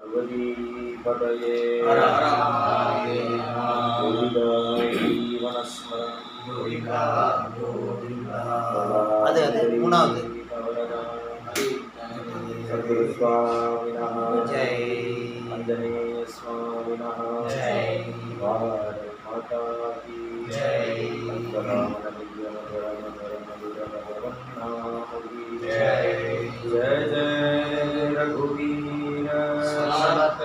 பார்வதிபதயே ஹர ஹர மகாதேவ. கோவிந்தாயீவனஸ்மரணம் கோவிந்தா, கோவிந்தா. அது அது மூணாவது சத்குருஸ்வாமினः ஜெய் आञ्जनेयस्वामिनः ஜெய் भारत माता की जय। जय जय जय रघुवीर समर्थ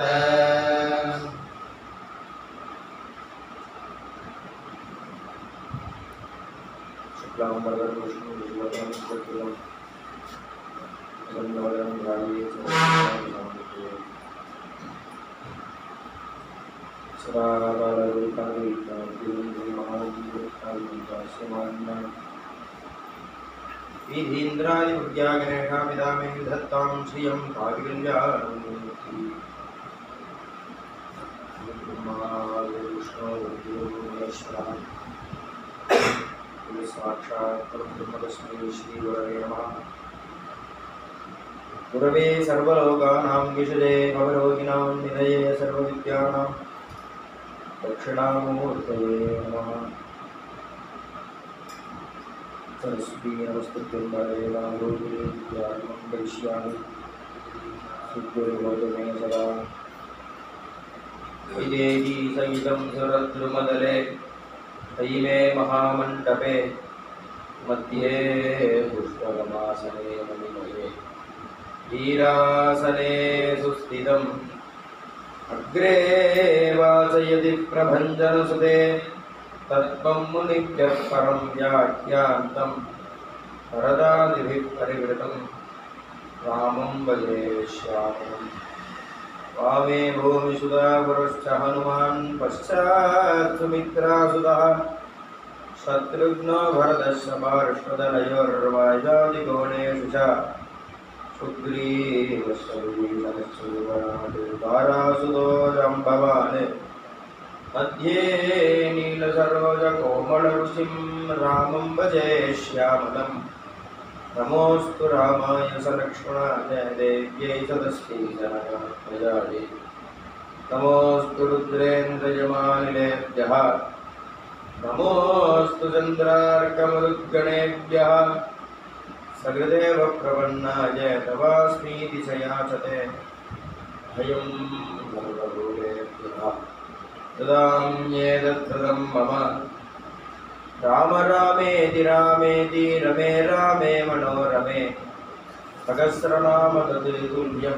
शुक्लाम्बरधर विष्णु विष्णुवदनं चतुर्भुजं चन्द्रवदनं ध्याये विधीन्द्रादिविद्यागणेशापितामे धत्तां श्रियं काविकल्याणमूर्ति विष्णुर्देवेश्वरः साक्षात् परब्रह्मतस्मै श्रीगुरवे नमः गुरवे सर्वलोकानां विषये भवरोगिणां निधये सर्वविद्यानां दक्षिणामूर्तये नमः सरस्वती नमस्तुभ्यं वरदेवाङ्गोरुवे विद्यार्थं करिष्यामि सुखोर्गौतमे सदा वैदेही सहितं सुरद्रुमदले तैमे महामण्डपे मध्ये पुष्पगमासने मणिमये वीरासने सुस्थितम् अग्रे वाचयति प्रभञ्जनसुते तत्त्वं मुनिभ्यः परं व्याख्यान्तं वरदादिभिः परिवृतं रामं भजे श्यामम् वामे भूमिसुधा पुरश्च हनुमान् पश्चात् सुमित्रासुतः शत्रुघ्नो भरतश्च पार्श्वदलयोर्वाजादिकोणेषु च सुग्रीवश्चुरासुतो जम्बवान् मध्ये नीलसरोजकोमलऋषिं रामं भजे श्यामलम् नमोऽस्तु रामाय सलक्ष्मणाय देव्यै सदस्यै जनकप्रजायै नमोऽस्तु रुद्रेन्द्रयमानिलेभ्यः नमोऽस्तु चन्द्रार्कमरुद्गणेभ्यः सकृदेव प्रपन्नाय तवास्मीति च याचते भयं सर्वभूतेभ्यः ददाम्येतत्प्रदं मम राम रामेति रामेति रमे रामे मनोरमे सहस्रनाम तत् तुल्यं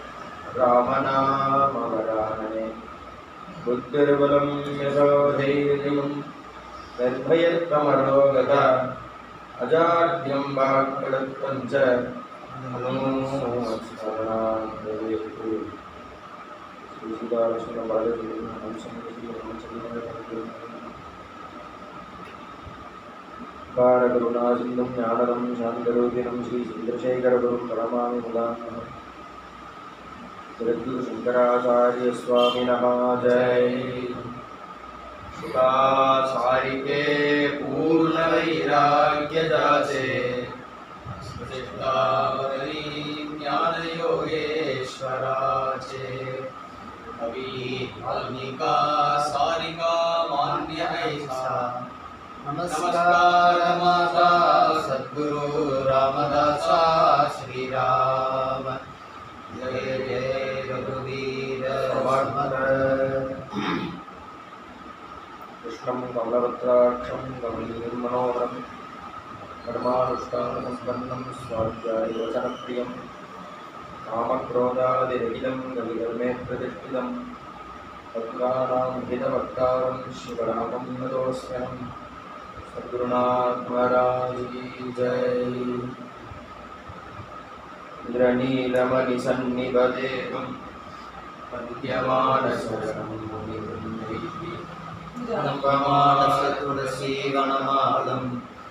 रामनामवरानने बुद्धिर्बलं यशोधैर्यं निर्भयत्वमरोगता अजाड्यं वाक्पडत्वं च मनोस्मरणान्तरेषु श्रीसुधालक्ष्मणबालचन्द्रं कारकरुणासिन्धुं ज्ञानदं शान्तरूपिणं श्रीचन्द्रशेखरगुरुं प्रणमामि मुदान्नः जगद्गुरुशङ्कराचार्यस्वामिनः जय सुखासारिके पूर्णवैराग्यजाचे स्मृतिष्ठावरी ज्ञानयोगेश्वराचे कवी वाल्मीका सारिका मान्य ऐसा नमस्कार माता सद्गुरु रामदासा श्रीराम जय जय रघुवीर कृष्णं कमलभद्राक्षं कमलीर्मनोहरं कर्मानुष्ठानसम्पन्नं स्वाध्यायवचनप्रियं कामक्रोधादिरहितं कविधर्मे प्रतिष्ठितं भक्तानां हितवक्तारं शिवरामं नतोऽस्म्यहं सद्गुरुनाथ महाराज की जय इन्द्रनीलमणिसन्निभदेवं पद्यमानशरणं तुलसीगणमालं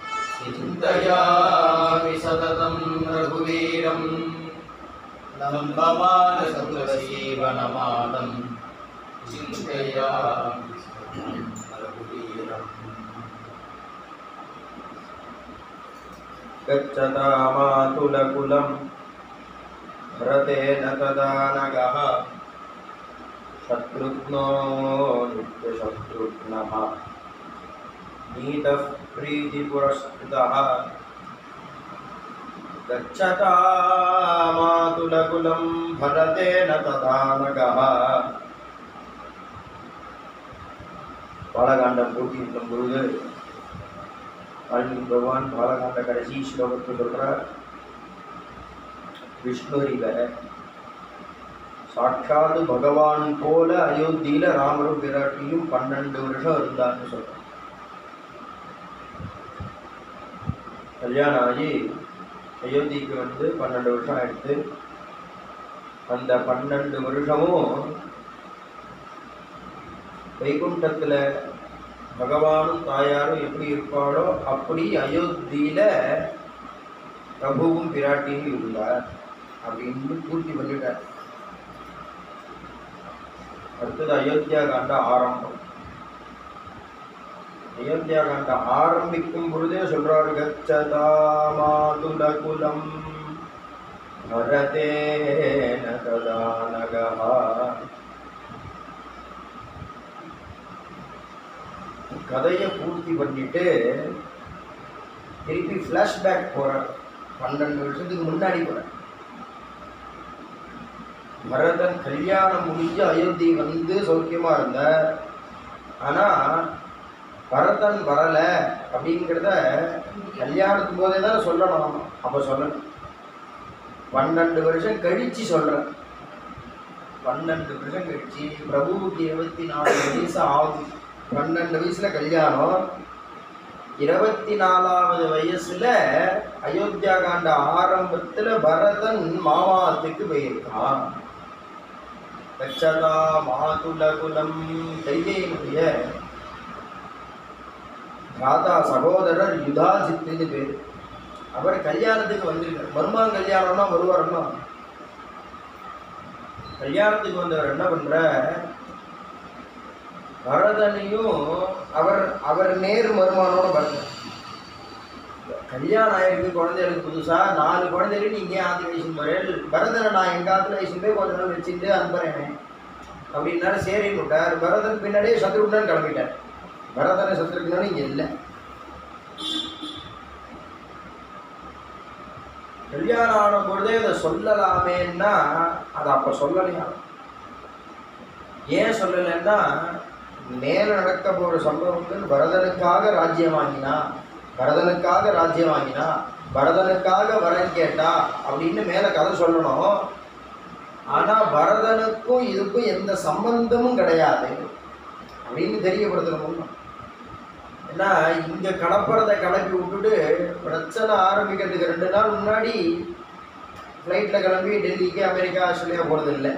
चिन्तयामि सततं रघुवीरं लम्बमानसतुलसीवनमालं चिन्तयामि सततं रघुवीरम् गच्छतामातुलकुलं भरतेन तदा नगः शत्रुघ्नो नित्यशत्रुघ्नः नीतः प्रीतिपुरस्कृतः गच्छता मातुलकुलं भरतेन तथा नगः பாலகாண்டம் பூர்த்தி இருக்கும் பொழுது வால்மீகி பகவான் பாலகாண்ட கடைசி ஸ்லோகத்தை சொல்றார் விஷ்ணுரிவ சாட்சாத் பகவான் போல அயோத்தியில ராமரும் விராட்டியும் பன்னெண்டு வருஷம் இருந்தான்னு சொல்றார் கல்யாணம் ஆகி அயோத்திக்கு வந்து பன்னெண்டு வருஷம் ஆயிடுத்து அந்த பன்னெண்டு வருஷமும் வைகுண்டத்துல பகவானும் தாயாரும் எப்படி இருப்பாளோ அப்படி அயோத்தியில பிரபுவும் பிராட்டியும் இருந்தார் அப்படின்னு பூர்த்தி பண்ணிட்டார் அடுத்தது அயோத்தியா காண்ட ஆரம்பம் அயோத்தியா காண்ட ஆரம்பிக்கும் பொழுதே சொல்றாரு கச்சதா மாதுல குலம் பரதேன ததா நகா கதையை பூர்த்தி பண்ணிட்டு திருப்பி ஃப்ளாஷ்பேக் போகிறார் பன்னெண்டு வருஷத்துக்கு முன்னாடி போகிறார் பரதன் கல்யாணம் முடிஞ்சு அயோத்தி வந்து சௌக்கியமா இருந்தார் ஆனா பரதன் வரல அப்படிங்கிறத கல்யாணத்துக்கு போதே தான் சொல்லணும் அப்ப சொல்லணும் பன்னெண்டு வருஷம் கழிச்சு சொல்றேன் பன்னெண்டு வருஷம் கழிச்சு பிரபுவுக்கு இருபத்தி நாலு வயசு ஆகுது பன்னெண்டு வயசுல கல்யாணம் இருபத்தி நாலாவது வயசுல அயோத்தியா காண்ட ஆரம்பத்துல பரதன் மாமாத்துக்கு போயிருக்கான் கச்சதா மாதுல குலம் கைகையினுடைய ராதா சகோதரர் யுதாஜித்துன்னு பேரு அவர் கல்யாணத்துக்கு வந்திருக்கார் மருமான் கல்யாணம்னா வருவாருன்னா கல்யாணத்துக்கு வந்தவர் என்ன பண்ற பரதனையும் அவர் அவர் நேர் மருமானோட பரதன் கல்யாணம் ஆயிருக்கு குழந்தைகளுக்கு புதுசா நாலு குழந்தைகளுக்கு நீங்க ஏன் ஆத்தி வயசு போறேன் பரதனை நான் எங்க ஆத்துல வயசு போய் கொஞ்ச நாள் வச்சுட்டு அனுப்புறேன் அப்படின்னாரு சரின்னு விட்டார் பரதன் பின்னாடியே சத்ருகுணன் கிளம்பிட்டார் பரதனை சத்ருகுணன் இங்க இல்லை கல்யாணம் ஆன பொழுதே இதை சொல்லலாமேன்னா அதை அப்ப சொல்லலையா ஏன் சொல்லலைன்னா மேல நடக்க போற சம்பவங்கள் பரதனுக்காக ராஜ்யம் வாங்கினா பரதனுக்காக ராஜ்யம் வாங்கினா பரதனுக்காக வரன் கேட்டா அப்படின்னு மேல கதை சொல்லணும் ஆனா பரதனுக்கும் இதுக்கும் எந்த சம்பந்தமும் கிடையாது அப்படின்னு தெரியப்படுத்தணும் ஏன்னா இங்க கடப்புறதை கிளப்பி விட்டுட்டு பிரச்சனை ஆரம்பிக்கிறதுக்கு ரெண்டு நாள் முன்னாடி ஃப்ளைட்ல கிளம்பி டெல்லிக்கு அமெரிக்கா ஆஸ்திரேலியா போறது இல்லை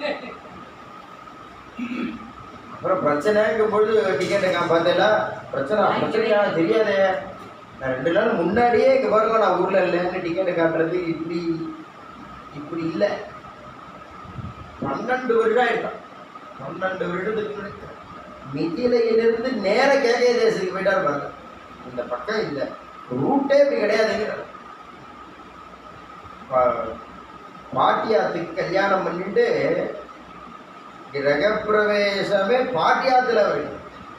அப்புறம் பிரச்சனைங்கும் பொழுது டிக்கெட் நான் பார்த்தேல பிரச்சனை பிரச்சனையா தெரியாதே நான் ரெண்டு நாள் முன்னாடியே இங்க பாருங்க நான் ஊர்ல இல்லைன்னு டிக்கெட் காட்டுறது இப்படி இப்படி இல்லை பன்னெண்டு வருடம் ஆயிட்டான் பன்னெண்டு வருடத்துக்கு முன்னாடி மிதிலையிலிருந்து நேர கேகய தேசத்துக்கு போயிட்டாரு பாருங்க இந்த பக்கம் இல்லை ரூட்டே இப்படி கிடையாதுங்கிற பா- பாட்டியாத்துக்கு கல்யாணம் பண்ணிட்டு கிரகப்பிரவேசமே பாட்டியாத்துல வரும்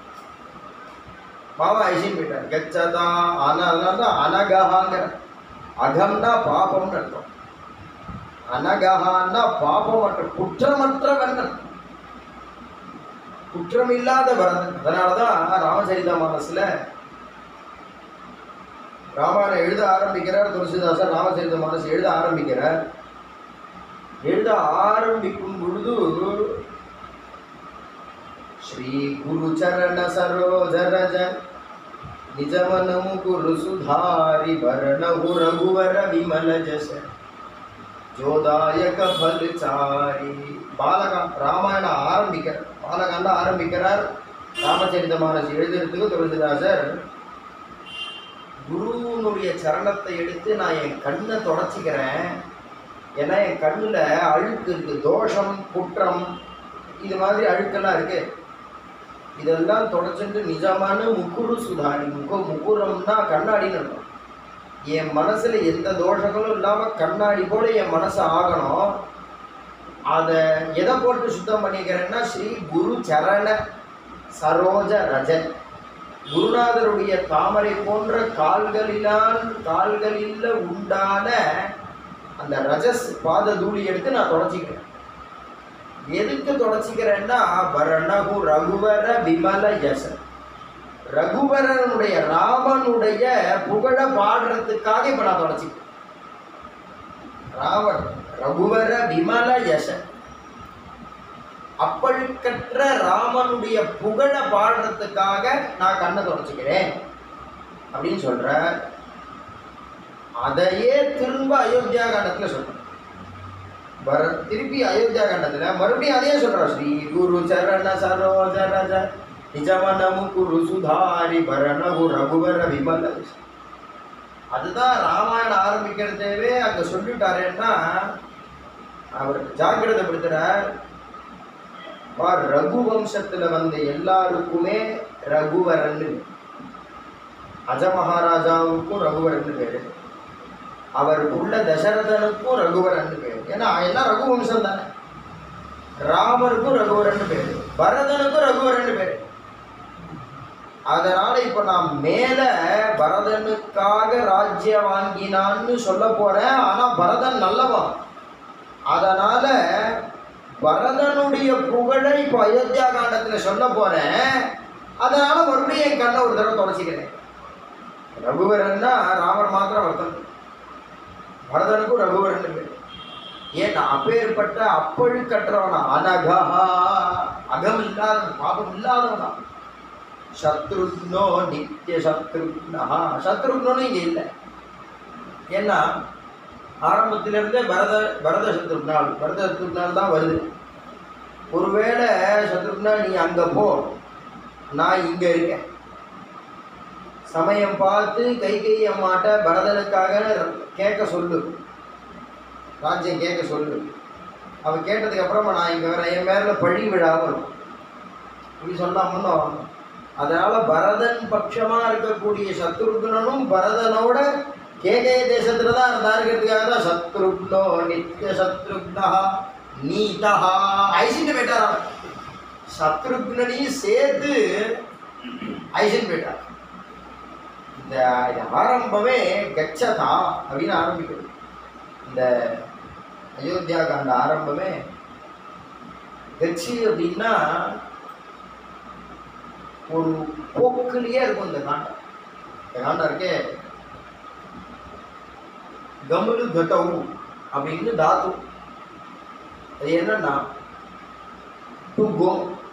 மாமா ஐசின் போயிட்டார் கச்சதா ஆனா அதனால தான் அனகஹாங்கிற அகம்னா பாபம்னு அர்த்தம் அனகஹான்னா பாபமற்ற குற்றமற்றவன் அர்த்தம். குற்றமில்லாத பரதன் அதனாலதான் ராமச்சரிதா மானஸ்ல ராமாயணம் எழுத ஆரம்பிக்கிறார் துளசிதாசர் ராமச்சரித மானஸ் எழுத ஆரம்பிக்கிறார் எழுத ஆரம்பிக்கும் பொழுது ஸ்ரீ குரு சரண சரோஜ ரஜ நிஜமனமு குரு சுதாரி வரணகு ரகுவர விமல ஜச ஜோதாயக பலுச்சாரி பாலகா ராமாயணம் ஆரம்பிக்கிறார் பாலகாண்டம் ஆரம்பிக்கிறார் ராமச்சரித மானஸ் எழுதுறதுக்கு துளசிதாசர் குருவனுடைய சரணத்தை எடுத்து நான் என் கண்ணை தொடச்சிக்கிறேன் ஏன்னா என் கண்ணுல அழுக்கு இருக்கு தோஷம் குற்றம் இது மாதிரி அழுக்கெல்லாம் இருக்கு இதெல்லாம் தொடச்சிட்டு நிஜமான முக்குரு சுதாரி முக முக்குரம்னா கண்ணாடின்னு அர்த்தம் என் மனசுல எந்த தோஷங்களும் இல்லாம கண்ணாடி போல என் மனசு ஆகணும் அதை எதை போட்டு சுத்தம் பண்ணிக்கிறேன்னா ஸ்ரீ குரு சரண சரோஜ ரஜன் குருநாதருடைய தாமரை போன்ற கால்களிலால் கால்களில் உண்டான அந்த ரஜஸ் பாத தூளி எடுத்து நான் தொடச்சிக்கிறேன் எதுக்கு தொடச்சிக்கிறேன்னா வரணகு ரகுவர விமல யச ரகுவரனுடைய ராமனுடைய புகழ பாடுறதுக்காக இப்ப நான் தொடச்சிக்கிறேன் ராவன் ரகுவர விமல யச அப்பழுக்கற்ற ராமனுடைய புகழ பாடுறதுக்காக நான் கண்ணை தொடச்சிக்கிறேன் அப்படின்னு சொல்ற அதையே திரும்ப அயோத்தியா காண்டத்துல சொல்றேன் வர திருப்பி அயோத்தியா காண்டத்துல மறுபடியும் அதையே சொல்றா ஸ்ரீ குரு சரண சரோஜ ரஜ நிஜமனமு குரு சுதாரி பரணகு ரகுவர விமல யச. அதுதான் ராமாயணம் ஆரம்பிக்கிறதேவே அங்க சொல்லிட்டாரேன்னா அவர் ஜாக்கிரதைப்படுத்துறார் பார் ரகு வம்சத்துல வந்த எல்லாருக்குமே ரகுவரன் அஜ மகாராஜாவுக்கும் ரகுவரன் பேரு அவருக்குள்ள தசரதனுக்கும் ரகுவரன் பேரு ஏன்னா எல்லாம் ரகு வம்சம் தானே ராமருக்கும் ரகுவரன் பேரு பரதனுக்கும் ரகுவரன் பேரு அதனால இப்ப நான் மேல பரதனுக்காக ராஜ்யம் வாங்கினான்னு சொல்ல போறேன் ஆனா பரதன் நல்லவன் அதனால பரதனுடைய புகழை இப்போ அயோத்தியா காண்டத்துல சொல்ல போறேன் அதனால மறுபடியும் என் கண்ணை ஒரு தடவை தொடச்சிக்கிறேன் ரகுவரன்னா ராமர் மாத்திரம் அர்த்தம் பரதனுக்கும் ரகுவரன் பேர் ஏன் அப்பேற்பட்ட அப்பழுக்கற்றவனா அனகா அகம் இல்லாதவன் பாபம் இல்லாதவனா சத்ருக்னோ நித்திய சத்ருக்னா சத்ருக்னோன்னு இங்க இல்லை ஏன்னா ஆரம்பத்திலிருந்தே பரத பரத சத்ருக்னால் பரத சத்ருக்னால் தான் வருது ஒருவேளை சத்ருக்னா நீ அங்கே போ நான் இங்கே இருக்கேன் சமயம் பார்த்து கை கை அம்மாட்ட பரதனுக்காக கேட்க சொல்லு ராஜ்யம் கேட்க சொல்லு அவ கேட்டதுக்கு அப்புறமா நான் இங்கே வரேன் என் மேல பழி விழாமல் இருக்கும் இப்படி சொல்லாமன்னோ அதனால பரதன் பட்சமா இருக்கக்கூடிய சத்ருக்னனும் பரதனோட கேகய தேசத்துல தான் இருந்தாருங்கிறதுக்காக தான் சத்ருக்னோ நித்திய சத்ருக்னா நீதா ஐசின்னு போயிட்டார் அவன் சத்ருக்னனையும் சேர்த்து ஐசின்னு போயிட்டார் இந்த இது ஆரம்பமே கச்சதா அப்படின்னு ஆரம்பிக்குது இந்த அயோத்தியா காண்ட ஆரம்பமே கட்சி அப்படின்னா ஒரு போக்குலயே இருக்கும் இந்த காண்டம் இந்த காண்டம் இருக்கே கமுலு கதவு அப்படின்னு தாத்து அது என்னன்னா டு கோ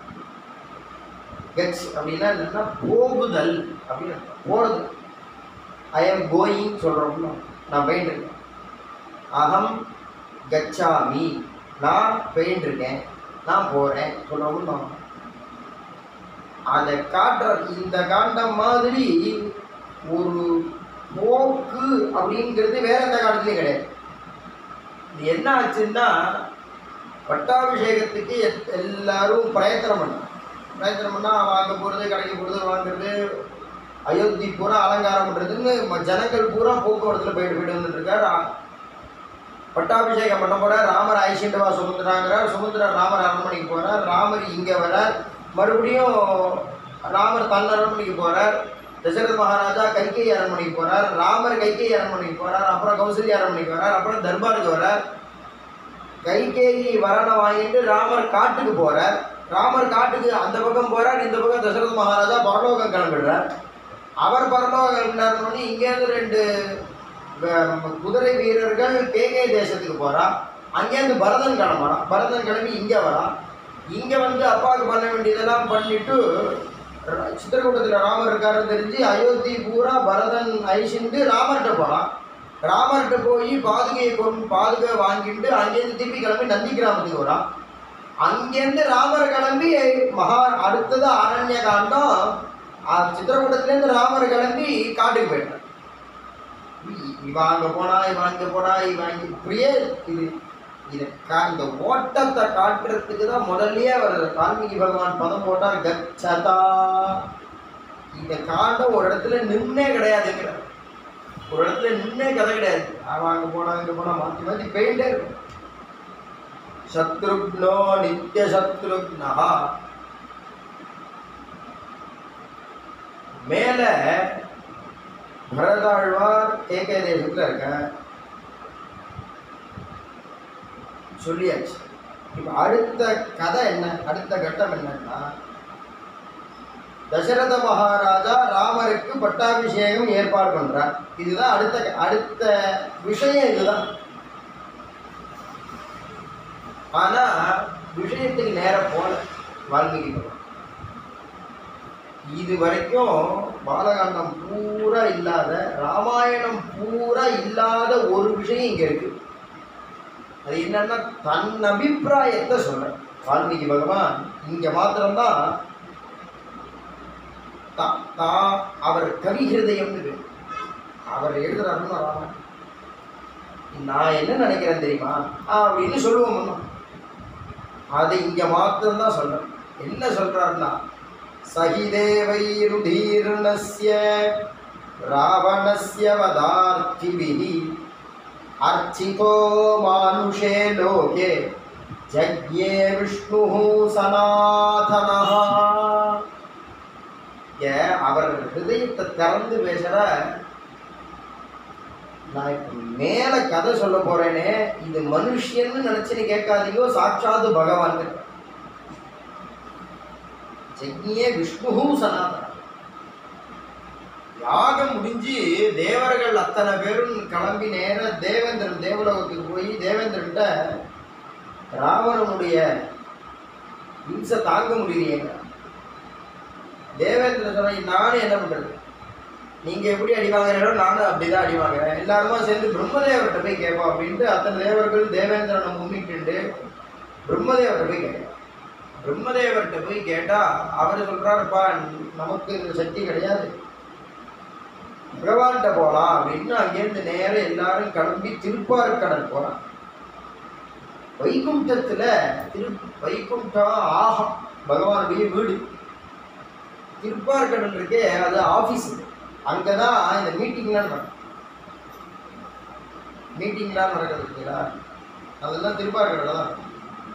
கட்ஸ் அப்படின்னா என்னன்னா போகுதல் அப்படின்னு அர்த்தம். போறது ஐ எம் கோயிங் சொல்றோம்னா நான் போயிட்டு இருக்கேன் அகம் கச்சாமி நான் போயிட்டு இருக்கேன் நான் போறேன் சொல்றோம்னா அதை காட்டுற இந்த காண்டம் மாதிரி ஒரு போக்கு அப்படிங்கிறது வேற எந்த காலத்துலையும் கிடையாது இது என்ன ஆச்சுன்னா பட்டாபிஷேகத்துக்கு எத்- எல்லாரும் பிரயத்தனம் பண்ணாங்க பிரயத்தனம் பண்ணால் வாங்க போகிறது கடைக்கு போகிறது வாங்குறது அயோத்தி பூரா அலங்காரம் பண்ணுறதுன்னு ம- ஜனங்கள் பூரா போக்குவரத்தில் போயிட்டு போயிட்டு வந்துட்டு இருக்கார் ஆ- பட்டாபிஷேகம் பண்ண போறார் ராமர் ஐசிண்டவா சுமந்துறாங்கிறார் சுமந்துரா ராமர் அரண்மனைக்கு போறார் ராமர் இங்கே வரார் மறுபடியும் ராமர் தன் அரண்மனைக்கு போறார் தசரத மகாராஜா கைகை அரண்மனைக்கு போறார் ராமர் கைகை அரண்மனைக்கு போறார் அப்புறம் கௌசல்யா அரண்மனைக்கு வரார் அப்புறம் தர்பாருக்கு வரார் கைகேயி வரனை வாங்கிட்டு ராமர் காட்டுக்கு போறார் ராமர் காட்டுக்கு அந்த பக்கம் போறார் இந்த பக்கம் தசரத மகாராஜா பரலோகம் கிளம்பிடுறார் அவர் பரலோகம் கிளம்பினார்னு இங்கேருந்து ரெண்டு வ- குதிரை வீரர்கள் கேகே தேசத்துக்கு போறான் அங்கேருந்து பரதன் கிளம்புறான் பரதன் கிளம்பி இங்கே வரான் இங்கே வந்து அப்பாவுக்கு பண்ண வேண்டியதெல்லாம் பண்ணிட்டு ர- சித்திரக்கூட்டத்தில் ராமர் இருக்காருன்னு தெரிஞ்சு அயோத்தி பூரா பரதன் ஐசிண்டு ராமர்கிட்ட போகிறான் ராமர்கிட்ட போய் பாதுகையை கொண்டு பாதுகை வாங்கிட்டு அங்கேருந்து திருப்பி கிளம்பி நந்தி கிராமத்துக்கு வரான் அங்கேருந்து ராமர் கிளம்பி மகா அடுத்தது அரண்ய காண்டம் அஹ் சித்திரக்கூட்டத்துலேருந்து ராமர் கிளம்பி காட்டுக்கு போயிட்டான் இ- இவன் அங்கே போனா இவன் அங்கே போனா இவன் அங்கே இப்படியே இது இது கா இந்த ஓட்டத்தை காட்டுறதுக்கு தான் முதல்லயே அவர் வால்மீகி பகவான் பதம் போட்டார் கச்சதா இந்த காண்டம் ஒரு இடத்துல நின்னே கிடையாதுங்கிற ஒரு இடத்துல நின்னே கதை கிடையாது அவன் அங்கே போனா இங்கே போனா மாற்றி மாற்றி போயிட்டே இருக்கும் சத்ருக்னோ நித்திய சத்ருக்னா மேல பரதாழ்வார் ஏகே தேசத்துல இருக்க சொல்லியாச்சு இப்ப அடுத்த கதை என்ன அடுத்த கட்டம் என்னன்னா தசரத மகாராஜா ராமருக்கு பட்டாபிஷேகம் ஏற்பாடு பண்றார் இதுதான் அடுத்த அடுத்த விஷயம் இதுதான் ஆனா விஷயத்துக்கு நேரம் போல வால்மீகி பகவான். இது வரைக்கும் பாலகாண்டம் பூரா இல்லாத ராமாயணம் பூரா இல்லாத ஒரு விஷயம் இங்க இருக்கு அது என்னன்னா தன் அபிப்பிராயத்தை சொல்றேன் வால்மீகி பகவான் இங்க மாத்திரம்தான் தா- தான் அவர் கவி ஹிருதயம்னு பேரு. அவர் எழுதுறாருன்னா ராமன் நான் என்ன நினைக்கிறேன் தெரியுமா அப்படின்னு சொல்லுவோம் முன்ன. அதை இங்க மாத்திரம்தான் சொல்றேன் என்ன சொல்றாருன்னா சகிதேவைருதீர்ணஸ்ய ராவணஸ்ய வதார்த்திபிஹி அர்ச்சிதோ மானுஷே லோகே ஜக்யே விஷ்ணு சனாதனஹ ஏன் அவர் ஹிருதயத்தை திறந்து பேசுற நான் இப்ப மேல கதை சொல்ல போறேனே இது மனுஷன்னு நினைச்சுன்னு கேட்காதீங்க சாட்சாத் பகவான் ஜெக்னியே விஷ்ணு சனாதன யாகம் முடிஞ்சு தேவர்கள் அத்தனை பேரும் கிளம்பி நேர தேவேந்திரன் தேவலோகத்துக்கு போய் தேவேந்திரன்ட்ட ராவணனுடைய இம்சை தாங்க முடியலையேங்க தேவேந்திர சொன்ன நானும் என்ன பண்றது நீங்க எப்படி அடி வாங்குறீங்களோ நானும் அப்படிதான் அடி வாங்குறேன் எல்லாருமா சேர்ந்து பிரம்மதேவர்கிட்ட போய் கேட்போம் அப்படின்ட்டு அத்தனை தேவர்கள் தேவேந்திரனை முன்னிட்டு பிரம்மதேவர்கிட்ட போய் கேட்கலாம் பிரம்மதேவர்கிட்ட போய் கேட்டா அவர் சொல்றாருப்பா நமக்கு இந்த சக்தி கிடையாது பகவான்கிட்ட போலாம் அப்படின்னு அங்கேருந்து நேரம் எல்லாரும் கிளம்பி திருப்பார்கடல் போறான் வைகுண்டத்துல திரு வைகுண்டம் ஆகம் பகவானுடைய வீடு திருப்பார்கடல் இருக்கே அது ஆஃபீஸ் அங்கதான் இந்த மீட்டிங்லாம் நடக்கும் மீட்டிங்லாம் நடக்குது இல்லைங்களா அதெல்லாம் திருப்பார்கடல தான் இருக்கும்.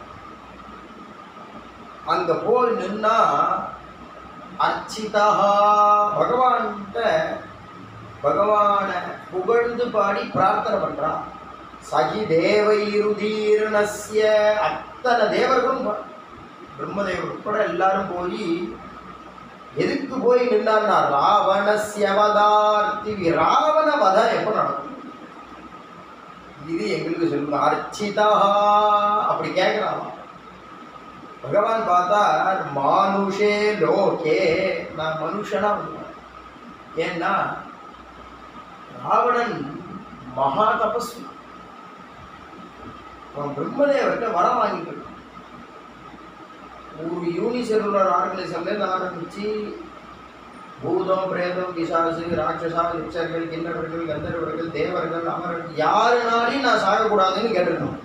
அங்க போய் நின்னா அர்ச்சிதா பகவான்கிட்ட பகவானை புகழ்ந்து பாடி பிரார்த்தனை பண்றான் சகி தேவைருதீர்ணஸ்ய அத்தனை தேவர்களும் ப- பிரம்மதேவர் உட்பட எல்லாரும் போய் எதுக்கு போய் நின்னார்னா ராவணஸ்ய வதார்த்தி ராவண வதம் எப்போ நடக்கும் இது எங்களுக்கு சொல்லுங்க அர்ச்சிதா அப்படி கேட்கிறான் பகவான் பார்த்தா மானுஷே லோகே நான் மனுஷனா வருவேன் ஏன்னா ராவணன் மகா தபஸ்வி அவன் பிரம்மதேவர்கிட்ட வரம் வாங்கிட்டு இருக்கான் ஒரு யூனிசெல்லுலர் ஆர்கனைசேஷன்லேருந்து ஆரம்பிச்சு பூதம் பிரேதம் பிசாசு ராட்சசா ரிச்சர்கள் கிண்ணவர்கள் கந்தர்வர்கள் தேவர்கள் அமரர்கள் யாருனாலையும் நான் சாகக்கூடாதுன்னு கேட்டிருக்கணும்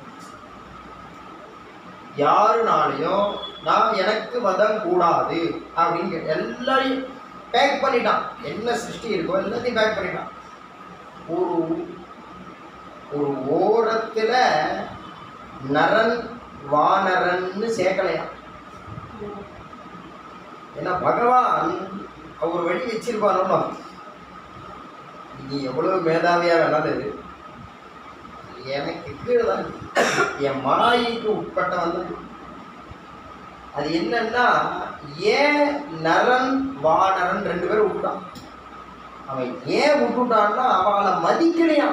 யாருனாலையும் நான் எனக்கு வதம் கூடாது அப்படின்னு கேட்டு எல்லாரையும் பேக் பண்ணிட்டான் என்ன சிருஷ்டி இருக்கோ எல்லாத்தையும் பேக் பண்ணிட்டான் ஒரு ஒரு ஓரத்துல நரன் வானரன்னு சேர்க்கலையாம் ஏன்னா பகவான் அவர் வழி வச்சிருப்பானோ நீ எவ்வளவு மேதாவியா வேணாலும் இரு. எனக்கு கீழே தான் இருக்கு. என் மாயைக்கு உட்பட்டவன் தான் அது என்னன்னா ஏன் நரன் வானரன் ரெண்டு பேரும் விட்டுட்டான் அவன் ஏன் விட்டுட்டான்னா அவளை மதிக்கலையாம்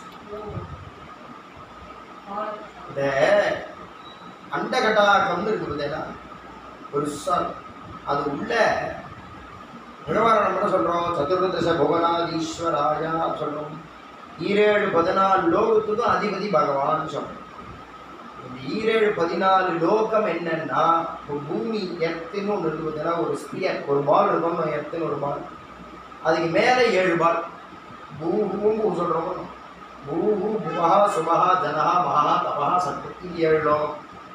இந்த அண்டகட்டாகம்னு இருக்கு பார்த்தீங்களா பெருசா அது உள்ள பகவான் நம்ம என்ன சொல்றோம் சதுர்தச புவனாதீஸ்வராயா சொல்றோம் ஈரேழு பதினாலு லோகத்துக்கும் அதிபதி பகவான் சொல்றோம் இந்த ஈரேழு பதினாலு லோகம் என்னன்னா ஒரு பூமி எர்த்துன்னு ஒன்று இருக்கு பார்த்தீங்கன்னா ஒரு ஸ்பியர் ஒரு பால் இருக்கும் எர்த்துன்னு ஒரு பால் அதுக்கு மேலே ஏழு பால் பூஹூன்னு சொல்கிறோம் பூஹு புவஹா சுபஹா ஜனஹா மகா தபஹா சத்து இது ஏழு லோகம்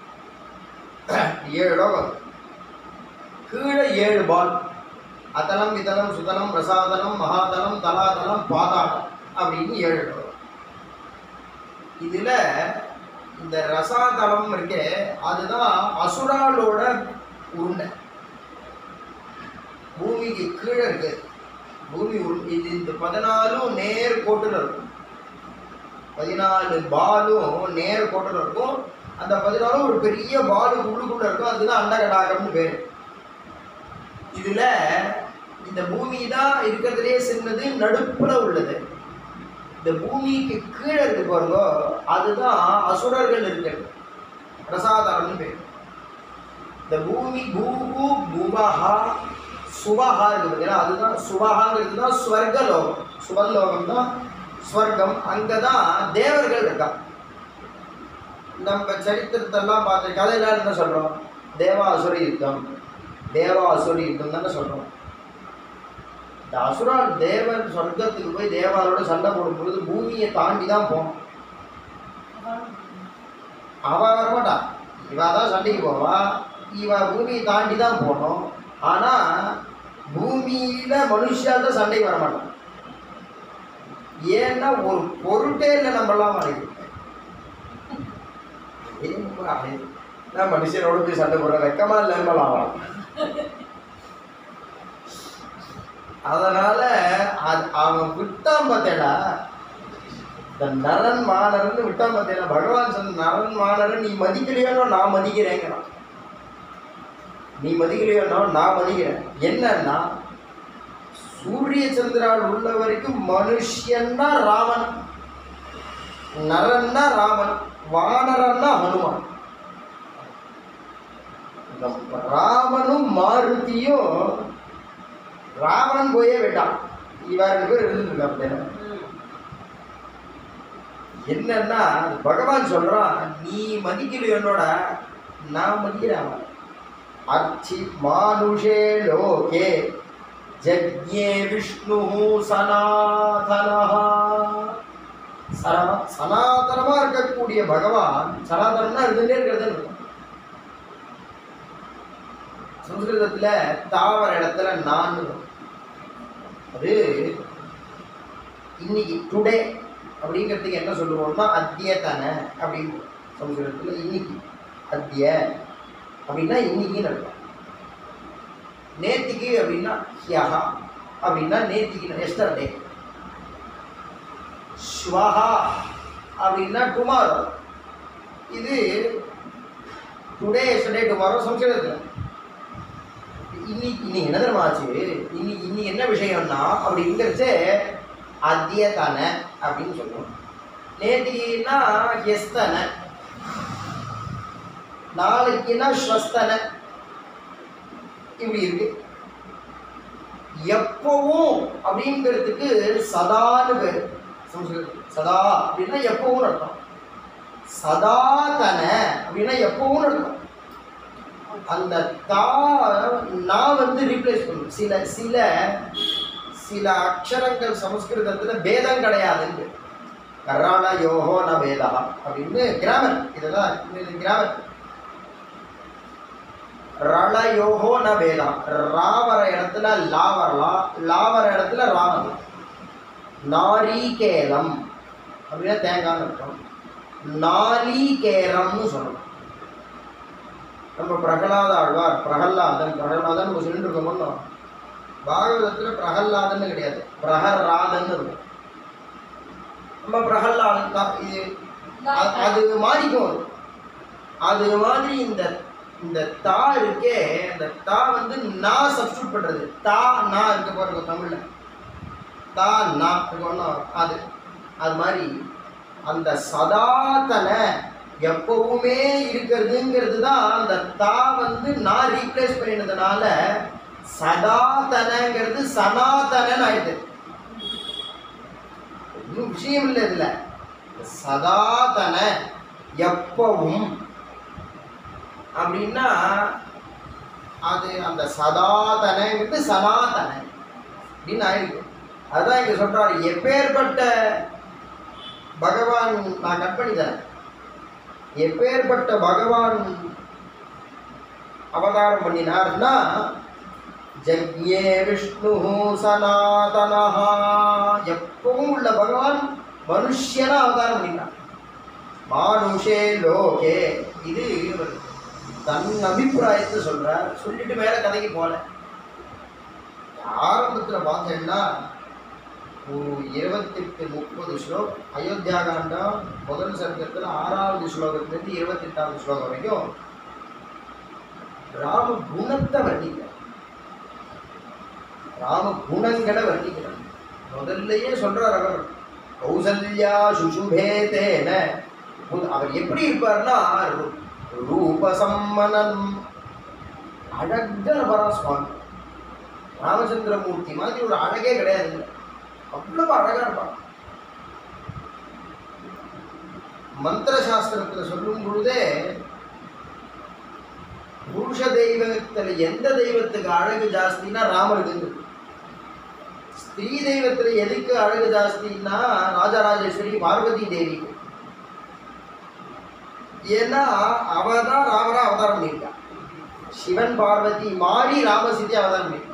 ஏழு லோகம் கீழே ஏழு பால் அதலம் இதலம் சுதலம் ரசாதலம் மகாதலம் தலாதலம் பாதாளம் அப்படின்னு ஏழு லோகம் இதில் இந்த ரசாதலம் இருக்கே அதுதான் அசுராலோட உருண்டை பூமிக்கு கீழே இருக்கு பூமி உரு- இது இந்த பதினாலும் நேர் கோட்டில் இருக்கும் பதினாலு பாலும் நேர் கோட்டில் இருக்கும் அந்த பதினாலும் ஒரு பெரிய பாலு உள்ளுக்குள்ள இருக்கும் அதுதான் அண்டகடாகம்னு பேர் இதுல இந்த பூமி தான் இருக்கிறதுலே சின்னது நடுப்புல உள்ளது இந்த பூமிக்கு கீழே இருக்கு பாருங்க அதுதான் அசுரர்கள் இருக்கிறது பிரசாதம்னு பேர் இந்த பூமி பூபு பூபஹா சுபஹா இருக்கு பார்த்தீங்கன்னா அதுதான் சுபஹாங்கிறது தான் ஸ்வர்கலோகம் சுவர்லோகம் தான் ஸ்வர்க்கம் அங்கே தான் தேவர்கள் இருக்கா நம்ம சரித்திரத்தெல்லாம் பார்த்து கதையில என்ன சொல்கிறோம் தேவாசுர யுத்தம் தேவாசுர யுத்தம் தானே சொல்கிறோம் இந்த அசுரா தேவன் சொர்க்கத்துக்கு போய் தேவாரோட சண்டை போடும் பொழுது பூமியை தாண்டி தான் போகணும் அவ வரமாட்டா இவ தான் சண்டைக்கு போவா இவ பூமியை தாண்டி தான் போகணும் ஆனா பூமியில மனுஷால் தான் சண்டைக்கு வரமாட்டான் ஏன்னா ஒரு பொருட்டே இல்லை நம்மளாம் மாறிக்கு நான் மனுஷனோட போய் சண்டை போடுற வெக்கமா இல்லாமலாம் அதனால அது அவன் விட்டான் பார்த்தேடா இந்த நரன் மாணரன் விட்டான் பார்த்தேடா பகவான் சொன்ன நரன் மாணரன் நீ மதிக்கலையோனோ நான் மதிக்கிறேங்கிறான் நீ மதிக்கலையோனோ நான் மதிக்கிறேன் என்னன்னா சூரிய சந்திரால் உள்ள வரைக்கும் மனுஷன்னா ராமன் நரன்னா ராமன் வானரன்னா ஹனுமான் இந்த ராமனும் மாருதியும் ராவணன் போயே விட்டான் இவன் ரெண்டு பேர் இருந்துட்டு இருக்கான் என்னன்னா பகவான் சொல்றான் நீ மதிக்கல என்னோட நான் மதிக்கிறேன் அவன். அர்ச்சி மானுஷே லோகே ஜக்ஞே விஷ்ணு சனாதனஹா சனா சனாதனமா இருக்கக்கூடிய பகவான் சனாதனம்னா இருந்துட்டே இருக்கிறது அர்த்தம். சம்ஸ்கிருதத்துல தாவர இடத்துல நான் வரும். அது இன்னைக்கு டுடே அப்படிங்கிறதுக்கு என்ன சொல்லுவோம்னா அத்தியத்தன அப்படின்னு சம்ஸ்கிருதத்துல இன்னைக்கு அத்திய அப்படின்னா இன்னைக்குன்னு அர்த்தம் நேத்திக்கு அப்படின்னா ஹியஹா அப்படின்னா நேத்திக்கு எஸ்டர்டே ஸ்வஹா அப்படின்னா டுமாரோ இது டுடே எஸ்டர்டே டுமாரோ சம்ஸ்கிருதத்தில் இன்னைக்கு இன்னைக்கு என்ன தெரியுமா ஆச்சு இன்னைக்கு இன்னைக்கு என்ன விஷயம்னா அப்படிங்கிறச்சு அத்தியத்தன அப்படின்னு சொல்லுவோம் நேற்றுக்குன்னா எஸ்தன நாளைக்குன்னா ஸ்வஸ்தன இப்படி இருக்கு எப்பவும் அப்படிங்கிறதுக்கு சதான்னு பேர் சம்ஸ்கிருதம் சதா அப்படின்னா எப்பவும் அர்த்தம் சதாதன அப்படின்னா எப்பவும் அர்த்தம் அந்த தா நான் வந்து ரீப்ளேஸ் பண்ணும் சில சில சில அக்ஷரங்கள் சமஸ்கிருதத்துல பேதம் கிடையாதுன்னு கர்ராண யோகோ ந பேதா அப்படின்னு கிராமர் இதெல்லாம் இது கிராமர் ரள யோகோ ந பேதா ரா வர இடத்துல லா வரலாம் லா வர இடத்துல ரா வரலாம் நாரீகேலம் அப்படின்னா தேங்காய்னு அர்த்தம் நாலீகேரம்னு சொல்லணும் நம்ம பிரகலாத ஆழ்வார் பிரகல்லாதன் பிரகலாதன் நம்ம சொல்லிட்டு இருக்கோமோ பாகவதத்தில் பிரகல்லாதன்னு கிடையாது பிரகராதன்னு இருக்கும் நம்ம பிரகல்லாதன் தான் இது அ- அது மாறிக்கும் அது. அது மாதிரி இந்த இந்த தா இருக்கே அந்த தா வந்து நான் சப்ஸ்டியூட் பண்றது தா நா இருக்கு பாருங்க தமிழ்ல தா நா இருக்கு ஒண்ணும் அது அது மாதிரி அந்த சதாதன எப்பவுமே இருக்கிறதுங்கிறது தான் அந்த தா வந்து நான் ரீப்ளேஸ் பண்ணினதுனால சதாதனங்கிறது சனாதனன் ஆயிடுது இன்னும் விஷயம் இல்லை இதுல சதாதன எப்பவும் அப்படின்னா அது அந்த சதாதனங்கிறது சனாதன அப்படின்னு ஆயிருக்கு அதுதான் இங்க சொல்றாரு எப்பேற்பட்ட பகவான் நான் கட் பண்ணி தரேன் எப்பேற்பட்ட பகவான் அவதாரம் பண்ணினார்னா ஜக்ஞே விஷ்ணு சனாதனஹா எப்பவும் உள்ள பகவான் மனுஷனா அவதாரம் பண்ணினார் மானுஷே லோகே இது இவர் தன் அபிப்பிராயத்தை சொல்றார் சொல்லிட்டு மேல கதைக்கு போல ஆரம்பத்துல பார்த்தேன்னா ஒரு இருபத்தெட்டு முப்பது ஸ்லோகம் அயோத்தியா காண்டம் முதல் சர்க்கத்தில் ஆறாவது ஸ்லோகத்திலிருந்து இருபத்தெட்டாவது ஸ்லோகம் வரைக்கும் ராம குணத்தை வர்ணிக்கிறார் ராம குணங்களை வர்ணிக்கிறார் முதல்லயே சொல்றார் அவர் கௌசல்யா சுசுபே தேன அவர் எப்படி இருப்பார்னா ரூ- ரூபசம்மனம் அழகா இருப்பாரா சுவாமி ராமச்சந்திரமூர்த்தி மாதிரி ஒரு அழகே கிடையாது அவ்வளவு அழகா இருப்பான் மந்திர சாஸ்திரத்துல சொல்லும் பொழுதே புருஷ தெய்வத்துல எந்த தெய்வத்துக்கு அழகு ஜாஸ்தின்னா ராமருக்கு ஸ்திரீ தெய்வத்துல எதுக்கு அழகு ஜாஸ்தின்னா ராஜராஜேஸ்வரி பார்வதி தேவி ஏன்னா அவ தான் ராமரா அவதாரம் பண்ணியிருக்கா சிவன் பார்வதி மாறி ராமசித்தி அவதாரம் பண்ணியிருக்கா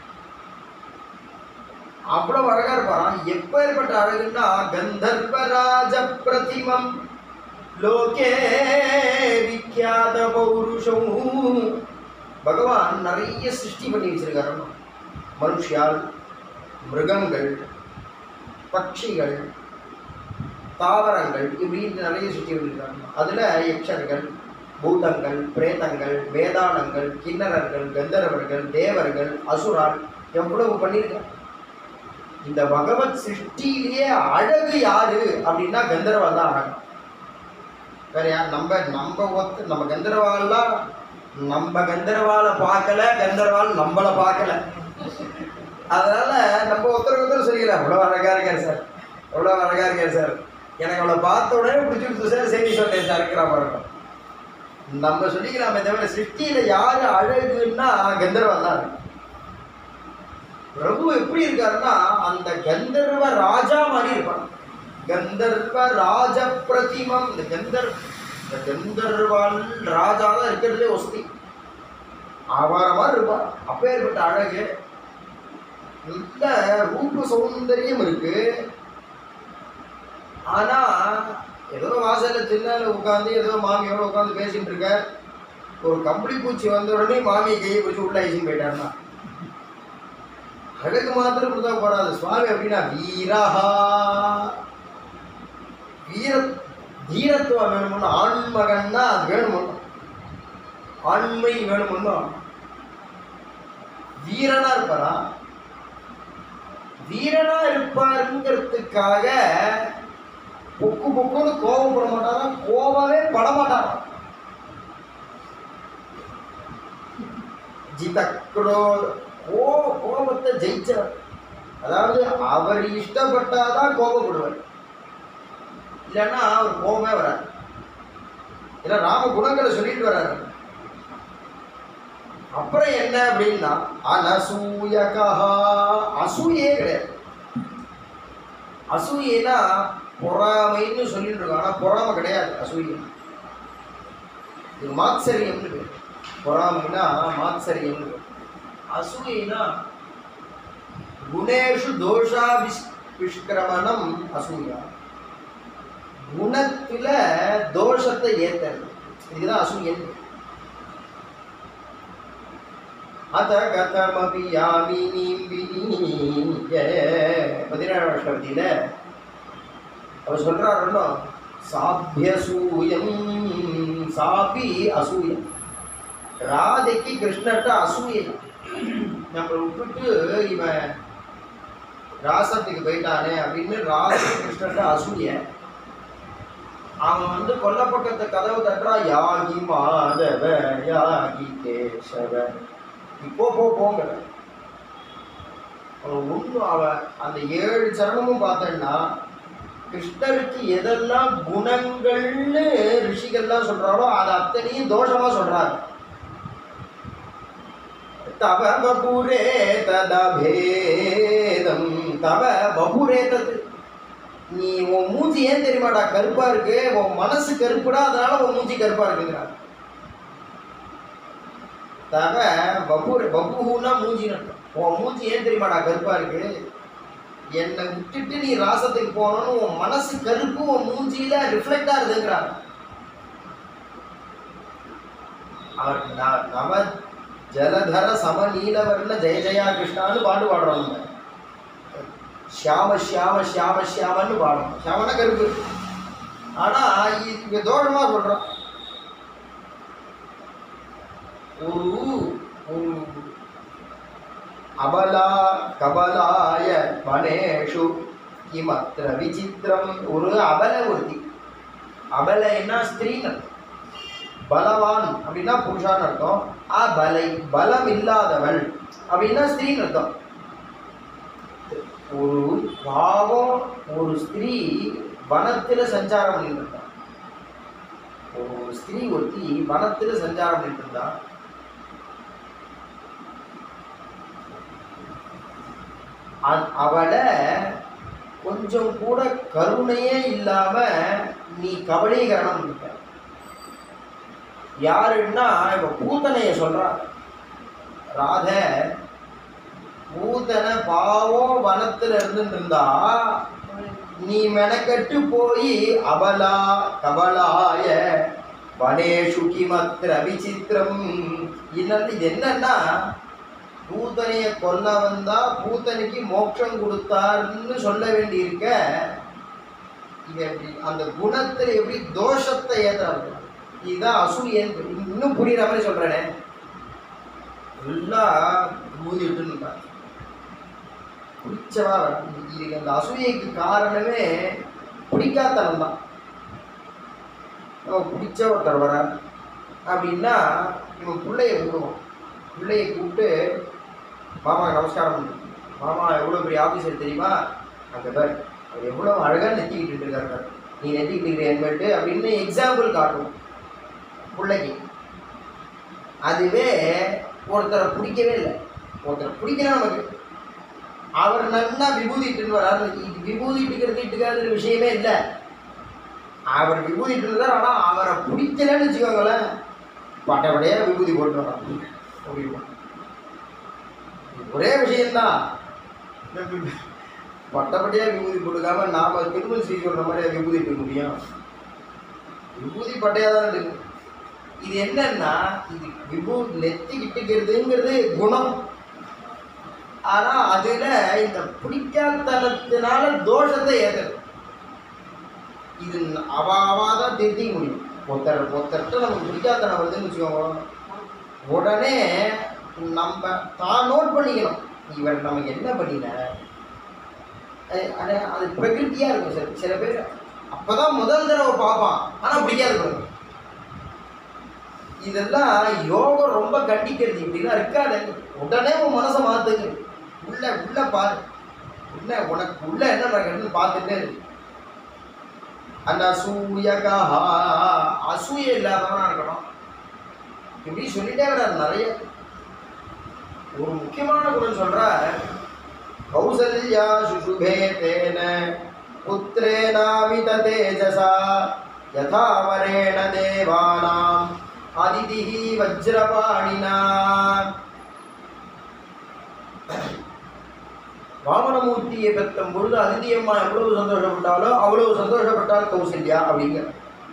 அவ்வளவு அழகா இருப்பாராம் எப்பேற்பட்ட அழகுன்னா கந்தர்வராஜ பிரதிமம் லோகே விக்யாத பௌருஷம் பகவான் நிறைய சிருஷ்டி பண்ணி வச்சிருக்காரு மனுஷியால் மிருகங்கள் பட்சிகள் தாவரங்கள் இப்படின்னு நிறைய சுற்றி பண்ணியிருக்காங்க அதில் யக்ஷர்கள் பூதங்கள் பிரேதங்கள் வேதாளங்கள் கிண்ணறர்கள் கந்தர்வர்கள் தேவர்கள் அசுரால் எவ்வளவு பண்ணியிருக்காங்க இந்த பகவத் சிருஷ்டியிலேயே அழகு யாரு அப்படின்னா கந்தர்வால் தான் அழகு வேற யார் நம்ம நம்ம ஒத்து நம்ம கந்தர்வாலாம் நம்ம கந்தர்வால பார்க்கல கந்தர்வால் நம்மளை பார்க்கல அதனால நம்ம ஒருத்தருக்கு ஒருத்தர் சொல்லிக்கலாம் அவ்வளோ அழகா இருக்காரு சார் எவ்வளோ அழகா இருக்காரு சார் எனக்கு அவளை பார்த்த உடனே பிடிச்சிருச்சு சார் செய்தி சொன்னேன் சார் இருக்கிற இருக்கும் நம்ம சொல்லிக்கலாமே தவிர சிருஷ்டியில யாரு அழகுன்னா கந்தர்வன் தான் இருக்கு. பிரபு எப்படி இருக்காருன்னா அந்த கந்தர்வ ராஜா மாதிரி இருப்பான் கந்தர்வ ராஜ பிரதிமம் இந்த கந்தர் இந்த கந்தர்வால் ராஜா தான் இருக்கிறதுலே வசதி ஆவார மாதிரி இருப்பான் அப்பேற்பட்ட அழகு நல்ல ரூப சௌந்தரியம் இருக்கு ஆனா ஏதோ வாசல்ல சின்னால உட்காந்து ஏதோ மாமியோட உட்காந்து பேசிட்டு இருக்க ஒரு கம்பளி பூச்சி வந்த உடனே மாமியை கையை பிடிச்சி உள்ள ஐசின்னு போயிட்டாருன்னா அழகு மாத்திரம் கொடுத்தா போறாது சுவாமி அப்படின்னா வீரஹா வீர தீரத்துவம் வேணும்னா ஆண்மகன்னா அது வேணும்னா ஆண்மை வேணும்னா வீரனா இருப்பாரா வீரனா இருப்பாருங்கிறதுக்காக பொக்கு பொக்குன்னு கோபப்பட மாட்டாரா கோபமே பட மாட்டாரா ஜிதக்ரோ கோ கோபத்தை ஜெயிச்சவர் அதாவது அவர் இஷ்டப்பட்டாதான் கோபப்படுவார் இல்லைன்னா அவர் கோபமே வராது இல்லை ராம குணங்களை சொல்லிட்டு வர்றாரு அப்புறம் என்ன அப்படின்னா அனசூயகா அசூயே கிடையாது அசூயனா பொறாமைன்னு சொல்லிட்டு இருக்கோம் ஆனால் பொறாமை கிடையாது அசூயை இது மாத்சரியம்னு பேர் பொறாமைனா மாத்சரியம்னு பேர் அசூயினா குணேஷு தோஷா விஷ்கிரமணம் அசூயா குணத்துல தோஷத்தை ஏத்தறது இதுதான் அசூயன் அத கதமபி யாமினீம் வினீய பதினேழாம் ஸ்லோகத்தில அவர் சொல்றாருன்னா சாபியசூயம் சாபி அசூயம் ராதைக்கு கிருஷ்ணர்கிட்ட அசூயம் நம்ம விட்டுட்டு இவன் ராசத்துக்கு போயிட்டானே அப்படின்னு ராதை கிருஷ்ணர்கிட்ட அசூய அவன் வந்து கொல்லப்பட்டத கதவு தட்டுறா யாகி மாதவ யாகி கேசவ இப்போ போ போங்க அவன் ஒன்று அவன் அந்த ஏழு சரணமும் பார்த்தேன்னா கிருஷ்ணருக்கு எதெல்லாம் குணங்கள்னு ரிஷிகள்லாம் சொல்றாரோ அது அத்தனையும் தோஷமா சொல்றாங்க தவ பபுரே ததபேதம் தவ பபுரே தது நீ உன் மூஞ்சி ஏன் தெரியுமாடா கருப்பா இருக்கு உன் மனசு கருப்புடா அதனால உன் மூஞ்சி கருப்பா இருக்குங்கிறார் தவ பபுர் பபுனா மூஞ்சி நட்டம் உன் மூஞ்சி ஏன் தெரியுமாடா கருப்பா இருக்கு என்னை விட்டுட்டு நீ ராசத்துக்கு போகணும்னு உன் மனசு கருப்பு உன் மூஞ்சியில ரிஃப்ளெக்ட் ஆகுதுங்கிறார் அவர் ந- நவ ஜலதர சமநீலவர்ண ஜெய ஜெயா கிருஷ்ணான்னு பாட்டு பாடுறோம் நம்ம ஷியாம ஷியாம ஷியாம ஷியாமன்னு பாடுறோம் ஷியாமனா கருப்பு ஆனா இங்க தோஷமா சொல்றோம் ஒரு ஒரு அபலா கபலாய வனேஷு கிமத்திர விசித்திரம் ஒரு அபல ஒருத்தி அபலைன்னா ஸ்திரீன்னு அர்த்தம். பலவான் அப்படின்னா புருஷான்னு அர்த்தம் அபலை பலம் இல்லாதவள் அப்படின்னா ஸ்திரீன்னு அர்த்தம் ஒரு பாவம் ஒரு ஸ்திரீ வனத்துல சஞ்சாரம் பண்ணிட்டு இருந்தா ஒரு ஸ்திரீ ஒருத்தி வனத்துல சஞ்சாரம் பண்ணிட்டு இருந்தா அ- அவளை கொஞ்சம் கூட கருணையே இல்லாம நீ கபலீகரணம் பண்ணிட்ட யாருன்னா இப்ப பூத்தனைய சொல்றா ராத பூத்தனை பாவம் வனத்துல இருந்துட்டு இருந்தா நீ மெனக்கட்டு போய் அபலா கபலாய வனேஷு கிமத்திர விசித்திரம் இதனால இது என்னன்னா பூத்தனைய கொல்ல வந்தா பூத்தனைக்கு மோட்சம் கொடுத்தாருன்னு சொல்ல வேண்டியிருக்க இது எப்படி அந்த குணத்துல எப்படி தோஷத்தை ஏத்துறாங்க இதுதான் அசூயன் இன்னும் புரியுற மாதிரி சொல்றேனே எல்லாம் ஊதிட்டு பிடிச்சவா இதுக்கு அந்த அசூயைக்கு காரணமே பிடிக்காதனம் தான் அவன் பிடிச்ச ஒருத்தர் வர அப்படின்னா இவன் பிள்ளைய கூப்பிடுவான் பிள்ளைய கூப்பிட்டு மாமா நமஸ்காரம் பண்ணு. மாமா எவ்வளோ பெரிய ஆஃபீஸர் தெரியுமா அங்கே பாரு அவர் எவ்வளோ அழகாக நெத்திக்கிட்டு இருக்காரு பாரு. நீ நெத்திக்கிட்டு இருக்கிற என்பட்டு அப்படின்னு எக்ஸாம்பிள் காட்டும் பிள்ளைக்கு அதுவே ஒருத்தரை பிடிக்கவே இல்லை ஒருத்தரை பிடிக்கணும் நமக்கு அவர் நன்னா விபூதிட்டு வராரு இது விபூதிட்டுக்கிறது இட்டுக்காத விஷயமே இல்லை அவர் விபூதிட்டு இருந்தார் ஆனால் அவரை பிடிக்கலன்னு வச்சுக்கோங்களேன் பட்டப்படையாக விபூதி போட்டு வரான் அப்படிமா ஒரே விஷயம்தான் பட்டப்படியாக விபூதி போட்டுக்காம நாம திருமல் செய்ய சொல்ற மாதிரி விபூதி இருக்க முடியும் விபூதி பட்டையாக தான் இருக்கு இது என்னன்னா இது விபூ நெத்தி கிட்டுக்கிறதுங்கிறது குணம் ஆனா அதுல இந்த பிடிக்காதனத்தினால தோஷத்தை ஏற்றுது இது அவாவா தான் திருத்திக்க முடியும் ஒருத்தர் ஒருத்தர்கிட்ட நமக்கு பிடிக்காதனம் வருதுன்னு வச்சுக்கோங்க உடனே நம்ம தான் நோட் பண்ணிக்கணும் இவர் நமக்கு என்ன பண்ணினார் அது அது- அது பிரகிருத்தியா இருக்கும் சார் சில பேர் அப்பதான் முதல் தடவை பார்ப்பான் ஆனா பிடிக்காது பாருங்க இதெல்லாம் யோகம் ரொம்ப கண்டிக்கிறது இப்படிலாம் இருக்காது உடனே உன் மனசை மாத்துங்க உள்ள உள்ள பாரு உள்ள உனக்கு உள்ள என்ன நடக்குதுன்னு பார்த்துட்டே இரு. அந்த அசூயகா அசூய இல்லாதவனா இருக்கணும் இப்படி சொல்லிட்டே வர்றாரு நிறைய ஒரு முக்கியமான குணம் சொல்ற கௌசல்யா சுசுபே தேன புத்திரேனாவித தேஜசா யதா வரேண தேவானாம் அதிதிஹி வஜ்ரபாணினா வாமனமூர்த்தியை பெற்ற பொழுது அதிதி அம்மா எவ்வளவு சந்தோஷப்பட்டாலோ அவ்வளவு சந்தோஷப்பட்டால் கௌசல்யா அப்படிங்கிற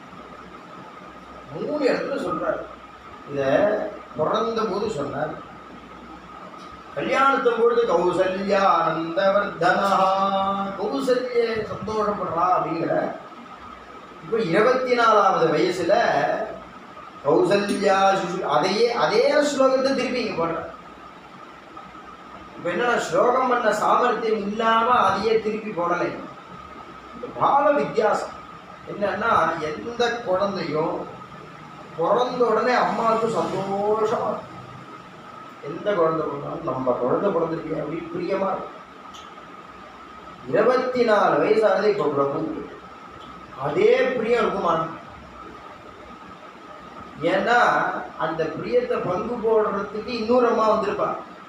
மூணு இடத்துல சொல்றாரு இத பிறந்த போது சொன்னார் கல்யாணத்தின் பொழுது கௌசல்யா ஆனந்தவர்தனா கௌசல்ய சந்தோஷப்படுறா அப்படிங்கிற இப்போ இருபத்தி நாலாவது வயசுல கௌசல்யா சுஷு அதையே அதே ஸ்லோகத்தை திருப்பி இங்க போடுற இப்போ என்ன ஸ்லோகம் பண்ண சாமர்த்தியம் இல்லாம அதையே திருப்பி போடலை இந்த பாவ வித்தியாசம் என்னன்னா எந்த குழந்தையும் பிறந்த உடனே அம்மாவுக்கு சந்தோஷமா இருக்கும். எந்த குழந்தை பிறந்தாலும் நம்ம குழந்தை பிறந்திருக்கேன் அப்படின்னு பிரியமா இருக்கும் இருபத்தி நாலு வயசானது இப்போ பிரபு அதே பிரியம் இருக்குமா ஏன்னா அந்த பிரியத்தை பங்கு போடுறதுக்கு இன்னொரு அம்மா வந்திருப்பா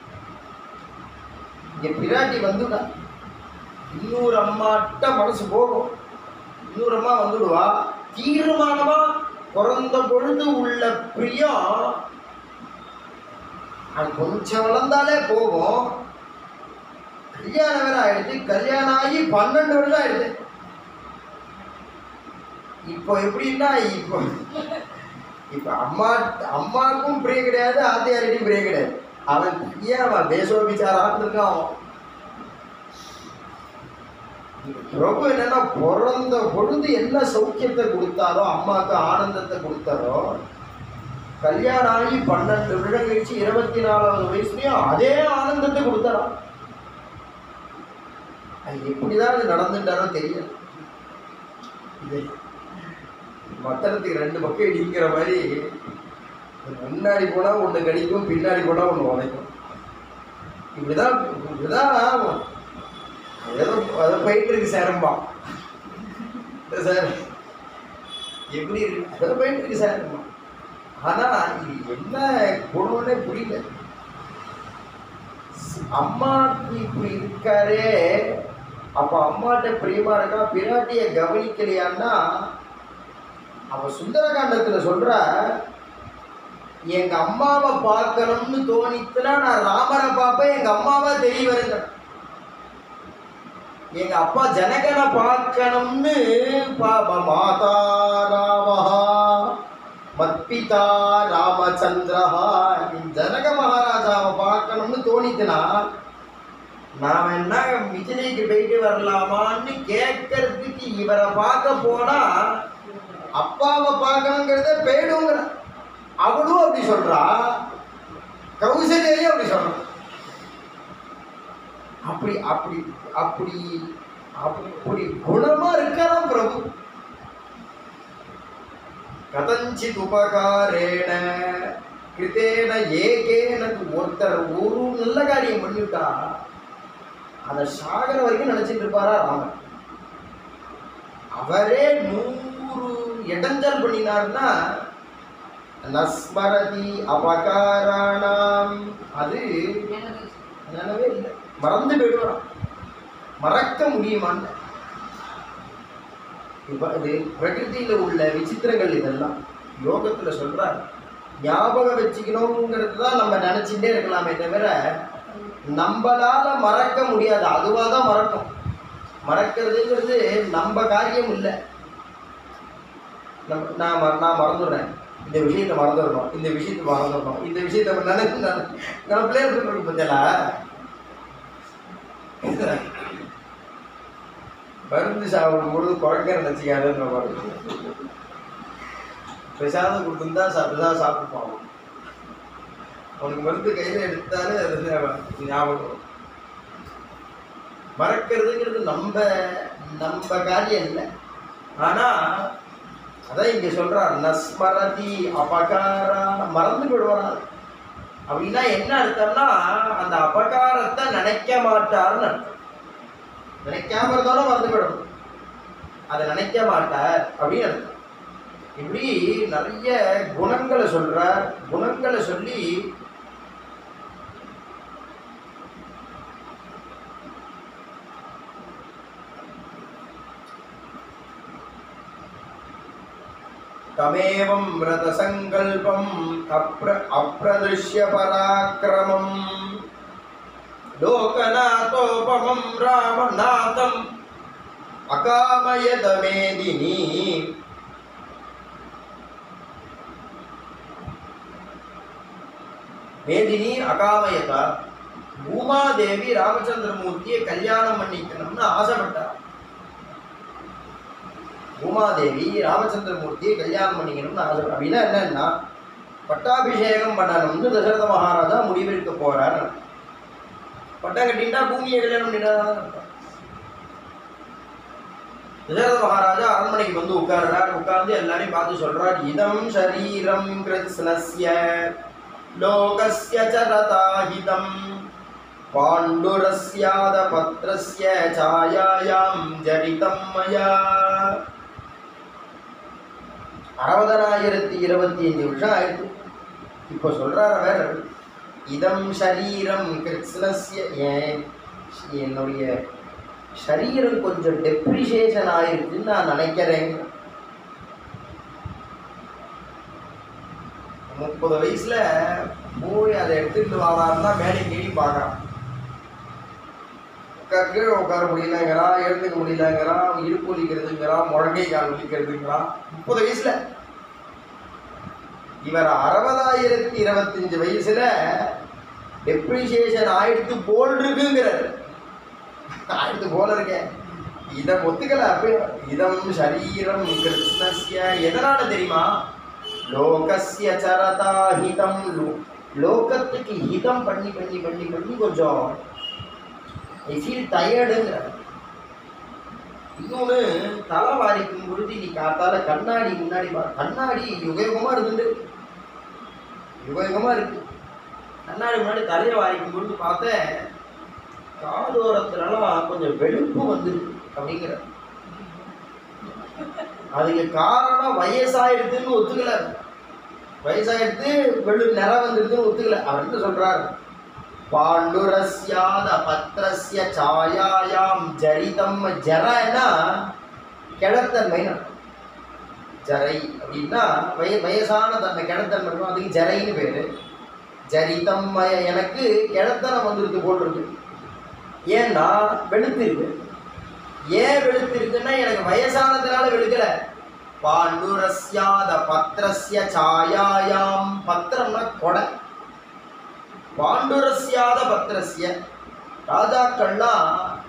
இங்க பிராட்டி வந்துடா இன்னொரு அம்மாட்ட மனசு போகும் இன்னொரு அம்மா வந்துடுவா தீர்மானமா பிறந்த பொழுது உள்ள பிரியம் அது கொஞ்சம் வளர்ந்தாலே போகும் கல்யாணம் வேற ஆயிடுச்சு கல்யாணம் ஆகி பன்னெண்டு வருஷம் ஆயிடுச்சு இப்போ எப்படின்னா இப்போ இப்போ அம்மா அம்மாவுக்கும் பிரிய கிடையாது ஆத்தியாரிட்டையும் பிரிய கிடையாது அவன் ஏன் அவன் தேசோபிச்சாரான்னு இருக்கான் அவன் பிரபு என்னன்னா பிறந்த பொழுது என்ன சௌக்கியத்தை கொடுத்தாரோ அம்மாவுக்கு ஆனந்தத்தை கொடுத்தாரோ கல்யாணம் ஆகி பன்னெண்டு வருடம் கழிச்சு இருபத்தி நாலாவது வயசுலயும் அதே ஆனந்தத்தை கொடுத்தாராம் அது எப்படிதான் இது நடந்துட்டாரோ தெரியல இது மத்தனத்துக்கு ரெண்டு பக்கம் இடிக்கிற மாதிரி முன்னாடி போனா ஒண்ணு கடிக்கும் பின்னாடி போனா ஒண்ணு உதைக்கும் இப்படிதான் இப்படிதான் ஆகும் ஏதோ அதை போயிட்டு இருக்கு சேரம்பா சார் எப்படி இருக்கு அதை போயிட்டு இருக்கு சேரம்பா ஆனா இது என்ன குணம்னே புரியல அம்மாக்கு இப்படி இருக்காரே அப்ப அம்மாட்ட பிரியமா இருக்கா பிராட்டிய கவனிக்கலையான்னா அவ சுந்தரகாண்டத்துல சொல்ற எங்க அம்மாவை பார்க்கணும்னு தோணித்துனா நான் ராமரை பார்ப்பேன் எங்க அம்மாவா தெரிய வருங்க எங்க அப்பா ஜனகனை பார்க்கணும்னு பாப மாதா ராமஹா மத்பிதா ராமச்சந்திரஹா என் ஜனக மகாராஜாவை பார்க்கணும்னு தோணித்துனா நாம என்ன மிதிலைக்கு போயிட்டு வரலாமான்னு கேட்கறதுக்கு இவரை பார்க்க போனா அப்பாவை பார்க்கணுங்கிறத போயிடுங்கிற அவளும் அப்படி சொல்றா கௌசல்யாலையும் அப்படி சொல்றான் அப்படி அப்படி அப்படி அப்படி குணமா இருக்காராம் பிரபு கதஞ்சித் உபகாரேன கிருத்தேன ஏகேன ஒருத்தர் ஒரு நல்ல காரியம் பண்ணிவிட்டா அதை சாகர வரைக்கும் நினைச்சிட்டு இருப்பாரா ராமன் அவரே நூறு இடைஞ்சல் பண்ணினார்னா நஸ்மரதி அபகாராணாம் அது நினைவே இல்லை மறந்து போயிடுவாராம் மறக்க முடியுமான்னு இப்ப இது பிரகிருதியில உள்ள விசித்திரங்கள் இதெல்லாம் யோகத்துல சொல்றார் ஞாபகம் வச்சுக்கணுங்கிறது தான் நம்ம நினைச்சுட்டே இருக்கலாமே தவிர நம்மளால மறக்க முடியாது அதுவாக தான் மறக்கும் மறக்கிறதுங்கிறது நம்ம காரியம் இல்லை நம்ம நான் ம- நான் மறந்துடுறேன் இந்த விஷயத்தை மறந்துடணும் இந்த விஷயத்தை மறந்துடணும் இந்த விஷயத்தை நினைச்சு நான் நினப்பிலே இருக்கு பத்தியலா மருந்து சாப்பிடும் பொழுது குறைக்க நினச்சிக்காதுன்ற மாதிரி பிரசாதம் கொடுத்துருந்தா அப்படிதான் சாப்பிட்டுப்பான் அவன். அவனுக்கு மருந்து கையில் எடுத்தாலே அது ஞாபகம் வரும். மறக்கிறதுங்கிறது நம்ம நம்ம காரியம் இல்லை ஆனா அதான் இங்க சொல்றார் நஸ்மரதி அபகாரான மறந்து விடுவார் அப்படின்னா என்ன அர்த்தம்னா அந்த அபகாரத்தை நினைக்க மாட்டார்னு அர்த்தம் நினைக்காம இருந்தாலும் மறந்து விடணும் அதை நினைக்க மாட்டார் அப்படின்னு அர்த்தம் இப்படி நிறைய குணங்களை சொல்றார் குணங்களை சொல்லி तमेवं व्रतसङ्कल्पम् अप्र अप्रदृश्य पराक्रमम् लोकनाथोपमं रामनाथम् अकामयत मेदिनी மேதினி அகாமயதா பூமாதேவி ராமச்சந்திரமூர்த்தியை கல்யாணம் பண்ணிக்கணும்னு ஆசைப்பட்டார் பூமாதேவி ராமச்சந்திரமூர்த்தியை கல்யாணம் பண்ணிக்கணும்னு ஆசை அப்படின்னா என்னன்னா பட்டாபிஷேகம் பண்ணணும்னு தசரத மகாராஜா முடிவெடுக்க போறார் பட்டம் கட்டிட்டா பூமியை கல்யாணம் பண்ணிட்டா தசரத மகாராஜா அரண்மனைக்கு வந்து உட்கார்றார் உட்கார்ந்து எல்லாரையும் பார்த்து சொல்றார் இதம் சரீரம் கிருஷ்ணஸ்ய லோகஸ்ய சரதாஹிதம் பாண்டுரஸ்யாத பத்ரஸ்ய சாயாயாம் ஜடிதம் மயா அறுபதனாயிரத்தி இருபத்தி அஞ்சு வருஷம் ஆயிடுச்சு இப்போ சொல்றார் அவர் இதம் சரீரம் கிருஷ்ணஸ்ய ஏன் என்னுடைய சரீரம் கொஞ்சம் டெப்ரிசியேஷன் ஆயிருக்குன்னு நான் நினைக்கிறேன் முப்பது வயசுல போய் அதை எடுத்துட்டு வாராருன்னா மேலே கீழே பார்க்கறான் க- கீழே உட்கார முடியலங்கிறான் எழுந்துக்க முடியலங்கிறான் இடுப்பு வலிக்கிறதுங்கிறான் முழங்கை கால் வலிக்கிறதுங்கிறான் முப்பது வயசுல இவர் அறுபதாயிரத்தி இருபத்தஞ்சு வயசுல டெப்ரிசியேஷன் ஆயிடுத்து போல் இருக்குங்கிறார் ஆயிடுத்து போல இருக்கேன் இதை ஒத்துக்கல அப்ப இதம் சரீரம் கிருஷ்ணஸ்ய எதனால தெரியுமா லோகஸ்ய சரதா ஹிதம் லோ- லோகத்துக்கு ஹிதம் பண்ணி பண்ணி பண்ணி பண்ணி கொஞ்சம் ஐ ஃபீல் டயர்டுங்கிற இன்னொன்று தலை வாரிக்கும் பொழுது நீ காத்தால கண்ணாடி முன்னாடி பா கண்ணாடி யுகயுகமாக இருக்குது யுகயுகமாக இருக்கு கண்ணாடி முன்னாடி தலையை வாரிக்கும் பொழுது பார்த்தேன் காதோரத்துலலாம் கொஞ்சம் வெளுப்பு வந்துருக்கு அப்படிங்கிற அதுக்கு காரணம் வயசாயிடுதுன்னு ஒத்துக்கல வயசாயிடுத்து வெள்ளு நிறம் வந்துடுதுன்னு ஒத்துக்கல அவர் என்ன சொல்றாரு பாண்டுரஸ்யாத பத்ரஸ்ய சாயாயாம் ஜரிதம் ஜரனா கிழத்தன்மைன்னு அர்த்தம். ஜரை அப்படின்னா வய வயசான தன்மை கிழத்தன்மை இருக்கும் அதுக்கு ஜரைன்னு பேரு ஜரிதம் மய எனக்கு கிழத்தனம் வந்துருக்கு போட்டிருக்கு ஏன்னா வெளுத்து இருக்கு ஏன் வெளுத்து இருக்குன்னா எனக்கு வயசானதுனால வெளுக்கல பாண்டுரஸ்யாத பத்ரஸ்ய சாயாயாம் பத்திரம்னா கொடை பாண்டுரஸ்யாத பத்திரஸ்ய ராஜாக்கள்லாம்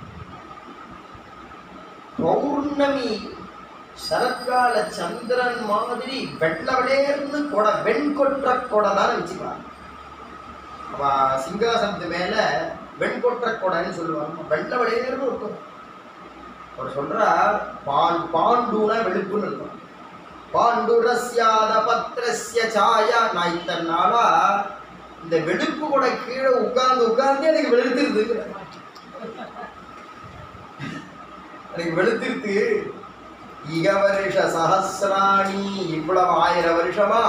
பௌர்ணமி சரத்கால சந்திரன் மாதிரி வெள்ள விளையர்னு கொடை வெண்கொற்ற கொடை தானே வச்சுப்பாங்க அவ சிங்காசனத்து மேல வெண்கொற்ற கொடைன்னு சொல்லுவாங்க வெள்ள விளையர்னு இருக்கும் அவர் சொல்றார் பான் பாண்டுனா வெளுப்புன்னு இருக்கும் பாண்டுரஸ்யாத பத்ரஸ்ய சாயா நான் இத்தனை நாளா இந்த வெளுப்பு கூட கீழே உட்கார்ந்து உட்கார்ந்து எனக்கு வெளுத்துருது எனக்கு வெளுத்திருக்கு இக வருஷ சஹசிராணி இவ்வளவு ஆயிரம் வருஷமா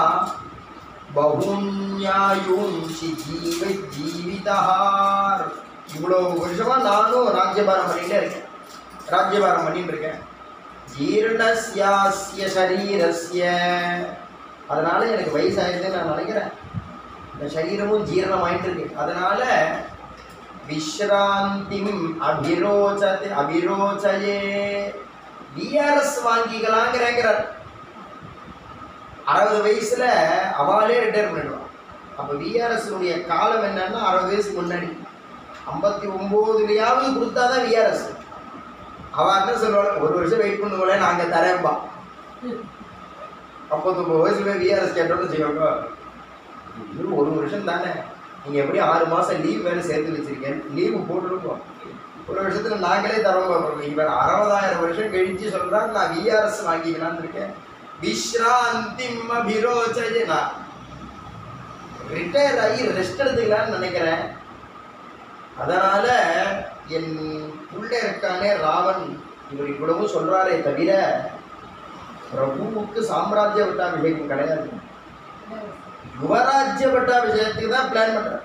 பகுன்யாயுன்சி ஜீவ ஜீவிதஹார் இவ்வளவு வருஷமா நானும் ராஜ்யபாரம் பண்ணிட்டே இருக்கேன் ராஜ்யபாரம் பண்ணிட்டு இருக்கேன் ஜீர்ணஸ்யாஸ்ய சரீரஸ்ய அதனால எனக்கு வயசாயிருதுன்னு நான் நினைக்கிறேன் இந்த சரீரமும் ஜீரணமாயிட்டு இருக்கு அதனால விஸ்ராந்திம் அபிரோச்சது அபிரோச்சயே விஆர்எஸ் வாங்கிக்கலாங்கிறேங்கிறார் அறுபது வயசுல அவாலே ரிட்டையர் பண்ணிடுவான் அப்போ விஆர்எஸ்னுடைய காலம் என்னன்னா அறுபது வயசுக்கு முன்னாடி ஐம்பத்தி ஒம்போதுலையாவது கொடுத்தாதான் விஆர்எஸ் அவன் என்ன சொல்லுவாள் ஒரு வருஷம் வெயிட் பண்ணுங்களே நாங்கள் தரேன்பா ஐம்பத்தொம்பது வயசுல விஆர்எஸ் கேட்டோம்னு வச்சுக்கோங்க இன்னும் ஒரு வருஷம் தானே நீங்கள் எப்படி ஆறு மாதம் லீவ் வேலை சேர்த்து வச்சிருக்கேன் லீவு போட்டுருக்கோம் ஒரு வருஷத்துல நாங்களே தரோம் பார்ப்போம் இவர் அறுபதாயிரம் வருஷம் கழிச்சு சொல்றாரு நான் விஆர்எஸ் வாங்கிக்கலாம்னு இருக்கேன் விஸ்ராந்திம் அபிரோச்சய நான் ரிட்டையர் ஆகி ரெஸ்ட் எடுத்துக்கலாம்னு நினைக்கிறேன் அதனால என் புள்ள இருக்கானே ராவன் இவர் இவ்வளவும் சொல்றாரே தவிர பிரபுவுக்கு சாம்ராஜ்ய பட்டாபிஷேகம் கிடையாது யுவராஜ்ய பட்டாபிஷேகத்துக்கு தான் பிளான் பண்றார்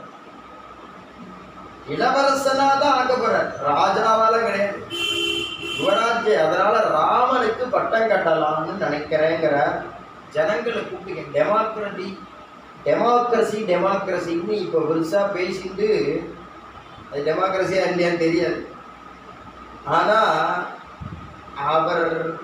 இளவரசனா தான் ஆக்க போறார் ராஜாவால கிடையாது யுவராஜ்ய அதனால ராமனுக்கு பட்டம் கட்டலாம்னு நினைக்கிறேங்கிற ஜனங்களை கூப்பிட்டு டெமோக்ரட்டி டெமோக்ரஸி டெமோக்ரஸின்னு இப்போ பெருசா பேசிட்டு அது டெமோக்ரஸியா இல்லையான்னு தெரியாது ஆனா அவர்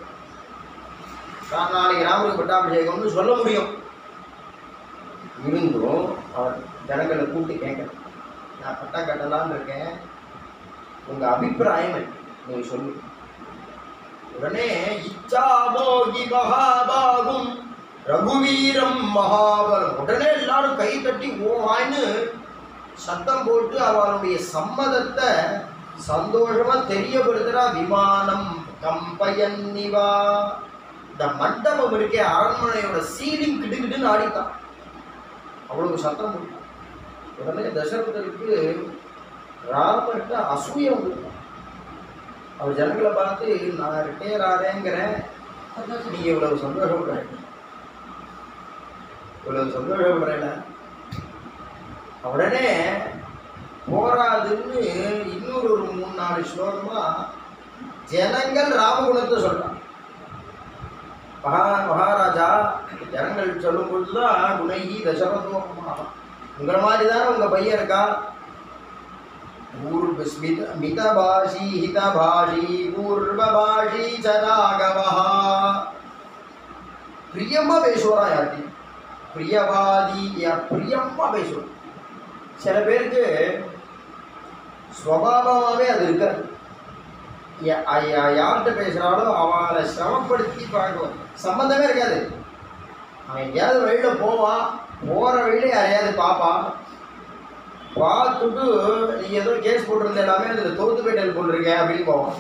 தான் நாளைக்கு ராமனுக்கு பட்டாபிஷேகம்னு சொல்ல முடியும் இருந்தும் அவர் ஜனங்களை கூப்பிட்டு கேட்கணும் நான் பட்டா கட்டலான்னு இருக்கேன் உங்க அபிப்பிராயம் என்ன நீங்க சொல்லுங்க உடனே இச்சாமோகி மகாபாகும் ரகுவீரம் மகாபலம் உடனே எல்லாரும் கை தட்டி ஓஹான்னு சத்தம் போட்டு அவளுடைய சம்மதத்தை சந்தோஷமா தெரியப்படுத்துறா விமானம் கம்பயன்னிவா இந்த மண்டபம் இருக்கே அரண்மனையோட சீலிங் கிடுகிடுன்னு ஆடித்தான் அவ்வளவு சத்தம் போட்டான் உடனே தசரதருக்கு ராமர்கிட்ட அசூய வந்துருக்கான் அவர் ஜனங்களை பார்த்து நான் ரிட்டையர் ஆறேங்கிறேன் நீங்க இவ்வளவு சந்தோஷப்படுற இவ்வளவு சந்தோஷப்படுறேன் உடனே போராதுன்னு இன்னொரு ஒரு மூணு நாலு ஸ்லோகமா ஜனங்கள் ராமகுணத்தை சொல்றான் மகா மகாராஜா ஜனங்கள் சொல்லும் பொழுதுதான் குணகி தசரதோகமாக உங்களை மாதிரி தானே உங்க பையன் இருக்கா பூர்வ ஸ்மித மிதபாஷி ஹிதபாஷி பூர்வபாஷி ச ராகவா பிரியமா பேசுவாரா யார்ட்டையும் பிரியவாதி யா- பிரியமா பேசுவார் சில பேருக்கு ஸ்வபாவமாகவே அது இருக்காது யா- யா- யார்கிட்ட பேசுகிறாலும் அவளை சிரமப்படுத்தி பார்க்குவோம் சம்மந்தமே இருக்காது அவன் எங்கேயாவது வழியில் போவான் போகிற வழியில யாரையாவது பார்ப்பான் பார்த்துட்டு நீ ஏதோ கேஸ் போட்டிருந்த எல்லாமே அதில் தோத்து போயிட்டல் போட்டிருக்கேன் அப்படின்னு போவான்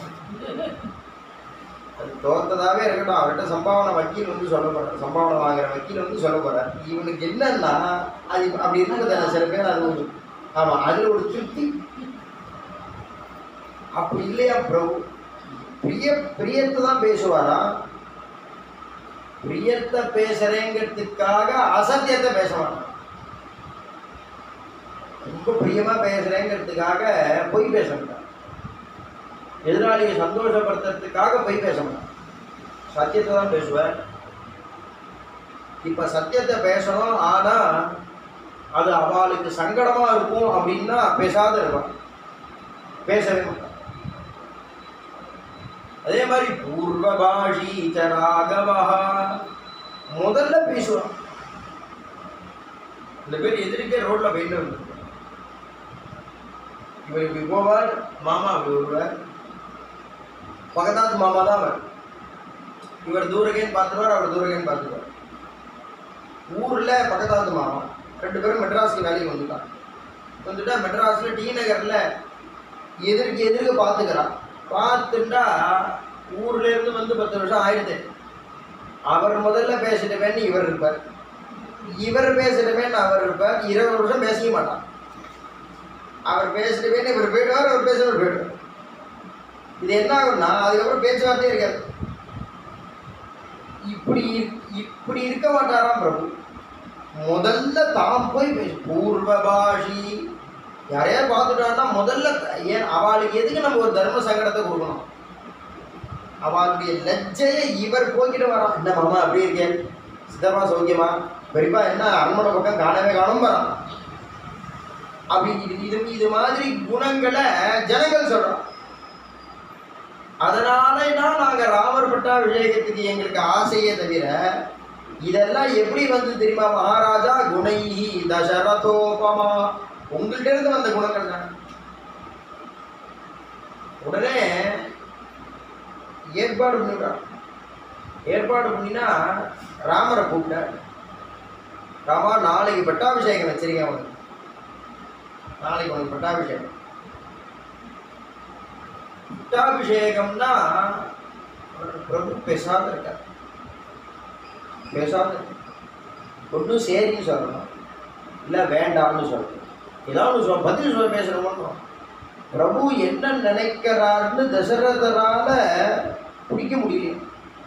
அது தோத்ததாவே இருக்கட்டும் அவர்கிட்ட சம்பாவனை வக்கீல் வந்து சொல்ல போறார் சம்பாவனை வாங்குற வக்கீல் வந்து சொல்ல போறார் இவனுக்கு என்னன்னா அது அப்படி இருந்தாங்க தானே சில பேர் அது ஒரு ஆமாம் அதில் ஒரு திருப்தி அப்படி இல்லையா பிரபு பிரிய பிரியத்தை தான் பேசுவாரா பிரியத்தை பேசுறேங்கிறதுக்காக அசத்தியத்தை பேச மாட்டான் ரொம்ப பிரியமா பேசுறேங்கிறதுக்காக பொய் பேச மாட்டான் எதிராளியை சந்தோஷப்படுத்துறதுக்காக பொய் பேச மாட்டான் சத்தியத்தை தான் பேசுவார் இப்ப சத்தியத்தை பேசணும் ஆனா அது அவளுக்கு சங்கடமா இருக்கும் அப்படின்னா பேசாத இருப்பான் பேசவே மாட்டான் அதே மாதிரி பூர்வபாஷி ராகவா முதல்ல பேசுவான் இந்த பேர் எதிர்க்கே ரோட்ல போயிட்டு வந்து இவர் இப்படி போவார் மாமா அப்படி வருவார் பக்கத்தாத்து மாமா தான் அவர் இவர் தூரகேன்னு பார்த்துருவார் அவர் தூரகேன்னு பார்த்துருவார் ஊர்ல பக்கத்தாத்து மாமா ரெண்டு பேரும் மெட்ராஸ்க்கு வேலைக்கு வந்துட்டான் வந்துட்டா மெட்ராஸ்ல டி நகர்ல எதிர்க்கு எதிர்க்க பார்த்துக்கிறான் பார்த்துட்டா ஊர்ல இருந்து வந்து பத்து வருஷம் ஆயிடுது அவர் முதல்ல பேசிட்டவேன்னு இவர் இருப்பார் இவர் பேசிட்டவேன்னு அவர் இருப்பார் இருபது வருஷம் பேசவே மாட்டான் அவர் பேசிட்டவேன்னு இவர் போயிடுவார் அவர் பேசுறவர் போயிடுவார் இது என்ன ஆகும்னா அதுக்கப்புறம் பேச்சுவார்த்தையே இருக்காது இப்படி இப்படி இருக்க மாட்டாராம் பிரபு முதல்ல தாம் போய் பேசு பூர்வபாஷி யாரையாவது பார்த்துட்டான்னா முதல்ல த- ஏன் அவளுக்கு எதுக்கு நம்ம ஒரு தர்ம சங்கடத்தை கொடுக்கணும் அவளுடைய லஜ்ஜையை இவர் போய்கிட்டு வரான் என்ன மாமா அப்படி இருக்கேன் சித்தப்பா சௌக்கியமா பெரியப்பா என்ன அரண்மனை பக்கம் காணவே காணும் வரான் அப்படி இது இது இது மாதிரி குணங்களை ஜனங்கள் சொல்றான் அதனால தான் நாங்க ராமர் பட்டாபிஷேகத்துக்கு எங்களுக்கு ஆசையே தவிர இதெல்லாம் எப்படி வந்து தெரியுமா மகாராஜா குணைஹி தசரதோபமா உங்கள்கிட்ட இருந்து வந்த குணங்கள் தான் உடனே ஏற்பாடு பண்ணிவிட்டான் ஏற்பாடு பண்ணினா ராமரை கூப்பிட்டார் ராமா நாளைக்கு பட்டாபிஷேகம் வச்சிருக்கேன் அவனுக்கு நாளைக்கு உனக்கு பட்டாபிஷேகம் பட்டாபிஷேகம்னா பிரபு பேசாத இருக்கார் பேசாத ஒன்றும் சரின்னு சொல்லணும் இல்லை வேண்டாம்னு சொல்லணும் ஏதாவது ஒன்று சொல் பதில் சொல்ல பேசணும் பிரபு என்ன நினைக்கிறாருன்னு தசரதரால பிடிக்க முடியல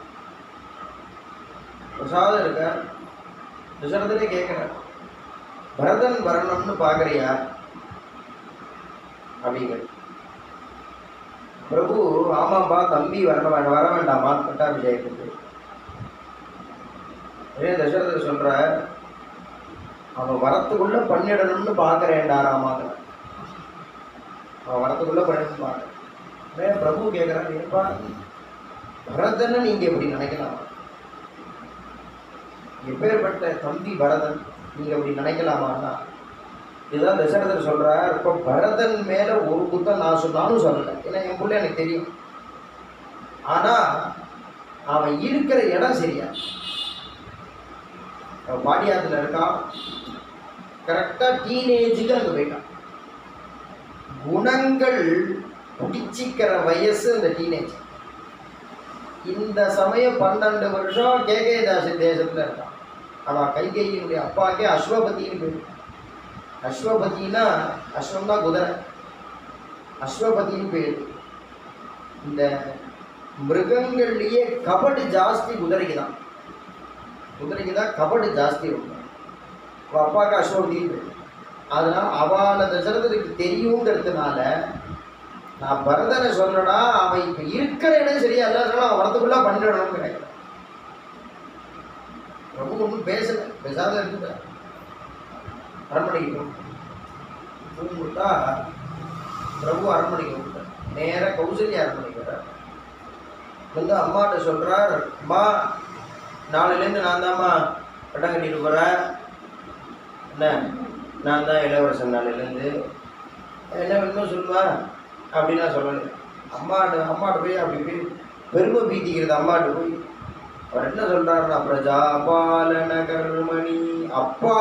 பிரசாதம் இருக்கார் தசரதரே கேட்குறார் பரதன் வரணும்னு பார்க்குறியா அப்படிங்கிற பிரபு ஆமாப்பா தம்பி வர வேண்டாம் வர வேண்டாமா பட்டாபிஷேகத்துக்கு அதே தசரதர் சொல்ற அவன் வரத்துக்குள்ள பண்ணிடணும்னு பார்க்கறேன்டா ராமாங்க அவன் வரத்துக்குள்ள பண்ணிடணும்னு பார்க்கறேன் உடனே பிரபு கேட்குறாரு ஏப்பா பரதன்னு நீங்க எப்படி நினைக்கலாம் எப்பேற்பட்ட தம்பி பரதன் நீங்க அப்படி நினைக்கலாமான்னா இதுதான் தசரதர் சொல்றார் இப்போ பரதன் மேல ஒரு குத்தம் நான் சொன்னாலும் சொல்லலை ஏன்னா என் பிள்ளை எனக்கு தெரியும் ஆனா அவன் இருக்கிற இடம் சரியா அவன் பாடியாத்துல இருக்கான் கரெக்டா டீனேஜுக்கு அங்க போயிட்டான் குணங்கள் பிடிச்சிக்கிற வயசு அந்த டீனேஜ் இந்த சமயம் பன்னெண்டு வருஷம் கேகே தாசி தேசத்துல இருக்கான் அவன் கைகையினுடைய அப்பாக்கே அஸ்வபதின்னு பேர் அஸ்வபதினா அஸ்வம்னா குதிரை அஸ்வபதின்னு பேர் இந்த மிருகங்கள்லயே கபடு ஜாஸ்தி குதிரைக்கு தான் குதிரைக்கு தான் கபடு ஜாஸ்தி இருக்கும் அவள் அப்பாவுக்கு அஸ்வபதின்னு பேர் அதனால அவளை தசரதருக்கு தெரியுங்கிறதுனால நான் பரதனை சொல்றேன்னா அவன் இப்ப இருக்கிற இடம் சரியா இல்லை அதனால அவன் வரத்துக்குள்ள பண்ணிடணும்னு நினைக்கிறேன் ரொம்ப ஒன்றும் பேசல பேசாத இருந்துட்டேன் அரண்மனைக்கு போ தூங்கிட்டா பிரபு அரண்மனைக்கு வந்துட்டார் நேராக கௌசல்யா அரண்மனைக்கு வர்றார் வந்து அம்மாட்ட சொல்கிறார் அம்மா நாளையிலேருந்து நான் தாம்மா பட்டம் கட்டிட்டு போகிறேன் என்ன நான் தான் இளவரசன் நாளையிலேருந்து என்ன வேணுமோ சொல்லுவா அப்படின்னு நான் சொல்லலை அம்மாட்ட அம்மாட்ட போய் அப்படி போய் பெருமை பீத்திக்கிறது அம்மாட்ட போய் அவர் என்ன சொல்றாருன்னா பிரஜாபாலன கர்மணி அப்பா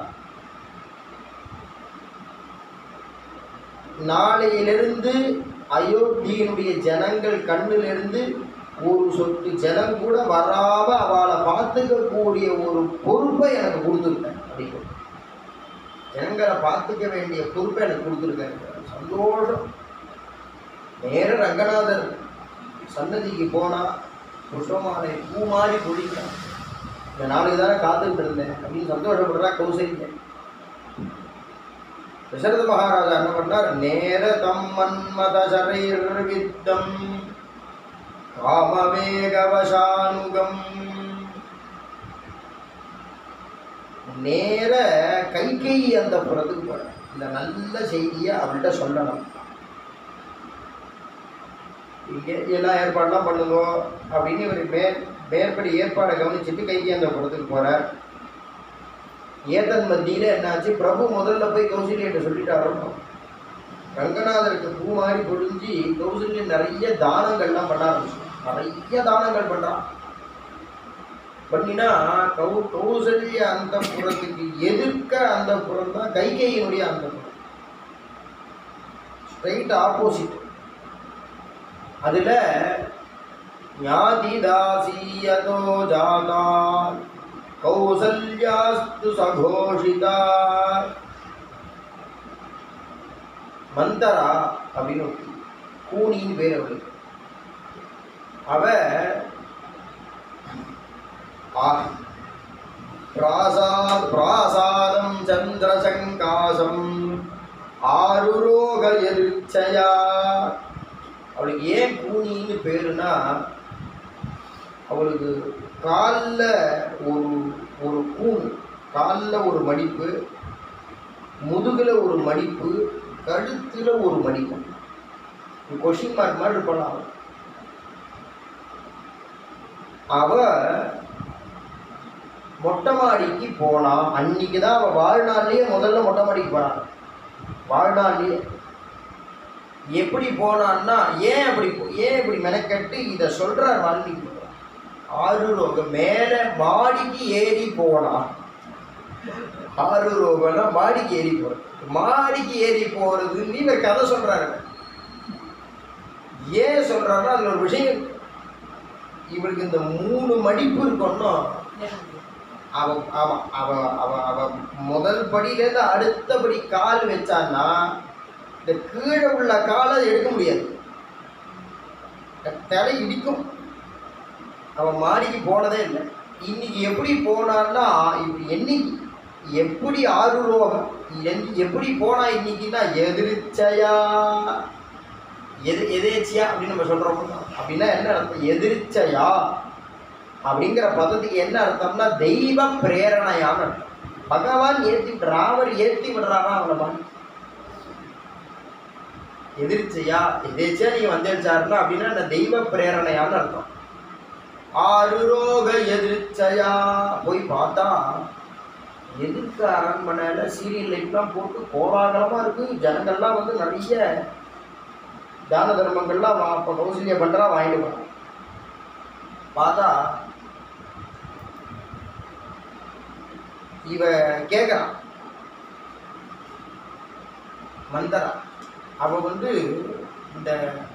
நாளையிலிருந்து அயோத்தியினுடைய ஜனங்கள் கண்ணிலிருந்து ஒரு சொட்டு ஜனம் கூட வராம அவளை பார்த்துக்கக்கூடிய ஒரு பொறுப்பை எனக்கு கொடுத்துருக்கேன் அப்படின்னு ஜனங்களை பார்த்துக்க வேண்டிய பொறுப்பை எனக்கு கொடுத்துருக்கேன் சந்தோஷம் நேர ரங்கநாதர் சன்னதிக்கு போனா புஷ்பமாலை பூ மாதிரி பொழிக்கிறான் இந்த நாளைக்கு தானே காத்துக்கிட்டு இருந்தேன் அப்படின்னு சந்தோஷப்படுறா கௌசல்யா தசரத மகாராஜா என்ன பண்ணார் நேர தம் மன்மத வித்தம் காமவேகவசானுகம் நேர கைகை அந்த புறத்துக்கு போற இந்த நல்ல செய்தியை அவள்கிட்ட சொல்லணும் இங்கே எல்லாம் ஏற்பாடெல்லாம் பண்ணுங்க அப்படின்னு இவர் மேற் மேற்படி ஏற்பாடை கவனிச்சுட்டு கைகை அந்த புறத்துக்கு போறார் ஏதன் மத்தியில் என்னாச்சு பிரபு முதல்ல போய் கௌசல்யிட்ட சொல்லிட்டாரோ ரங்கநாதருக்கு பூ மாதிரி பொழிஞ்சு கௌசல்யன் நிறைய தானங்கள்லாம் பண்ண ஆரம்பிச்சு நிறைய தானங்கள் பண்றான் பண்ணினா கௌ கௌசல்ய அந்த புறத்துக்கு எதிர்க்க அந்த புறம் தான் கைகையினுடைய அந்த புறம் ஸ்ட்ரைட் ஆப்போசிட் அதுல ஞாதிதாசீயதோ ஜாதா கௌசல்யாஸ்து சகோஷிதா மந்தரா அப்படின்னு ஒருத்தி. கூனின்னு பேர் அவளுக்கு அவ ஆ- பிராசாத் பிராசாதம் சந்திரசங்காசம் ஆருரோக எதிர்ச்சயா அவளுக்கு ஏன் கூனின்னு பேருனா அவளுக்கு காலில் ஒரு ஒரு கூன் காலில் ஒரு மடிப்பு முதுகில் ஒரு மடிப்பு கழுத்தில் ஒரு மடிப்பு கொஷின் மார்க் மாதிரி இருப்பாள் அவள் அவ மொட்டை மாடிக்கு போனா அன்னைக்கு தான் அவள் வாழ்நாள்லயே முதல்ல மொட்டை மாடிக்கு போனான் வாழ்நாள்லயே எப்படி போனான்னா ஏன் அப்படி போ- ஏன் இப்படி மெனக்கட்டு இதை சொல்றார் வால்மீகி ஆறு ரோகம் மேலே மாடிக்கு ஏறி போனான் ஆறு ரோகம்னா மாடிக்கு ஏறி போறது மாடிக்கு ஏறி போறதுன்னு இவர் கதை சொல்றாரு ஏன் சொல்றாருன்னா அதுல ஒரு விஷயம் இருக்கு. இவளுக்கு இந்த மூணு மடிப்பு இருக்கணும் அவ அவ அவ அவ அவ முதல் படியிலேருந்து அடுத்தபடி கால் வச்சான்னா இந்த கீழே உள்ள காலை எடுக்க முடியாது தலை இடிக்கும் அவன் மாடிக்கு போனதே இல்லை இன்னைக்கு எப்படி போனான்னா இப்படி என்னைக்கு எப்படி ஆறு ரோகம் என்- எப்படி போனா இன்னைக்குன்னா எதிர்ச்சையா எது எதேச்சியா அப்படின்னு நம்ம சொல்றோம் அப்படின்னா என்ன அர்த்தம் எதிர்ச்சையா அப்படிங்கிற பதத்துக்கு என்ன அர்த்தம்னா தெய்வ பிரேரணையான அர்த்தம் பகவான் ஏற்றி ராமர் ஏற்றி விடுறாரா அவனை பண்ணி எதிர்ச்சையா எதேச்சியா நீங்க வந்தேச்சாருன்னா அப்படின்னா அந்த தெய்வ பிரேரணையான அர்த்தம் ஆறு ரோக எதிர்ச்சையா போய் பார்த்தா எதிர்க்க அரண்மனையில சீரியல் லைட்லாம் போட்டு கோலாகலமா இருக்கு ஜனங்கள்லாம் வந்து நிறைய தான தர்மங்கள்லாம் வா இப்போ கௌசல்யா பண்றா வாங்கிட்டு போறான் பார்த்தா இவ கேட்குறான் மந்தரா அவ வந்து இந்த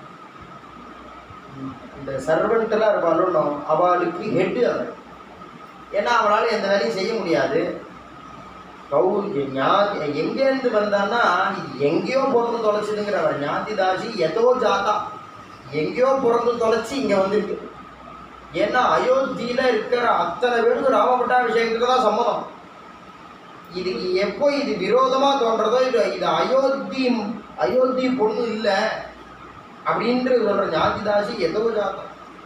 இந்த சர்வெண்ட்டெல்லாம் இருப்பாளோ அவளுக்கு ஹெட்டு அவள் ஏன்னா அவளால் எந்த வேலையும் செய்ய முடியாது கௌ ஞாதி எங்கேருந்து வந்தான்னா இது எங்கேயோ பிறந்து தொலைச்சிதுங்கிறவன் ஞாதி தாசி எதோ ஜாதா எங்கேயோ பிறந்து தொலைச்சி இங்கே வந்திருக்கு ஏன்னா அயோத்தியில இருக்கிற அத்தனை பேருக்கு ராமபட்டாபிஷேகத்துக்கு தான் சம்மதம் இதுக்கு எப்போ இது விரோதமா தோன்றதோ இது இது அயோத்தி அயோத்தி பொண்ணு இல்லை அப்படின்ற சொல்ற ஞாதிதாசி எதோ ஜாதம்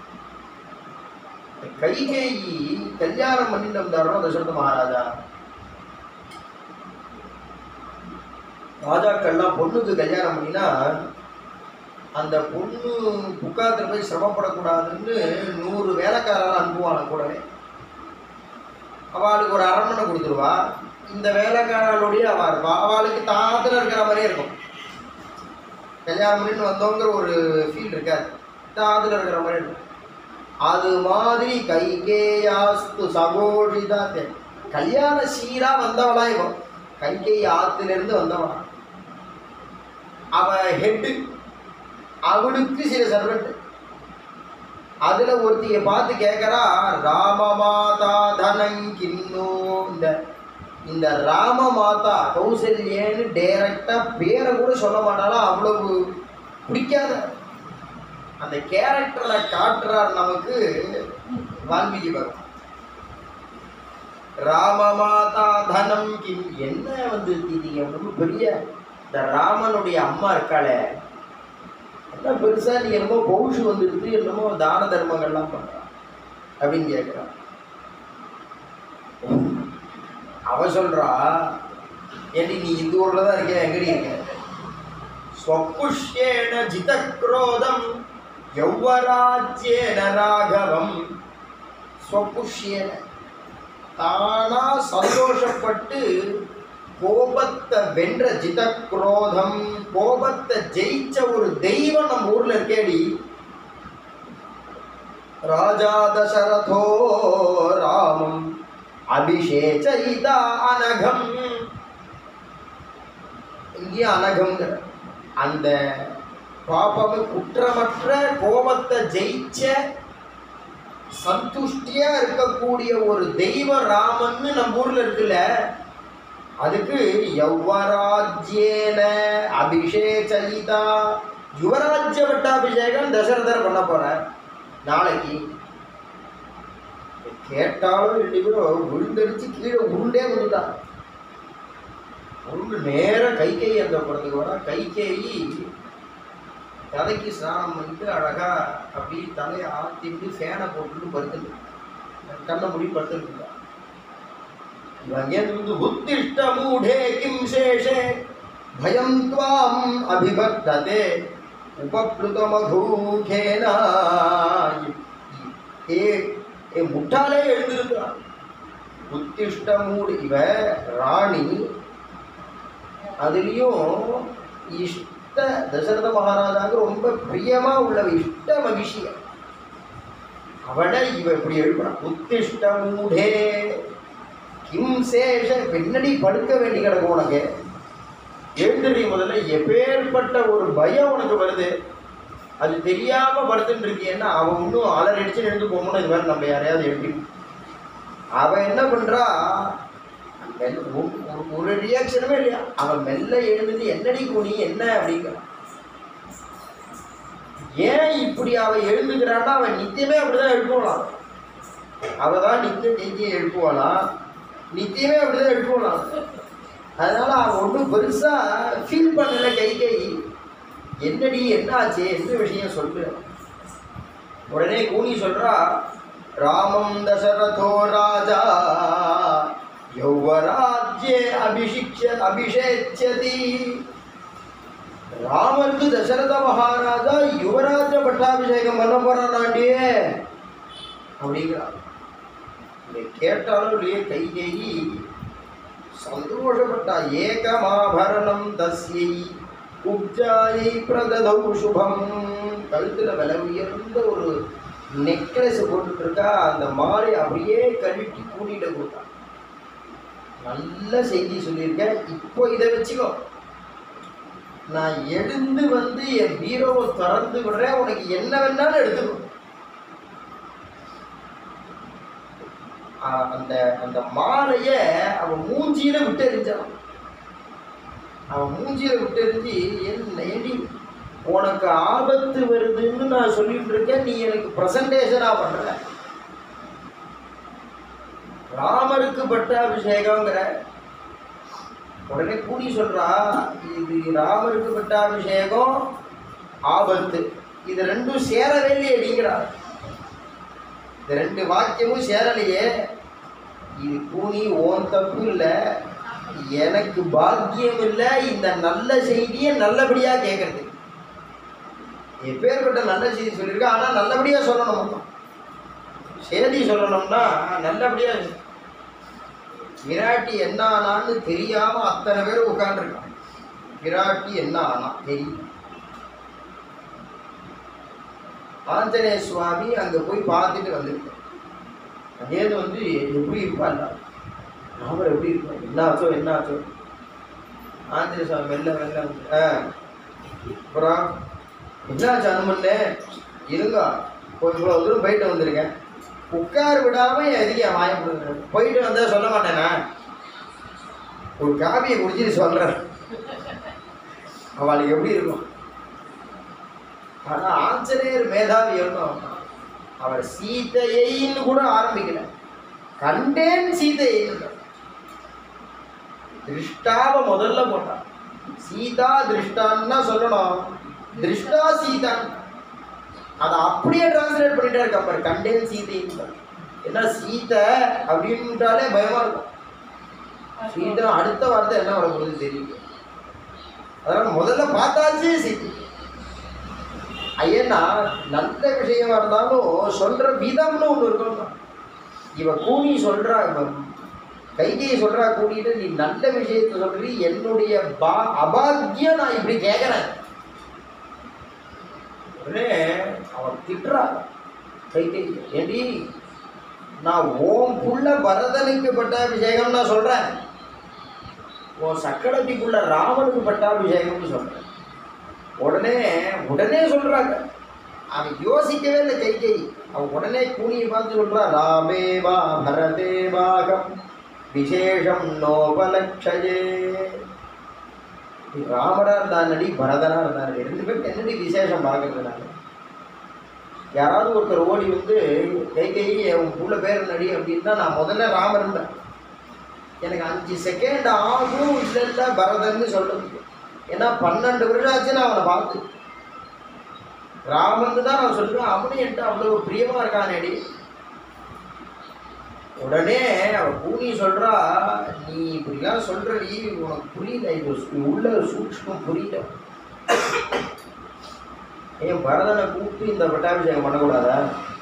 கைகேயி கல்யாணம் பண்ணிட்டு வந்தாரோ தசரத மகாராஜா ராஜாக்கள்லாம் பொண்ணுக்கு கல்யாணம் பண்ணினா அந்த பொண்ணு புக்காத்துல போய் சிரமப்படக்கூடாதுன்னு நூறு வேலைக்காரரை அனுப்புவாங்க கூடவே அவளுக்கு ஒரு அரண்மனை கொடுத்துருவா இந்த வேலைக்காரர்களுடைய அவள் இருப்பா அவளுக்கு தாத்துல இருக்கிற மாதிரியே இருக்கும் கல்யாணம் பண்ணின்னு வந்தோங்கிற ஒரு ஃபீல் இருக்காது தாத்துல இருக்கிற மாதிரி இருக்கும் அது மாதிரி கைகேயாஸ்து சகோஷிதா தே கல்யாண சீரா வந்தவளா இவன் கைகேயி ஆத்திலிருந்து வந்தவளா அவ ஹெட்டு அவளுக்கு சில சர்வெண்ட் அதுல ஒருத்திய பார்த்து கேட்கறா ராமமாதா தனங்கின்னோ இந்த இந்த ராம மாதா கௌசல்யன்னு டைரக்டா பேரை கூட சொல்ல மாட்டாளா அவ்வளவு பிடிக்காத அந்த கேரக்டரை காட்டுறார் நமக்கு வால்மீகி பகவான் ராமமாதா தனம் கிம் என்ன வந்து தீதிங்க ரொம்ப பெரிய இந்த ராமனுடைய அம்மா இருக்காளே என்ன பெருசா நீ என்னமோ பௌஷு வந்துடுது என்னமோ தான தர்மங்கள்லாம் பண்றா அப்படின்னு கேட்குறான் அவ சொல்றா ஏண்டி நீ இந்த ஊர்ல தான் இருக்க எங்கடி இருக்க ஸ்வப்புஷ்யேன ஜிதக்ரோதம் யௌவராஜ்யேன ராகவம் ஸ்வப்புஷ்யேன தானா சந்தோஷப்பட்டு கோபத்தை வென்ற ஜிதக்ரோதம் கோபத்தை ஜெயிச்ச ஒரு தெய்வம் நம்ம ஊர்ல இருக்கேடி ராஜா தசரதோ ராமம் அபிஷேகிதா அனகம் இங்கேயும் அனகம்ங்கிற அந்த பாப்பம குற்றமற்ற கோபத்தை ஜெயிச்ச சந்துஷ்டியா இருக்கக்கூடிய ஒரு தெய்வ ராமன்னு நம்ம ஊர்ல இருக்குல்ல அதுக்கு யௌவராஜ்யேன அபிஷேகிதா யுவராஜ்ய பட்டாபிஷேகம் தசரதர் பண்ண போறார் நாளைக்கு கேட்டாலும் ரெண்டு பேரும் விழுந்தடிச்சு கீழே உருண்டே வந்துட்டான் உருண்டு நேர கைகேயி அந்த புறத்துக்கு வர கைகேயி தலைக்கு ஸ்நானம் பண்ணிட்டு அழகா அப்படி தலையை ஆத்திட்டு ஃபேனை போட்டுட்டு படுத்துட்டு கண்ணை முடி படுத்துட்டு இவங்கேந்து உத்திஷ்ட மூடே கிம் சேஷே பயம் துவாம் அபிவர்த்ததே உபப்ளுத மகூகேனா ஏ ஏ முட்டாளே எழுந்திருக்கிறான் உத்திஷ்ட மூடு இவ ராணி அதுலேயும் இஷ்ட தசரத மகாராஜாவுக்கு ரொம்ப பிரியமா உள்ளவ இஷ்ட மகிழ்ச்சிய அவட இவ இப்படி எழுப்புறான் உத்திஷ்ட மூடே கிம் சேஷ பின்னடி படுக்க வேண்டி கிடக்கும் உனக்கு எழுந்துடி முதல்ல எப்பேற்பட்ட ஒரு பயம் உனக்கு வருது அது தெரியாம படுத்துட்டு இருக்கியன்னா அவன் இன்னும் அலர் அடிச்சு எழுந்து போகணும் இது மாதிரி நம்ம யாரையாவது எழுப்பி அவன் என்ன பண்றா மெல்ல ஒரு- ஒரு- ஒரு ரியாக்ஷனுமே இல்லையா அவன் மெல்ல எழுந்துட்டு என்னடி குனி என்ன அப்படிங்கிறான் ஏன் இப்படி அவன் எழுந்துக்கிறான்னா அவன் நித்தியமே அப்படிதான் எழுப்புவாளாம் அவ தான் நித்தியம் நித்தியம் எழுப்புவாளாம் நித்தியமே அப்படிதான் எழுப்புவாளாம் அதனால அவன் ஒன்றும் பெருசா ஃபீல் பண்ணல கை கை என்னடி என்ன ஆச்சு என்ன விஷயம் சொல்லு உடனே கூனி சொல்றா ராமம் தசரதோ ராஜா யௌவராஜ்யே அபிஷிக்ஷ அபிஷேச்சதி ராமருக்கு தசரத மகாராஜா யுவராஜ பட்டாபிஷேகம் பண்ண போறானாண்டியே அப்படிங்கிறார் இதை கேட்டாலும் இல்லையே கைகேயி சந்தோஷப்பட்டா ஏகமாபரணம் தஸ்யை குப்ஜாயை பிரததௌ சுபம் கழுத்துல விலை உயர்ந்த ஒரு நெக்லஸ் போட்டுட்டு இருக்கா அந்த மாலை அப்படியே கழட்டி கூட்டிட்டு கொடுத்தா நல்ல செய்தி சொல்லியிருக்கேன் இப்போ இதை வச்சுக்கோ நான் எழுந்து வந்து என் பீரோவை திறந்து விடுறேன் உனக்கு என்ன வேணாலும் எடுத்துக்கோ ஆ, அந்த அந்த மாலைய அவன் மூஞ்சியில விட்டு எறிஞ்சான் அவன் மூஞ்சியில விட்டு எறிஞ்சு என்ன ஏடி உனக்கு ஆபத்து வருதுன்னு நான் சொல்லிட்டு இருக்கேன் நீ எனக்கு பிரசன்டேஷனா பண்ற ராமருக்கு பட்டாபிஷேகங்கிற உடனே கூடி சொல்றா இது ராமருக்கு பட்டாபிஷேகம் ஆபத்து இது ரெண்டும் சேரவே இல்லையே அப்படிங்கிறா இந்த ரெண்டு வாக்கியமும் சேரலையே இது கூனி ஓன் தப்பு இல்லை எனக்கு பாக்கியம் இல்லை இந்த நல்ல செய்தியை நல்லபடியாக கேட்கறது எப்பேற்பட்ட நல்ல செய்தி சொல்லியிருக்கா ஆனால் நல்லபடியாக சொல்லணும் மொத்தம் செய்தி சொல்லணும்னா நல்லபடியாக விராட்டி என்ன ஆனான்னு தெரியாம அத்தனை பேர் உட்காந்துருக்காங்க விராட்டி என்ன ஆனா தெரியும் ஆஞ்சநேய சுவாமி அங்க போய் பார்த்துட்டு வந்திருக்கார் அதே வந்து எப்படி இருப்பாள் ராமர் எப்படி இருப்பார் என்ன ஆச்சோ என்ன ஆச்சோ ஆஞ்சநேய சுவாமி மெல்ல மெல்ல வந்து, ஆ அப்புறம் என்னாச்சு அனுமன்னே இருங்க போய் இவ்வளோ தூரம் போயிட்டு வந்திருக்கேன் உட்கார விடாம எதுக்கு என் வாயப்படுது போயிட்டு வந்தா சொல்ல மாட்டேனா ஒரு காபியை குடிச்சிட்டு சொல்றேன் அவளுக்கு எப்படி இருக்கும் ஆனா ஆஞ்சநேயர் மேதாவி இருக்கும் அவர் சீதையைன்னு கூட ஆரம்பிக்கல கண்டேன் சீதையை திருஷ்டாவை முதல்ல போட்டான் சீதா திருஷ்டான்னா சொல்லணும் திருஷ்டா சீதா அதை அப்படியே டிரான்ஸ்லேட் பண்ணிட்டே இருக்கா பாரு கண்டேன் சீதைன்னு ஏன்னா சீதை அப்படின்ட்டாலே பயமா இருக்கும் சீதை அடுத்த வார்த்தை என்ன வர போகுது தெரியும் அதனால முதல்ல பார்த்தாச்சு சீதை ஐயன்னா நல்ல விஷயமா இருந்தாலும் சொல்ற விதம்னு ஒன்று இருக்கணும் இவ கூனி சொல்றா இவ கைகையை சொல்றா கூட்டிட்டு நீ நல்ல விஷயத்தை சொல்றி என்னுடைய பா அபாக்கியம் நான் இப்படி கேட்கறேன் உடனே அவன் திட்டுறா கைகை ஏண்டி நான் ஓம் புள்ள பரதனுக்கு பட்டாபிஷேகம் நான் சொல்றேன் உன் சக்கரத்திக்குள்ள ராமனுக்கு பட்டாபிஷேகம்னு சொல்றேன் உடனே உடனே சொல்றாங்க அவன் யோசிக்கவே இல்லை கைகை அவன் உடனே கூனியை பார்த்து சொல்றா ராமேவா பரதேவாகம் விசேஷம் நோபலக்ஷயே ராமரா இருந்தானடி பரதனா இருந்தானடி ரெண்டு பேருக்கு என்னடி விசேஷம் பார்க்கறது நான் யாராவது ஒருத்தர் ஓடி வந்து கை கை உன் புள்ள பேர் நடி அப்படின்னா நான் முதல்ல ராமர் எனக்கு அஞ்சு செகண்ட் ஆகும் இல்லை இல்லை பரதன்னு சொல்றதுக்கு ஏன்னா பன்னெண்டு வருஷம் ஆச்சு நான் அவனை பார்த்து ராமன் தான் நான் சொல்லுவேன் அவனும் என்கிட்ட அவ்வளோ பிரியமா இருக்கானேடி உடனே அவ பூனி சொல்றா நீ இப்படிலாம் சொல்றடி உனக்கு புரியல இது சு- உள்ள சூக்ஷ்மம் புரியல ஏன் பரதனை கூப்பிட்டு இந்த பட்டாபிஷேகம் பண்ணக்கூடாதா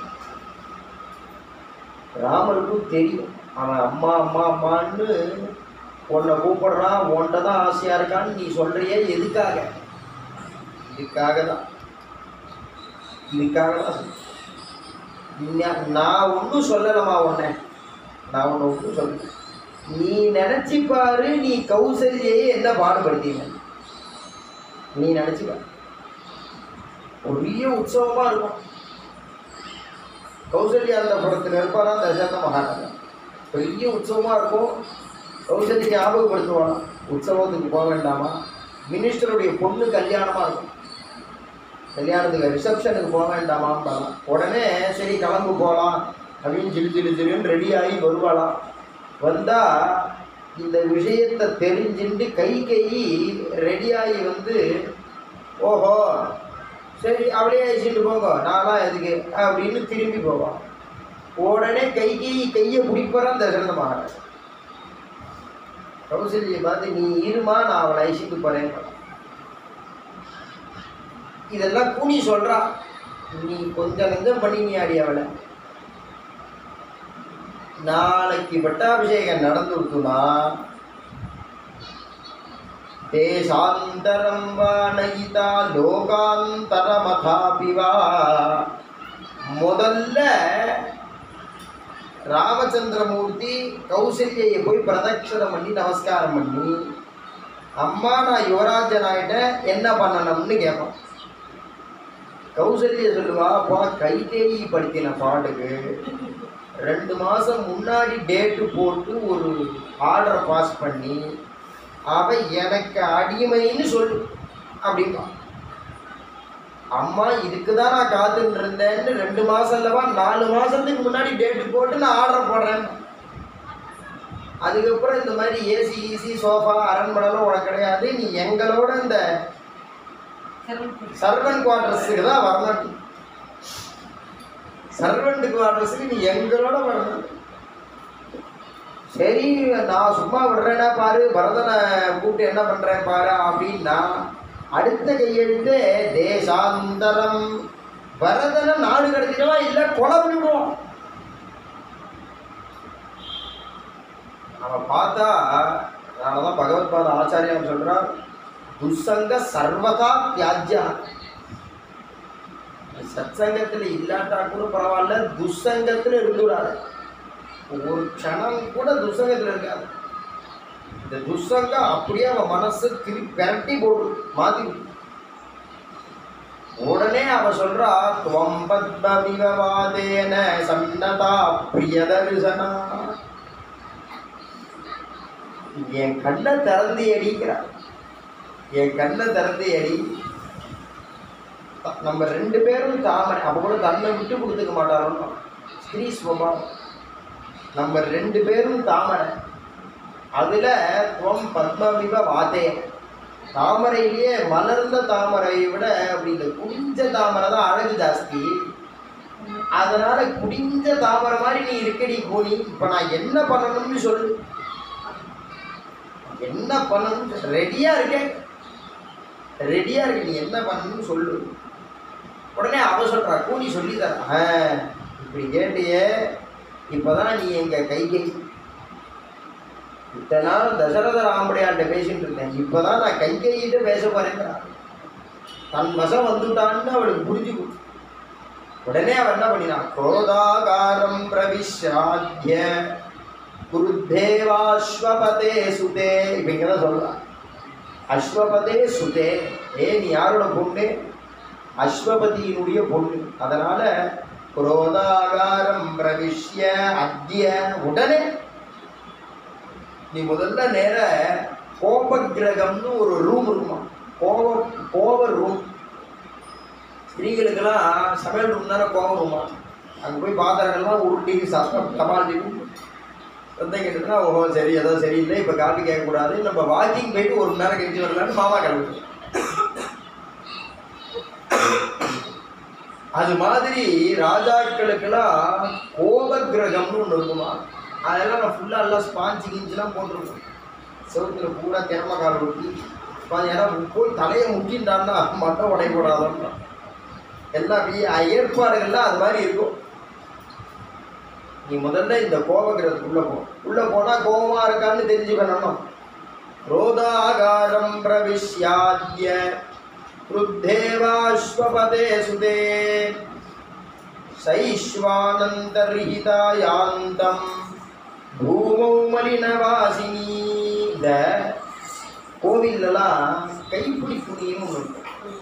ராமருக்கும் தெரியும் அவன் அம்மா அம்மா அம்மான்னு உன்னை கூப்பிடுறான் உன்கிட்ட தான் ஆசையா இருக்கான்னு நீ சொல்றியே எதுக்காக இதுக்காக தான் இதுக்காக தான் நான் நான் ஒன்றும் சொல்லலம்மா உன்னை நான் உன்னை ஒன்றும் சொல்ல நீ நினைச்சு பாரு நீ கௌசல்யை என்ன பாடுபடுத்தீங்க நீ நினைச்சு பாரு பெரிய உற்சவமா இருக்கும் கௌசல்யா அந்த படத்தில் இருப்பாரா தசரத மகாராஜா பெரிய உற்சவமா இருக்கும் கௌசல்யக்கு ஞாபகப்படுத்துவானா உற்சவத்துக்கு போக வேண்டாமா மினிஸ்டருடைய பொண்ணு கல்யாணமா இருக்கும் கல்யாணத்துக்கு ரிசப்ஷனுக்கு போக வேண்டாமான்னு உடனே சரி கிளம்பு போகலாம் அப்படின்னு ஜிலு ஜிலு ஜிலுன்னு ரெடி ஆகி வருவாளாம் வந்தா இந்த விஷயத்தை தெரிஞ்சுட்டு கை கை ரெடியாகி வந்து ஓஹோ சரி அவளே அழிச்சிட்டு போங்க நான்லாம் எதுக்கு அப்படின்னு திரும்பி போவான் உடனே கை கை கையை பிடிப்பறான் தசரத மகாராஜ் கௌசல்யை பார்த்து நீ இருமா நான் அவளை அழிச்சிட்டு போறேன் இதெல்லாம் கூனி சொல்றா நீ கொஞ்சம் நெஞ்சம் பண்ணினியாடி அவளை நாளைக்கு பட்டாபிஷேகம் நடந்துடுத்துனா தேசாந்தரம் வா நயிதா லோகாந்தரமதாபி வா முதல்ல ராமச்சந்திரமூர்த்தி கௌசல்யை போய் பிரதட்சணம் பண்ணி நமஸ்காரம் பண்ணி அம்மா நான் யுவராஜன் ஆகிட்டேன் என்ன பண்ணணும்னு கேட்பான் கௌசல்யா சொல்லுவா அப்பா கைதேயி படுத்தின பாட்டுக்கு ரெண்டு மாதம் முன்னாடி டேட்டு போட்டு ஒரு ஆர்டரை பாஸ் பண்ணி அவ எனக்கு அடிமைன்னு சொல்லு அப்படிம்பா அம்மா இதுக்கு தான் நான் காத்துட்டு இருந்தேன்னு ரெண்டு மாசம் இல்லவா நாலு மாசத்துக்கு முன்னாடி டேட்டு போட்டு நான் ஆர்டர் போடுறேன் அதுக்கப்புறம் இந்த மாதிரி ஏசி ஈசி சோஃபா அரண்மனைலாம் உனக்கு கிடையாது நீ எங்களோட இந்த சர்வன் குவார்டர்ஸுக்கு தான் வரணும் சர்வெண்ட் குவார்டர்ஸுக்கு நீ எங்களோட வரணும் சரி நான் சும்மா விடுறேன்னா பாரு பரதனை கூப்பிட்டு என்ன பண்றேன் பாரு அப்படின்னா அடுத்த கையெழுத்து தேசாந்தரம் பரதனை நாடு கடத்திடுவா இல்ல கொலை பண்ணிடுவோம் அவன் பார்த்தா அதனாலதான் பகவத்பாத ஆச்சாரியம் சொல்றார் துசங்க சர்வதா தியாஜ்யா சத்சங்கத்துல இல்லாட்டா கூட பரவாயில்ல துசங்கத்துல இருந்துவிடாது ஒரு க்ஷணம் கூட துசங்கத்தில் இருக்காது இந்த துசங்கம் அப்படியே அவன் மனசு திரு பெரட்டி போடு மாத்தி விடு. உடனே அவ சொல்றா துவம் பத்மவிவாதேன சன்னதா பிரியதரிசனா என் கண்ணை திறந்து அடிக்கிறா என் கண்ணை திறந்து அடி நம்ம ரெண்டு பேரும் தாமரை அப்ப கூட தன்னை விட்டு கொடுத்துக்க மாட்டாரோ ஸ்ரீ ஸ்வபாவம் நம்ம ரெண்டு பேரும் தாமரை அதுல துவம் பத்மவிப வாதே தாமரையிலேயே மலர்ந்த தாமரையை விட அப்படி இந்த குடிஞ்ச தாமரை தான் அழகு ஜாஸ்தி அதனால குடிஞ்ச தாமரை மாதிரி நீ இருக்கடி கோணி இப்ப நான் என்ன பண்ணணும்னு சொல்லு என்ன பண்ணணும் ரெடியா இருக்கேன் ரெடியா இருக்கு நீ என்ன பண்ணணும்னு சொல்லு உடனே அவ சொல்றா கூலி சொல்லி தர ஆ, இப்படி கேட்டியே இப்பதான் நீ எங்க கைகை இத்தனை நாள் தசரத ராமடையாண்ட பேசிட்டு இருந்தேன் இப்பதான் நான் கைகையிட்ட பேச போறேங்கிறா தன் வசம் வந்துட்டான்னு அவளுக்கு புரிஞ்சு போச்சு. உடனே அவன் என்ன பண்ணினான் குரோதாகாரம் பிரவிஷ்யாத்ய குருத்தேவாஸ்வபதே சுதே இப்ப இங்கதான் சொல்றான் அஸ்வபதே சுதே ஏ நீ யாரோட பொண்ணு அஸ்வபதியினுடைய பொண்ணு அதனால குரோதாகாரம் பிரவிஷ்ய அத்திய உடனே நீ முதல்ல நேர கோபகிரகம்னு ஒரு ரூம் இருக்குமா கோப கோப ரூம் ஸ்திரீகளுக்கெல்லாம் சமையல் ரூம் தானே கோப ரூமா அங்கே போய் பாத்திரங்கள்லாம் உருட்டி சத்தம் தபால் டிவி சத்தம் கேட்டுனா ஓஹோ சரி ஏதோ சரியில்லை இப்போ காப்பி கேட்கக்கூடாது நம்ம வாக்கிங் போயிட்டு ஒரு மணி நேரம் கழிச்சு வரலான்னு மாமா கிளம்பி அது மாதிரி ராஜாக்களுக்கெல்லாம் கோப கிரகம்னு ஒன்று இருக்குமா அதெல்லாம் நான் ஃபுல்லாக எல்லாம் ஸ்பாஞ்சு கிஞ்சுலாம் போட்டிருக்கோம் செவத்துல பூரா திறமக்கார ஒட்டி ஸ்பாஞ்ச் ஏன்னா போய் தலையை முட்டின்றான்னா மட்டை உடையக்கூடாதுன்னா எல்லாம் அப்படியே ஏற்பாடுகள்லாம் அது மாதிரி இருக்கும் நீ முதல்ல இந்த கோபகிரகத்துக்குள்ள போ உள்ள போனா கோபமா இருக்கான்னு தெரிஞ்சுக்கணும் ரோதாகாரம் பிரவிஷ்யாத்ய क्रुद्धेवाश्वपदे सुते सैश्वानन्तर्हितायान्तं பூமௌ மலினவாசினி இந்த கோவில்லலாம் கைப்பிடி துணின்னு ஒன்று இருக்கும்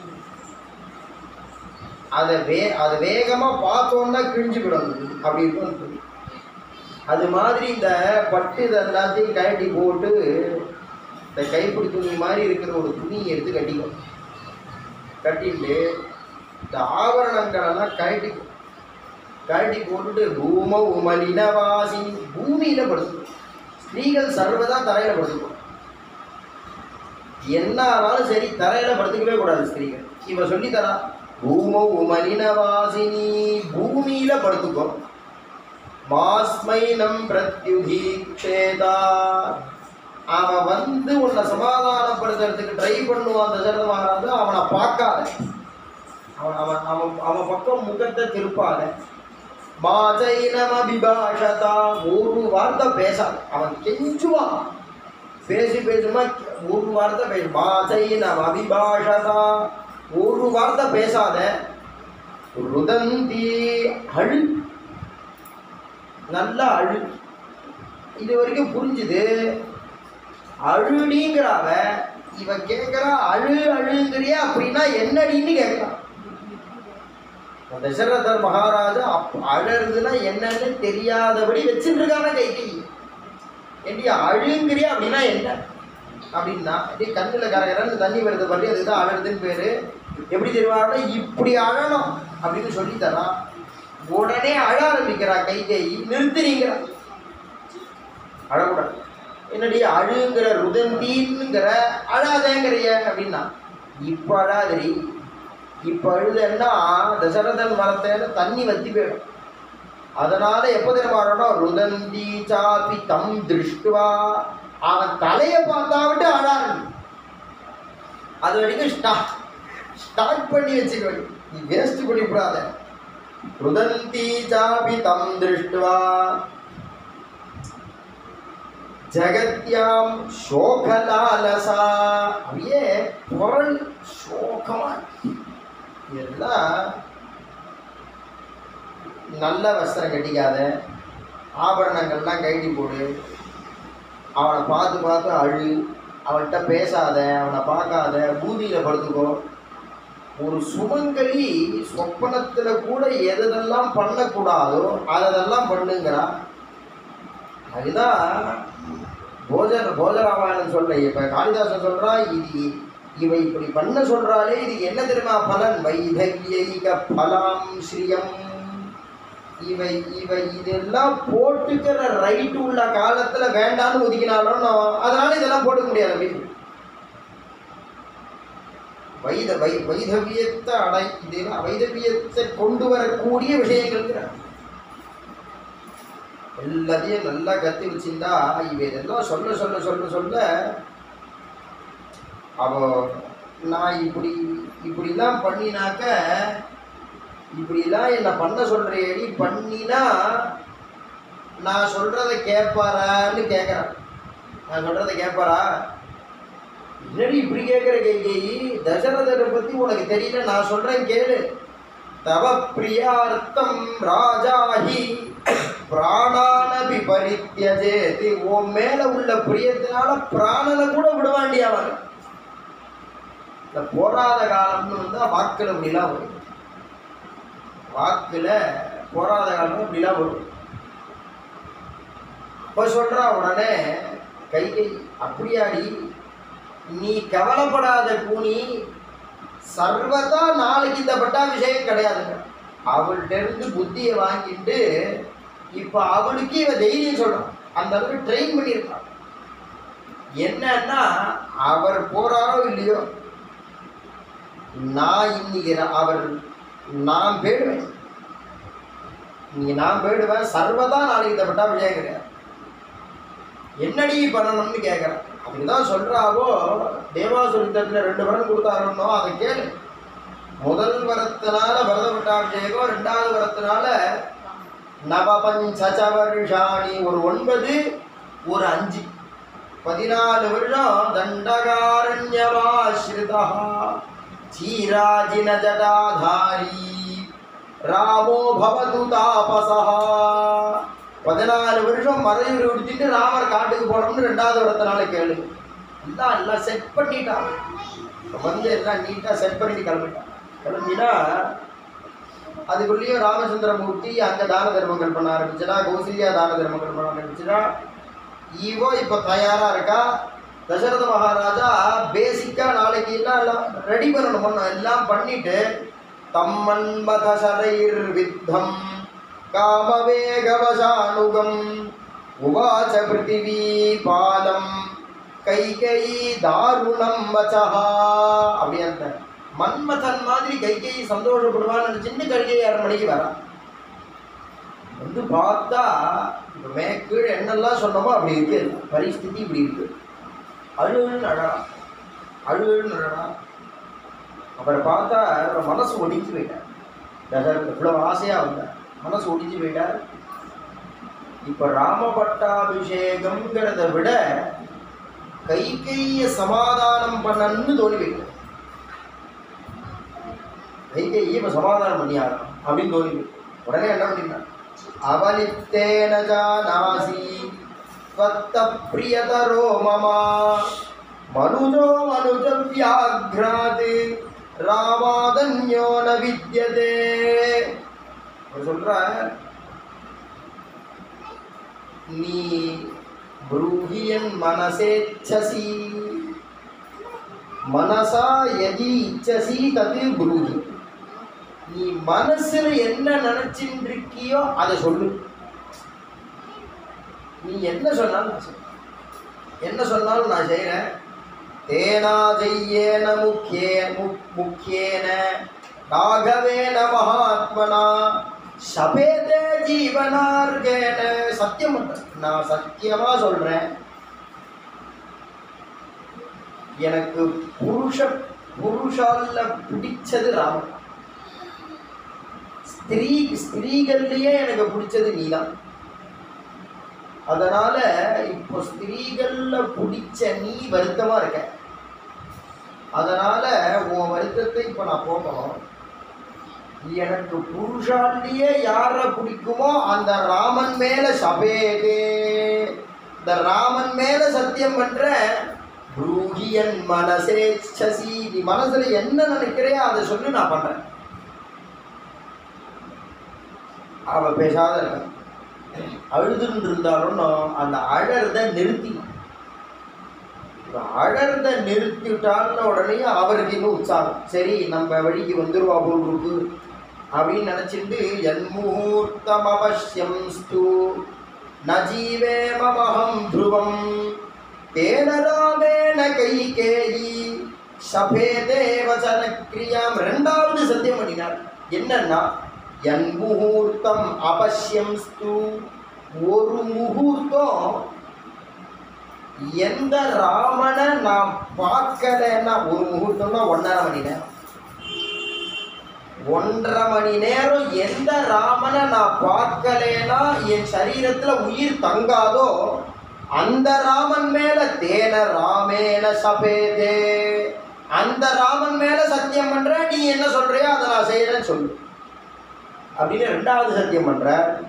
அதை வே அதை வேகமாக பார்த்தோன்னா கிழிஞ்சு விடும் அப்படி இருக்கும் அந்த துணி அது மாதிரி இந்த பட்டு இது எல்லாத்தையும் கழட்டி போட்டு இந்த கைப்பிடி துணி மாதிரி இருக்கிற ஒரு துணியை எடுத்து கட்டிக்கும் கட்டிட்டு இந்த ஆபரணங்களெல்லாம் கழட்டி கழட்டி போட்டுட்டு பூம உமலினவாசி பூமியில படுத்துக்கும் ஸ்திரீகள் சர்வதா தரையில படுத்துக்கும் என்ன ஆனாலும் சரி தரையில படுத்துக்கவே கூடாது ஸ்திரீகள் இவ சொல்லி தரா பூம உமலினவாசினி பூமியில படுத்துக்கும் மாஸ்மைனம் பிரத்யுதீக்ஷேதா அவன் வந்து உன்னை சமாதானப்படுத்துறதுக்கு ட்ரை பண்ணுவான் தசரத மகாராஜா அவனை பார்க்காத அவன் அவன் அவன் அவன் பக்கம் முகத்தை திருப்பாத மாஜைனம் அபிபாஷதா ஒரு வார்த்தை பேசாத அவன் கெஞ்சுவான் பேசி பேசுமா ஒரு வார்த்தை பேச மாஜைனம் அபிபாஷதா ஒரு வார்த்தை பேசாத ருதந்தி அழு நல்லா அழு இது வரைக்கும் புரிஞ்சுது அழுடிங்கிறாவ இவ கேட்கிறா அழு அழுங்கிறியா அப்படின்னா என்னடின்னு கேட்கறான் தசரதர் மகாராஜா அப் அழறதுன்னா என்னன்னு தெரியாதபடி வச்சுட்டு இருக்கான கைகை ஏண்டி அழுங்கிறியா அப்படின்னா என்ன அப்படின்னா அப்படியே கண்ணில் கரகரன்னு தண்ணி வருது பண்ணி அதுதான் அழறதுன்னு பேரு எப்படி தெரியுமானா இப்படி அழணும் அப்படின்னு சொல்லி தரான் உடனே அழ ஆரம்பிக்கிறா கைகை நிறுத்துறீங்கிறா அழக்கூடாது என்னடி அழுங்கிற ருதந்தீன்னுங்கிற அழாதேங்கிறிய அப்படின்னா இப்போ அழாதரி இப்போ அழுதன்னா தசரதன் மரத்தேன்னு தண்ணி வத்தி போயிடும் அதனால எப்போ தெரியுமா வரணும் ருதந்தி சாபி தம் திருஷ்டுவா அவன் தலையை பார்த்தா விட்டு அழாரு அது வரைக்கும் ஸ்டார்ட் ஸ்டார்ட் பண்ணி வச்சுக்க நீ வேஸ்ட் பண்ணிவிடாத ருதந்தி சாபி தம் திருஷ்டுவா ஜகத்யாம் சோகலாலசா அப்படியே குரல் சோகமா எல்லாம் நல்ல வஸ்திரம் கட்டிக்காத ஆபரணங்கள்லாம் கைட்டி போடு அவனை பார்த்து பார்த்து அழு அவன்கிட்ட பேசாத அவனை பார்க்காத பூதியில் படுத்துக்கோ ஒரு சுமங்கலி சொப்பனத்தில் கூட எதெல்லாம் பண்ணக்கூடாதோ அதெல்லாம் பண்ணுங்கிறா அதுதான் போஜன போஜராமாயணம் சொல்ற இப்ப காளிதாசன் சொல்றா இது இவை இப்படி பண்ண சொல்றாலே இது என்ன தெரியுமா பலன் வைதவியைக பலாம் ஸ்ரீயம் இவை இவை இதெல்லாம் போட்டுக்கிற ரைட் உள்ள காலத்துல வேண்டாம்னு ஒதுக்கினாலும் நான் அதனால இதெல்லாம் போட்டுக்க முடியாது அப்படின்னு வைத வை வைதவியத்தை அடை இதெல்லாம் வைதவியத்தை கொண்டு வரக்கூடிய விஷயங்கள் எல்லாத்தையும் நல்லா கத்தி வச்சிருந்தா இவ இதெல்லாம் சொல்ல சொல்ல சொல்ல சொல்ல அவ நான் இப்படி இப்படிலாம் பண்ணினாக்க இப்படிலாம் என்னை பண்ண சொல்றேடி பண்ணினா நான் சொல்றதை கேட்பாரான்னு கேட்குறேன் நான் சொல்றதை கேட்பாரா என்னடி இப்படி கேட்குற கைகேயி தசரதரை பற்றி உனக்கு தெரியல நான் சொல்கிறேன் கேளு தவ பிரியார்த்தம் ராஜாஹி பிராணானபி பரித்தியஜேதி உன் மேல உள்ள பிரியத்தினால பிராணனை கூட விடுவாண்டி அவன் இந்த போராத காலம்னு வந்தா வாக்குல இப்படிலாம் வரும் வாக்குல போராத காலம் இப்படிலாம் வரும் அப்ப சொல்றா உடனே கை கை அப்படியாடி நீ கவலைப்படாத கூனி சர்வதா நாளைக்கு இந்த பட்டாபிஷேகம் கிடையாதுங்க அவள்கிட்ட இருந்து புத்தியை வாங்கிட்டு இப்போ அவளுக்கு இவ தைரியம் சொல்றான் அந்த அளவுக்கு ட்ரெயின் பண்ணியிருக்கான் என்னன்னா அவர் போறாரோ இல்லையோ நான் இன்னைக்கு ர- அவர் நான் போயிடுவேன் இன்னைக்கு நான் போயிடுவேன் சர்வதா நாளைக்கு இந்த பட்டாபிஷேகம் கிடையாது என்னடி பண்ணணும்னு கேட்குறேன் அதுக்கு தான் சொல்கிறாவோ தேவாசுரித்தத்தில் ரெண்டு வரம் கொடுத்தாருன்னோ அதை கேளு முதல் வரத்தினால பரத பட்டாபிஷேகம் ரெண்டாவது வரத்தினால நவபஞ்ச வருஷாணி ஒரு ஒன்பது ஒரு அஞ்சு பதினாலு வருஷம் தண்டகாரண்யமாஸ்ரிதா சீராஜின ஜடாதாரி ராமோ பவது தாபசா பதினாலு வருஷம் மறையூர் விடுத்திட்டு ராமர் காட்டுக்கு போனோம்னு ரெண்டாவது வரத்தினால கேளு எல்லாம் எல்லாம் செட் பண்ணிட்டான் வந்து எல்லாம் நீட்டாக செட் பண்ணிட்டு கிளம்பிட்டான் கிளம்பினா அதுக்குள்ளேயும் ராமச்சந்திரமூர்த்தி அங்கே தான தர்மங்கள் பண்ண ஆரம்பிச்சுனா கௌசல்யா தான தர்மங்கள் பண்ண ஆரம்பிச்சுனா ஈவோ இப்போ தயாராக இருக்கா தசரத மகாராஜா பேசிக்காக நாளைக்கு எல்லாம் எல்லாம் ரெடி பண்ணணும் பண்ணணும் எல்லாம் பண்ணிட்டு தம்மன்மத சரைர் வித்தம் காமவேகவசானுகம் உவாச்ச பிருத்திவி பாலம் கைகை தாருணம் வச்சஹா அப்படின்ட்டு மன்மதன் மாதிரி கைகை சந்தோஷப்படுவான்னு சின்ன கைகை ஆறு மணிக்கு வரா வந்து பார்த்தா இப்போ மே கீழே என்னெல்லாம் சொன்னோமோ அப்படி இருக்கு பரிஸ்திதி இப்படி இருக்கு அழுன்னு அழறான் அழுன்னு அழறான் அப்புறம் பார்த்தா அவரோட மனசு ஒடிஞ்சு போயிட்டார் தசரத் இவ்வளோ ஆசையாக வந்தார் மனசு ஒடிஞ்சு போயிட்டார் இப்போ ராமபட்டாபிஷேகம்ங்கிறத விட கைகைய சமாதானம் பண்ணன்னு தோணி போயிட்டார் கைகையை இப்போ சமாதானம் பண்ணியாரணும் அப்படின்னு தோணி போயிட்டு உடனே என்ன பண்ணிட்டார் அவனித்தேன ஜானாசி त्वत्त प्रियतरो मम मनुजो मनुज व्याघ्रात् ராமாதன்யோ ந வித்யதே அவர் சொல்ற நீ ப்ரூஹியன் மனசேச்சசி மனசா எதி இச்சசி தது ப்ரூஹி நீ மனசுல என்ன நினைச்சிட்டு இருக்கியோ அதை சொல்லு நீ என்ன சொன்னாலும் நான் செய்றேன். என்ன சொன்னாலும் நான் செய்கிறேன் தேனா ஜெய்யேன முக்கியே முக்- முக்கியேன ராகவேன மகாத்மனா சபேதே ஜீவனார்கேன சத்தியம் பண்றேன் நான் சத்தியமா சொல்றேன் எனக்கு புருஷ புருஷால பிடிச்சது ராமன் ஸ்திரீ ஸ்திரீகள்லயே எனக்கு பிடிச்சது நீதான் அதனால இப்போ ஸ்திரீகள்ல பிடிச்ச நீ வருத்தமா இருக்க அதனால உன் வருத்தத்தை இப்போ நான் போக்கணும் எனக்கு புருஷாலேயே யார பிடிக்குமோ அந்த ராமன் மேல சபேதே இந்த ராமன் மேல சத்தியம் பண்ற ப்ரூஹியன் மனசே சசி நீ மனசுல என்ன நினைக்கிறையோ அதை சொல்லி நான் பண்றேன் அவ பேசாத இருக்க அழுதுன்னு இருந்தாலும் நான் அந்த அழறத நிறுத்தினான் இவன் அழறத நிறுத்திட்டான்னு உடனே அவருக்கு இன்னும் உற்சாகம் சரி நம்ம வழிக்கு வந்துருவா போல் இருக்கு அப்படின்னு நினைச்சிட்டு என் முகூர்த்தம் அவசியம் ஸ்து நஜீவே மமஹம் த்ருவம் தேன ராமேண கைகேயி சபேதே வச்சன கிரியாம் ரெண்டாவது சத்தியம் பண்ணினார் என்னன்னா என் முகூர்த்தம் அவசியம் ஸ்து ஒரு முகூர்த்தம் எந்த ராமனை நான் பார்க்கலன்னா ஒரு முகூர்த்தம்னா ஒன்றரை மணி நேரம் ஒன்றரை மணி நேரம் எந்த ராமனை நான் பார்க்கலேனா என் சரீரத்துல உயிர் தங்காதோ அந்த ராமன் மேல தேன ராமேன சபேதே அந்த ராமன் மேல சத்தியம் பண்ற நீ என்ன சொல்றியோ அதை நான் செய்யறேன்னு சொல்லு அப்படின்னு ரெண்டாவது சத்தியம் பண்ற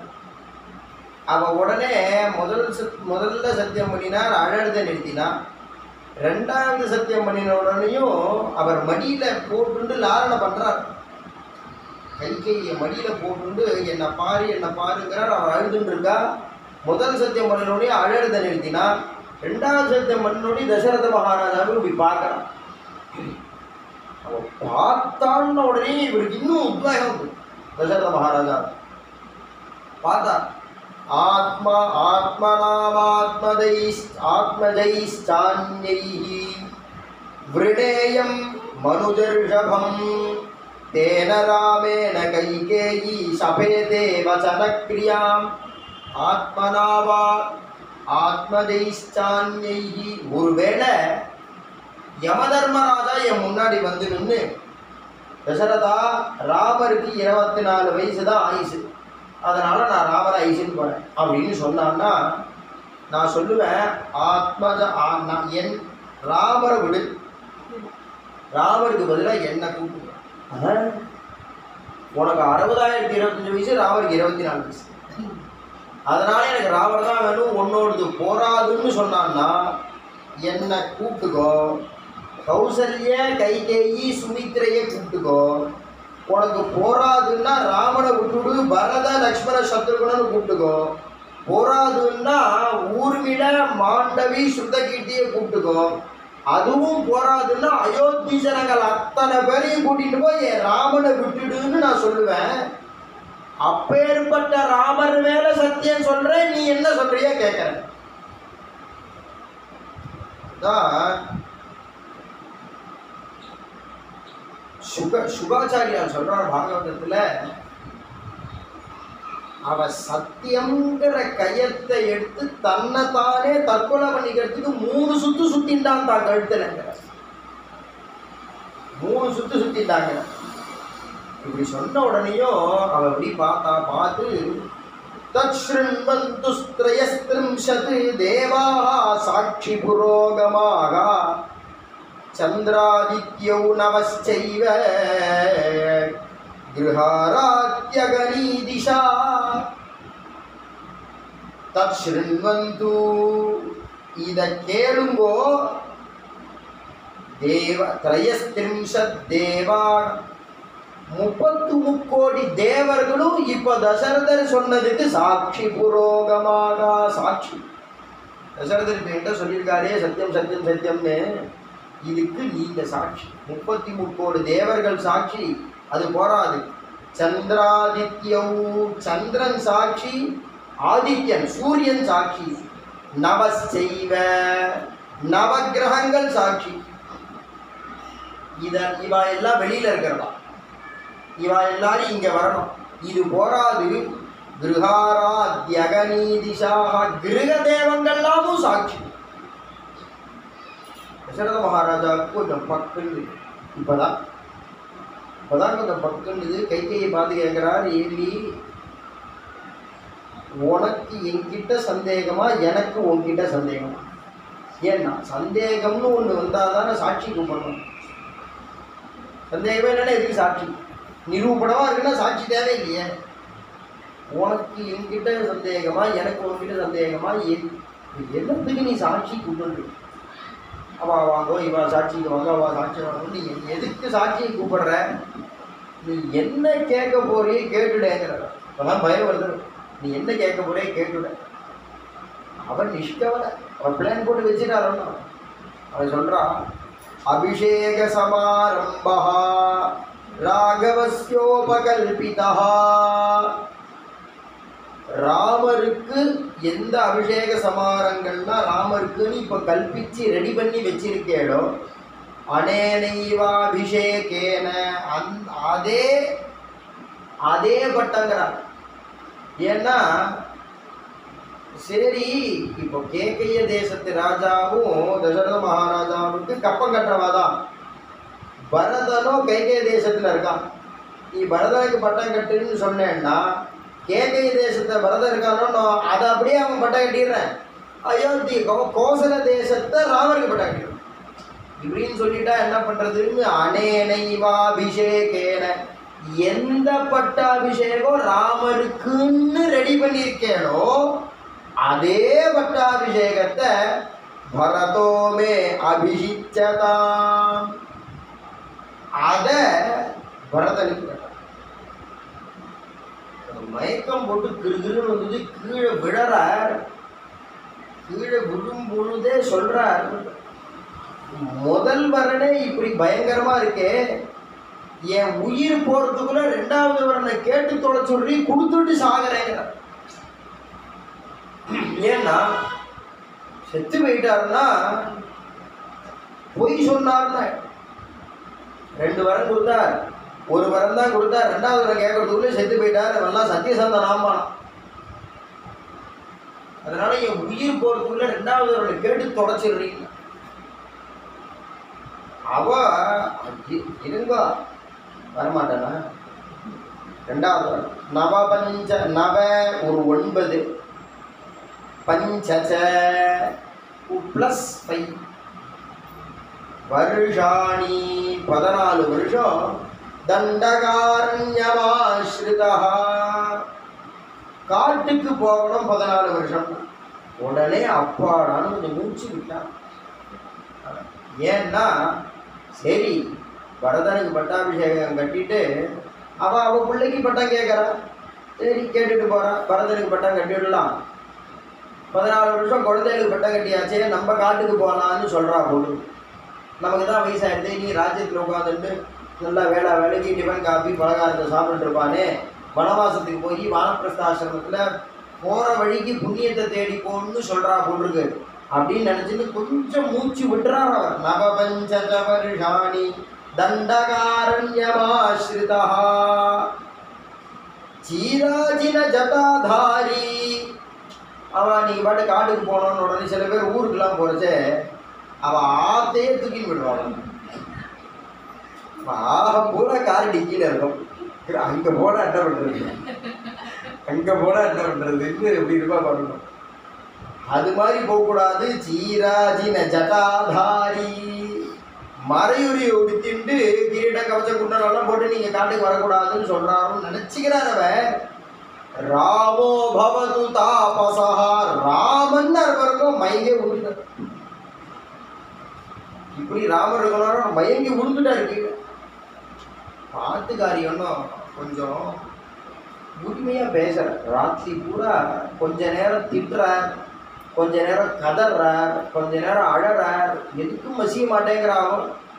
அவ உடனே முதல் சத்- முதல்ல சத்தியம் பண்ணினார் அழறத நிறுத்தினார் ரெண்டாவது சத்தியம் பண்ணின உடனேயும் அவர் மடியில போட்டுண்டு லாரணை பண்றார் கைகையை மடியில போட்டுண்டு என்னை பாரு என்னை பாருங்கிறார் அவர் அழுதுன்னு இருக்கா முதல் சத்தியம் பண்ணினோடனே அழறத நிறுத்தினார் ரெண்டாவது சத்தியம் பண்ணினோடனே தசரத மகாராஜாவை இப்படி பார்க்கறான் அவன் பார்த்தான்னு உடனே இவருக்கு இன்னும் உத்வேகம் வந்து தசரத மகாராஜா பார்த்தா ஆத்மா ஆத்மனாமாத்மதைஸ் ஆத்மஜைஸ்சான்யைः விருடேயம் மனுஜர்ஷபம் தேன ராமேண கைகேயி சபேதே வச்சனக்ரியாம் ஆத்மனாவா ஆத்மஜைஸ்சான்யைः ஒருவேளை யமதர்மராஜா என் முன்னாடி வந்து நின்று தசரதா ராமருக்கு இருபத்தி நாலு வயசு தான் ஆயுசு அதனால நான் ராமரை ஐசுன்னு போறேன் அப்படின்னு சொன்னான்னா நான் சொல்லுவேன் ஆத்மஜ ஆ- நான் என் ராமரை விடு ராமருக்கு பதிலாக என்ன கூப்பிடு ஆஹா. உனக்கு அறுபதாயிரத்தி இருபத்தஞ்சு வயசு ராமருக்கு இருபத்தி நாலு வயசு அதனால எனக்கு ராமர் தான் வேணும் உன்னோடது போராதுன்னு சொன்னான்னா என்னை கூப்பிட்டுக்கோ கௌசல்ய கைகேயி சுமித்திரையை கூப்பிட்டுக்கோ உனக்கு போராதுன்னா ராமனை விட்டுடு பரத லக்ஷ்மண சத்ருகுணன்னு கூப்பிட்டுக்கோ போராதுன்னா ஊர்மிள மாண்டவி சுத்தகீர்த்தியை கூப்பிட்டுக்கோ அதுவும் போராதுன்னா அயோத்தி ஜனங்கள் அத்தனை பேரையும் கூட்டிட்டு போய் என் ராமனை விட்டுடுன்னு நான் சொல்லுவேன் அப்பேற்பட்ட ராமர் மேல சத்தியம் சொல்றேன் நீ என்ன சொல்றிய கேட்கிறேன் தான் சுக சுகாச்சாரியார் சொல்றார் பாகவதத்துல அவ சத்தியம்ங்கிற கயத்தை எடுத்து தன்னை தானே தற்கொலை பண்ணிக்கிறதுக்கு மூணு சுத்து சுத்தின்டான் தான் கழுத்துலங்கிற மூணு சுத்து சுத்திட்டாங்க இப்படி சொன்ன உடனேயும் அவ இப்படி பார்த்தா பார்த்து தத்ஸ்ருண்வந்து ஸ்திரயஸ்திரிம்சத் தேவாः சாட்சி புரோகமாக சந்திராதித்யௌ நவश्चैव गृहारात्यगनी दिशा தத்ஸ்ருண்வந்து இத கேளுங்கோ தேவ திரயஸ்திரிம்சத் தேவா முப்பத்து முக்கோடி தேவர்களும் இப்ப தசரதர் சொன்னதுக்கு சாட்சி புரோகமாக சாட்சி தசரதர் இப்ப என்கிட்ட சொல்லியிருக்காரே சத்தியம் சத்தியம் சத்தியம்னு இதுக்கு நீங்க சாட்சி முப்பத்தி முக்கோடி தேவர்கள் சாட்சி அது போராது சந்திராதித்யௌ சந்திரன் சாட்சி ஆதித்யன் சூரியன் சாட்சி நவசெய்வ நவக்கிரகங்கள் சாட்சி இத இவ எல்லாம் வெளியில இருக்கிறதா இவ எல்லாரும் இங்க வரணும் இது போராது கிருஹாராத்யகநீதிஷாக கிருக தேவங்கள்லாமும் சாட்சி தசரத மகாராஜாவுக்கு கொஞ்சம் பக்குன்னு இப்பதான் இப்பதான் கொஞ்சம் பக்குன்னு கைகையை பார்த்து கேட்கிறார் ஏலி உனக்கு என்கிட்ட சந்தேகமா எனக்கு உன்கிட்ட சந்தேகமா ஏன்னா சந்தேகம்னு ஒன்று வந்தால் தானே சாட்சி கூப்பிடணும் சந்தேகமே இல்லைன்னா எதுக்கு சாட்சி நிரூபணமாக இருக்குன்னா சாட்சி தேவையில்லையே உனக்கு என்கிட்ட சந்தேகமா எனக்கு உன்கிட்ட சந்தேகமா என் எல்லாத்துக்கு நீ சாட்சி கூப்பிட்டு அவா வாங்கோ இவா சாட்சிக்கு வாங்க அவா சாட்சி வாங்க நீ எதுக்கு சாட்சியை கூப்பிடுற நீ என்ன கேட்க போறியே கேட்டுடேங்கிற அப்பதான் பயம் வருது நீ என்ன கேட்க போறே கேட்டுட அவன் நிஷ்கவலை அவன் பிளான் போட்டு வச்சுட்டாரோ அவன் சொல்றான் அபிஷேக சமாரம்பா ராகவஸ்யோபகல்பிதா ராமருக்கு எந்த அபிஷேக சமாரங்கள்னா ராமருக்குன்னு இப்ப கல்பிச்சு ரெடி பண்ணி வச்சிருக்கேடோ அனேனைவாபிஷேகேன அந் அதே அதே பட்டங்கிறார் ஏன்னா சரி இப்போ கேக்கைய தேசத்து ராஜாவும் தசரத மகாராஜாவுக்கு கப்பம் கட்டுறவாதான் பரதனும் கைகேய தேசத்துல இருக்கான் நீ பரதனுக்கு பட்டம் கட்டுன்னு சொன்னேன்னா கேகைய தேசத்தை பரதன் இருக்கானோ அதை அப்படியே அவன் பட்டம் கட்டிடுறேன் அயோத்தி கோ- கோசல தேசத்தை ராமருக்கு பட்டம் கட்டிடுறேன் இப்படின்னு சொல்லிட்டா என்ன பண்றதுன்னு அனேனைவாபிஷேகேன எந்த பட்டாபிஷேகம் ராமருக்குன்னு ரெடி பண்ணியிருக்கேனோ அதே பட்டாபிஷேகத்தை பரதோமே அபிஷிச்சதாம் அத பரதனுக்கு கட்டணும். மயக்கம் போட்டு கிருகிருன்னு வந்தது கீழே விழறார் கீழே விழும் பொழுதே சொல்றார் முதல் வரனே இப்படி பயங்கரமா இருக்கே என் உயிர் போறதுக்குள்ள ரெண்டாவது வரனை கேட்டு தொலை சொல்லி கொடுத்துட்டு சாகிறேங்கிற ஏன்னா செத்து போயிட்டாருன்னா பொய் சொன்னார்னா ரெண்டு வரம் கொடுத்தார் ஒரு வரம் தான் கொடுத்தார் ரெண்டாவது வரம் கேட்கறதுக்குள்ள செத்து போயிட்டார் அவெல்லாம் சத்தியசந்த நாமானம் அதனால என் உயிர் போறதுக்குள்ள ரெண்டாவது வரனை கேட்டு தொலைச்சிடுறீங்க அவ இ- இருங்க வரமாட்டானா ரெண்டாவது வரம். நவ பஞ்ச நவ ஒரு ஒன்பது பஞ்சச ப்ளஸ் ஃபைவ் வருஷாணி பதினாலு வருஷம் தண்டகாரண்யமாஸ்ரிதா காட்டுக்கு போகணும் பதினாலு வருஷம் உடனே அப்பாடான்னு கொஞ்சம் மூச்சு விட்டான் ஏன்னா சரி பரதனுக்கு பட்டாபிஷேகம் கட்டிட்டு அவ அவ பிள்ளைக்கு பட்டம் கேட்கறா சரி கேட்டுட்டு போறா பரதனுக்கு பட்டம் கட்டிடலாம் பதினாலு வருஷம் குழந்தைகளுக்கு பட்டம் கட்டியாச்சே நம்ம காட்டுக்கு போகலான்னு சொல்றா பொண்ணு நமக்கு தான் வயசாயிடுது நீ ராஜ்யத்தில் உட்காந்துட்டு நல்லா வேலை வேலைக்கு டிஃபன் காபி பலகாரத்தை சாப்பிட்டுட்டு இருப்பானே வனவாசத்துக்கு போய் வானப்பிரஸ்தாசிரமத்தில் போகிற வழிக்கு புண்ணியத்தை தேடி போகணும்னு சொல்கிறா பொண்ணுக்கு அப்படின்னு நினச்சிட்டு கொஞ்சம் மூச்சு விட்டுறார் அவர் நவபஞ்ச வருஷாணி தண்டகாரண்யமாஸ்ரிதா சீராஜின ஜட்டாதாரி அவன் நீங்க பாட்டு காட்டுக்கு போனோன்னு உடனே சில பேர் ஊருக்குலாம் போறச்சே அவ ஆத்தையே தூக்கின்னு விடுவாங்க ஆக பூரா கார் டிக்கில இருக்கும் அங்க போனா என்ன பண்றது அங்க போனா என்ன பண்றதுன்னு எப்படி இருப்பா பண்ணணும் அது மாதிரி போகக்கூடாது சீராஜின ஜட்டாதாரி மறையுறி உடுத்திண்டு கிரீட கவச்ச குண்டலெல்லாம் போட்டு நீங்க காட்டுக்கு வரக்கூடாதுன்னு சொல்றாருன்னு நினைச்சுக்கிறார் அவன் ராமோ பவது தாபசா ராமன் இருவருக்கும் மயங்கே விழுந்துட்டார் இப்படி ராமர் இருக்கணும் மயங்கி விழுந்துட்டாரு கீழே பாட்டுக்காரி ஒன்றும் கொஞ்சம் உரிமையா பேசுற ராத்திரி பூரா கொஞ்ச நேரம் திட்டுறார் கொஞ்ச நேரம் கதறார் கொஞ்ச நேரம் அழறார் எதுக்கும் மசிய மாட்டேங்கிறான்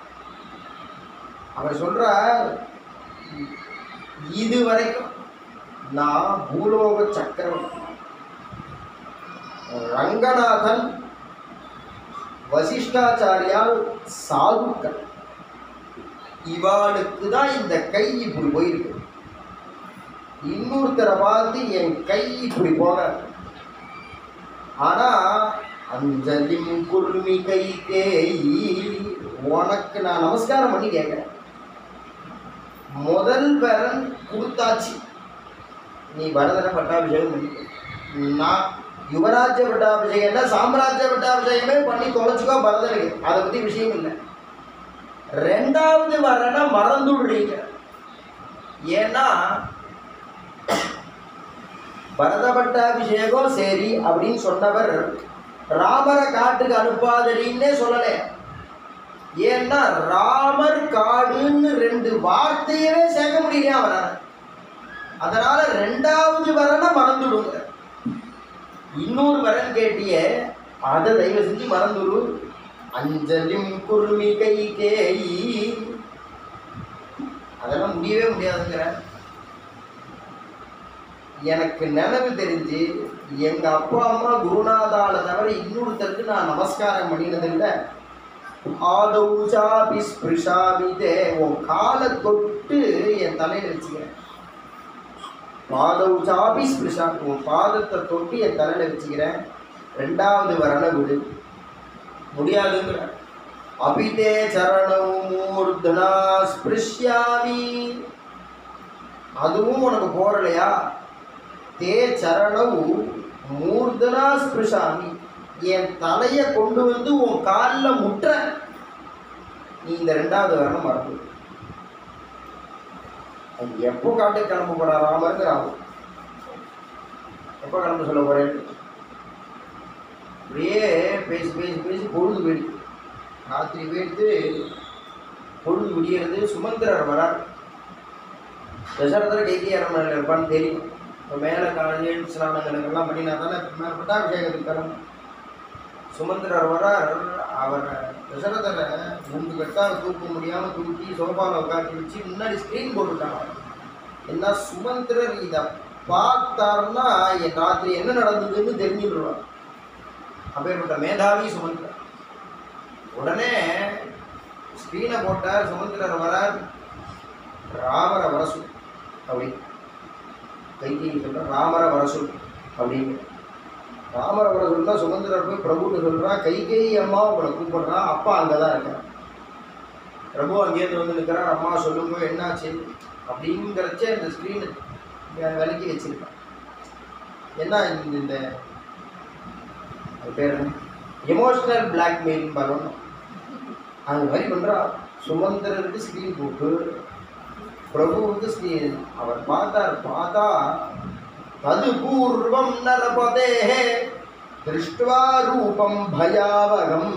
அவர் சொல்றார் இது வரைக்கும் நான் பூலோக சக்கரவர்த்தி ரங்கநாதன் வசிஷ்டாச்சாரியால் சாதுக்கள் இவாளுக்கு தான் இந்த கை இப்படி போயிருக்கு இன்னொருத்தரை பார்த்து என் கை இப்படி போக ஆனா அஞ்சலிம் குருமி கை தேயி உனக்கு நான் நமஸ்காரம் பண்ணி கேட்கிறேன் முதல் வரன் கொடுத்தாச்சு நீ வரதன பட்டாபிஷேகம் பண்ணிக்க நான் யுவராஜ்ய பட்டாபிஷேகம் என்ன சாம்ராஜ்ய பட்டாபிஷேகமே பண்ணி தொலைச்சுக்கோ பரதனுக்கு அதை பத்தி விஷயம் இல்லை ரெண்டாவது வரனை மறந்துடுறீங்க ஏன்னா பரத பட்டாபிஷேகம் சரி அப்படின்னு சொன்னவர் ராமரை காட்டுக்கு அனுப்பாதடின்னே சொல்லலை ஏன்னா ராமர் காடுன்னு ரெண்டு வார்த்தையவே சேர்க்க முடியலையா அவரால் அதனால ரெண்டாவது வரனை மறந்துடுங்க இன்னொரு வரன் கேட்டிய அதை தயவு செஞ்சு மறந்துடு அஞ்சலிம் குருமி கை கேயி அதெல்லாம் முடியவே முடியாதுங்கிற எனக்கு நினைவு தெரிஞ்சு எங்க அப்பா அம்மா குருநாதால தவிர இன்னொருத்தருக்கு நான் நமஸ்காரம் பண்ணினதில்லை ஆதௌஜாபி ஸ்பிருஷாமிதே உன் காலை தொட்டு என் தலையில வச்சுக்கிறேன் பாதௌஜாபி ஸ்பிருஷா உன் பாதத்தை தொட்டு என் தலையில வச்சுக்கிறேன் ரெண்டாவது வரன விடு முடியாதுங்கிற அபிதே சரணம் மூர்தனா ஸ்பிருஷ்யாமி அதுவும் உனக்கு போறலையா தே சரணம் மூர்தனா ஸ்பிருஷாமி என் தலையை கொண்டு வந்து உன் காலில் முட்டுற நீ இந்த ரெண்டாவது வரணும் மறந்து அது எப்போ காட்டுக்கு கிளம்ப போறா ராமருங்கிற ஆகும் எப்போ கிளம்ப சொல்ல போறேன் அப்படியே பேசி பேசி பேசி பொழுது போயிடுது ராத்திரி போயிடுத்து பொழுது விடியறது சுமந்திரர் வரார் தசரதர் கைகி அரண்மனையில் இருப்பான்னு தெரியும் இப்போ மேலே காலையில் ஸ்நானங்களுக்கெல்லாம் பண்ணினா தானே மேலே பட்டாபிஷேகத்துக்கு கிளம்பும் சுமந்திரர் வரார் அவர் தசரதரை மூன்று கட்டால் தூக்க முடியாமல் தூக்கி சோபாவில் உட்காந்து வச்சு முன்னாடி ஸ்க்ரீன் போட்டுட்டாங்க என்ன சுமந்திரர் இதை பார்த்தாருன்னா என் ராத்திரி என்ன நடந்ததுன்னு தெரிஞ்சுடுவார் அப்பேற்பட்ட மேதாவி சுமந்திரர் உடனே ஸ்க்ரீனை போட்டார் சுமந்திரர் வரார் ராமர வரசு அப்படி கைகை சொல்ற ராமர வரசு அப்படின்னு ராமர வரசுன்னா சுமந்திரர் போய் பிரபுன்னு சொல்றா கைகை அம்மா உங்களை கூப்பிடுறா அப்பா அங்கே தான் இருக்கார் பிரபு அங்கேருந்து வந்து நிற்கிறார் அம்மா சொல்லுங்க என்னாச்சு அப்படிங்கிறச்ச இந்த ஸ்க்ரீனு விலக்கி வச்சிருக்கேன் என்ன இந்த இந்த அது பேர் எமோஷ்னல் பிளாக்மெயில் பண்ணணும் அது மாதிரி பண்ணுறா சுமந்திரருக்கு ஸ்க்ரீன் போட்டு பிரபுவுக்கு ஸ்க்ரீன் அவர் பார்த்தார் பார்த்தா தது பூர்வம் நரபதே திருஷ்டுவா ரூபம் பயாவகம்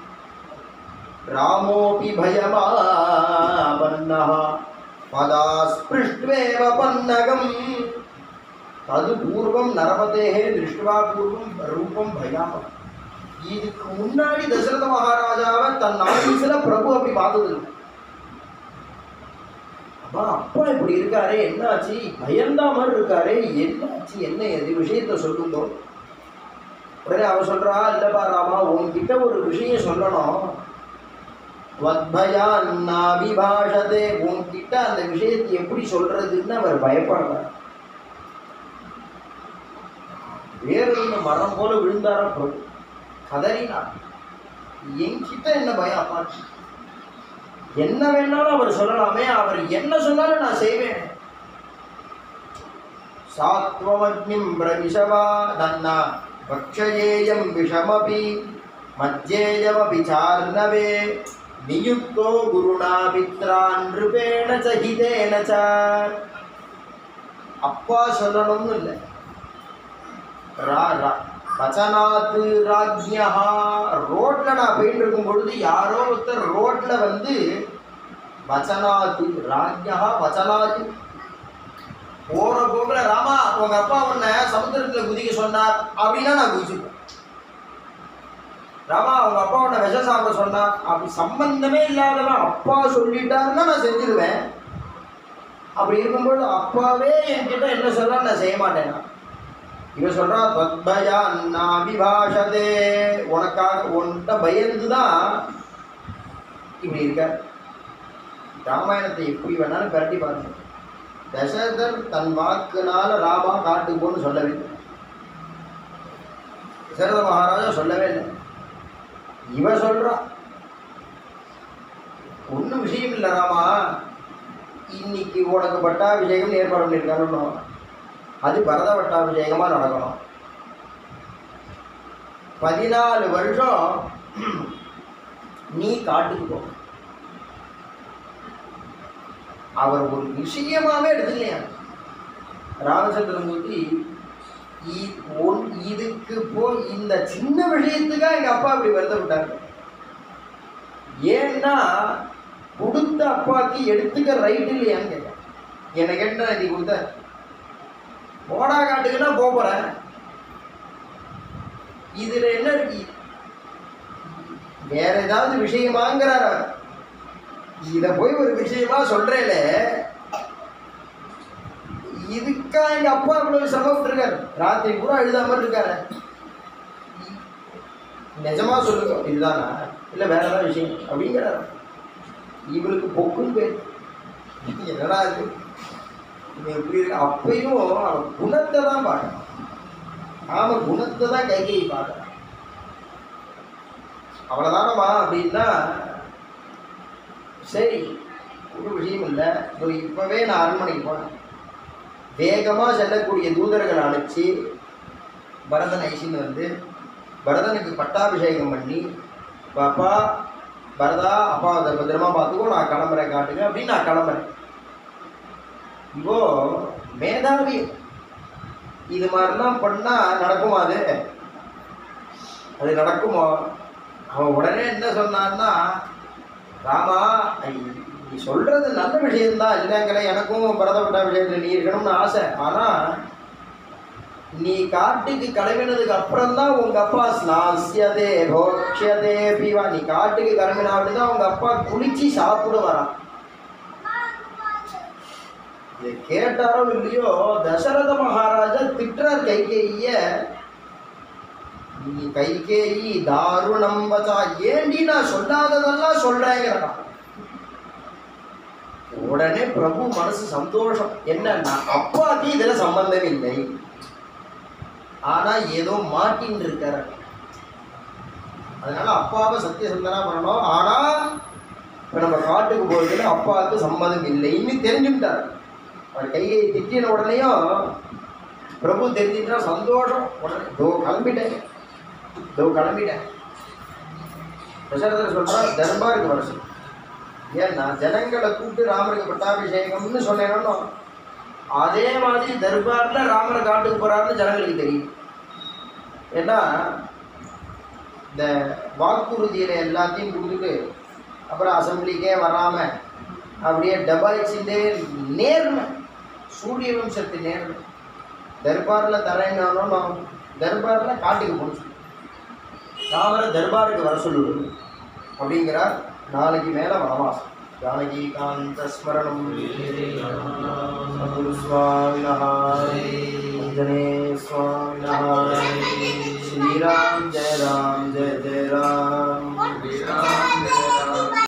ராமோபி பயமாபன்னः பதா ஸ்பிருஷ்ட்வேவ பன்னகம் தது பூர்வம் நரபதேகே திருஷ்டுவா பூர்வம் ரூபம் பயாவகம் இதுக்கு முன்னாடி தசரத மகாராஜாவை தன் ஆபீஸ்ல பிரபு அப்படி பார்த்தது இல்லை அப்பா அப்பா இப்படி இருக்காரே என்னாச்சு பயந்தா மாதிரி இருக்காரே என்னாச்சு என்ன எது விஷயத்த சொல்லுங்க உடனே அவ சொல்றா இல்லப்பா ராமா உன்கிட்ட ஒரு விஷயம் சொல்லணும் வத்பயா நாபிபாஷதே உன்கிட்ட அந்த விஷயத்தை எப்படி சொல்றதுன்னு அவர் பயப்படுறார் வேறொன்று மரம் போல விழுந்தாரா பிரபு கதறினார் என்கிட்ட என்ன பயம் அப்பாச்சு என்ன வேணாலும் அவர் சொல்லலாமே அவர் என்ன சொன்னாலும் நான் செய்வேன் சாத்வமக்னிம் பிரவிஷவா நன்னா பக்ஷயேயம் விஷமபி மஜ்ஜேயமபி சார்ணவே நியுக்தோ குருணா பித்ரான் நிருபேண சகிதேன ச அப்பா சொல்லணும்னு இல்லை ரா ரா வச்சனாத்து ராஜ்யா ரோட்ல நான் போயிட்டு இருக்கும் பொழுது யாரோ ஒருத்தர் ரோட்ல வந்து வச்சனாத்து ராஜ்யா வச்சனாத்து போற போக்குல ராமா உங்க அப்பா உன்னை சமுத்திரத்துல குதிக்க சொன்னார் அப்படின்னா நான் குதிச்சுப்பேன் ராமா உங்க அப்பா உன்னை விஷ சாப்பிட சொன்னார் அப்படி சம்பந்தமே இல்லாதவன் அப்பா சொல்லிட்டாருன்னா நான் செஞ்சிருவேன் அப்படி இருக்கும்போது அப்பாவே என்கிட்ட என்ன சொல்ல நான் செய்ய மாட்டேன் இவன் சொல்றா தத்பயா நாபிபாஷதே உனக்காக உன்கிட்ட பயந்து தான் இப்படி இருக்க ராமாயணத்தை எப்படி வேணாலும் பரட்டி பாருங்க தசரதர் தன் வாக்குனால ராமா காட்டுக்கு போன்னு சொல்லவே இல்லை தசரத மகாராஜா சொல்லவே இல்லை இவ சொல்றா ஒன்றும் விஷயம் இல்லை ராமா இன்னைக்கு உனக்கு பட்டாபிஷேகம் ஏற்பாடு பண்ணியிருக்காருன்னு அது பரத பட்டாபிஷேகமாக நடக்கணும் பதினாலு வருஷம் நீ காட்டுக்கு போ அவர் ஒரு விஷயமாவே எடுத்துக்கலையா ராமச்சந்திரமூர்த்தி இ- ஒன்- இதுக்கு போ இந்த சின்ன விஷயத்துக்காக எங்க அப்பா இப்படி வருத்தப்பட்டாரு ஏன்னா கொடுத்த அப்பாக்கு எடுத்துக்க ரைட் இல்லையான்னு கேட்டேன் என்னை கேட்டா நீ கொடுத்த போடா காட்டுக்குன்னா போக போறேன் இதுல என்ன இருக்கு வேற ஏதாவது விஷயமாங்கிறார் அவர் இத போய் ஒரு விஷயமா சொல்றேல இதுக்கா எங்க அப்பா இவ்வளவு சிரமப்பட்டு இருக்காரு ராத்திரி பூரா எழுதாம இருக்காரு நிஜமா சொல்லுங்க இதுதானா இல்ல வேற ஏதாவது விஷயம் அப்படிங்கிறாரு இவளுக்கு பொக்குன்னு பேர் என்னடா இது இவன் எப்படி இருக்கு அப்பையும் அவன் குணத்தை தான் பார்க்கணும் நாம குணத்தை தான் கைகை பார்க்கணும் அவ்வளோதானம்மா அப்படின்னா சரி ஒரு விஷயம் இல்லை இதோ இப்போவே நான் அரண்மனைக்கு போனேன் வேகமாக செல்லக்கூடிய தூதர்கள் அனுப்பிச்சு பரதன் ஐசின்னு வந்து பரதனுக்கு பட்டாபிஷேகம் பண்ணி பாப்பா பரதா அப்பா அதை பத்திரமா பார்த்துக்கோ நான் கிளம்புறேன் காட்டுங்க அப்படின்னு நான் கிளம்புறேன் இப்போ மேதாவி இது மாதிரிலாம் பண்ணா நடக்குமா அது அது நடக்குமோ அவன் உடனே என்ன சொன்னான்னா ராமா ஐ- நீ சொல்றது நல்ல விஷயம்தான் இல்லைங்கிற எனக்கும் பரதப்பட்ட விஷயத்தில் நீ இருக்கணும்னு ஆசை ஆனா நீ காட்டுக்கு கிளம்பினதுக்கு அப்புறம் தான் உங்க அப்பா ஸ்நாசியதே போக்ஷதே பீவா நீ காட்டுக்கு கிளம்பினா அப்படிதான் உங்க அப்பா குளிச்சு சாப்பிடுவாராம் இதை கேட்டாரோ இல்லையோ தசரத மகாராஜா திட்டுறார் கைகேய நீ கைகேயி தாருணம் வச்சா ஏண்டி நான் சொல்லாததெல்லாம் சொல்றேங்கிறான் உடனே பிரபு மனசு சந்தோஷம் என்னன்னா அப்பாக்கு இதுல சம்பந்தம் இல்லை ஆனா ஏதோ மாட்டின்னு இருக்காரு அதனால அப்பாவை சத்தியசந்தனா பண்ணணும் ஆனா இப்ப நம்ம காட்டுக்கு போறதுல அப்பாவுக்கு சம்மதம் இல்லைன்னு தெரிஞ்சுக்கிட்டார் அவர் கையை திட்டின உடனேயும் பிரபு தெரிஞ்சுட்டா சந்தோஷம் உடனே தோ கிளம்பிட்டேன் தோ கிளம்பிட்டேன் தசரதர் சொல்றா தர்பாருக்கு வர சொல்லு ஏன்னா ஜனங்களை கூப்பிட்டு ராமருக்கு பட்டாபிஷேகம்னு சொன்னேனோ அதே மாதிரி தர்பார்ல ராமரை காட்டுக்கு போறாருன்னு ஜனங்களுக்கு தெரியும் ஏன்னா இந்த வாக்குறுதியில எல்லாத்தையும் கொடுத்துட்டு அப்புறம் அசம்பிளிக்கே வராம அப்படியே டபாய்ச்சிட்டே நேர்மை சூரிய வம்சத்து நேர்மை தர்பாரில் தரேன்னாலும் தர்பார்ல காட்டுக்கு போச்சு ராமரை தர்பாருக்கு வர சொல்லுடு அப்படிங்கிறார் நாளைக்கு மேல வனவாசம் ஜானகி காந்த ஸ்மரணம் சத்குரு சுவாமினः அஞ்சனே சுவாமினः ஸ்ரீராம் ஜெய ராம் ஜெய ஜெய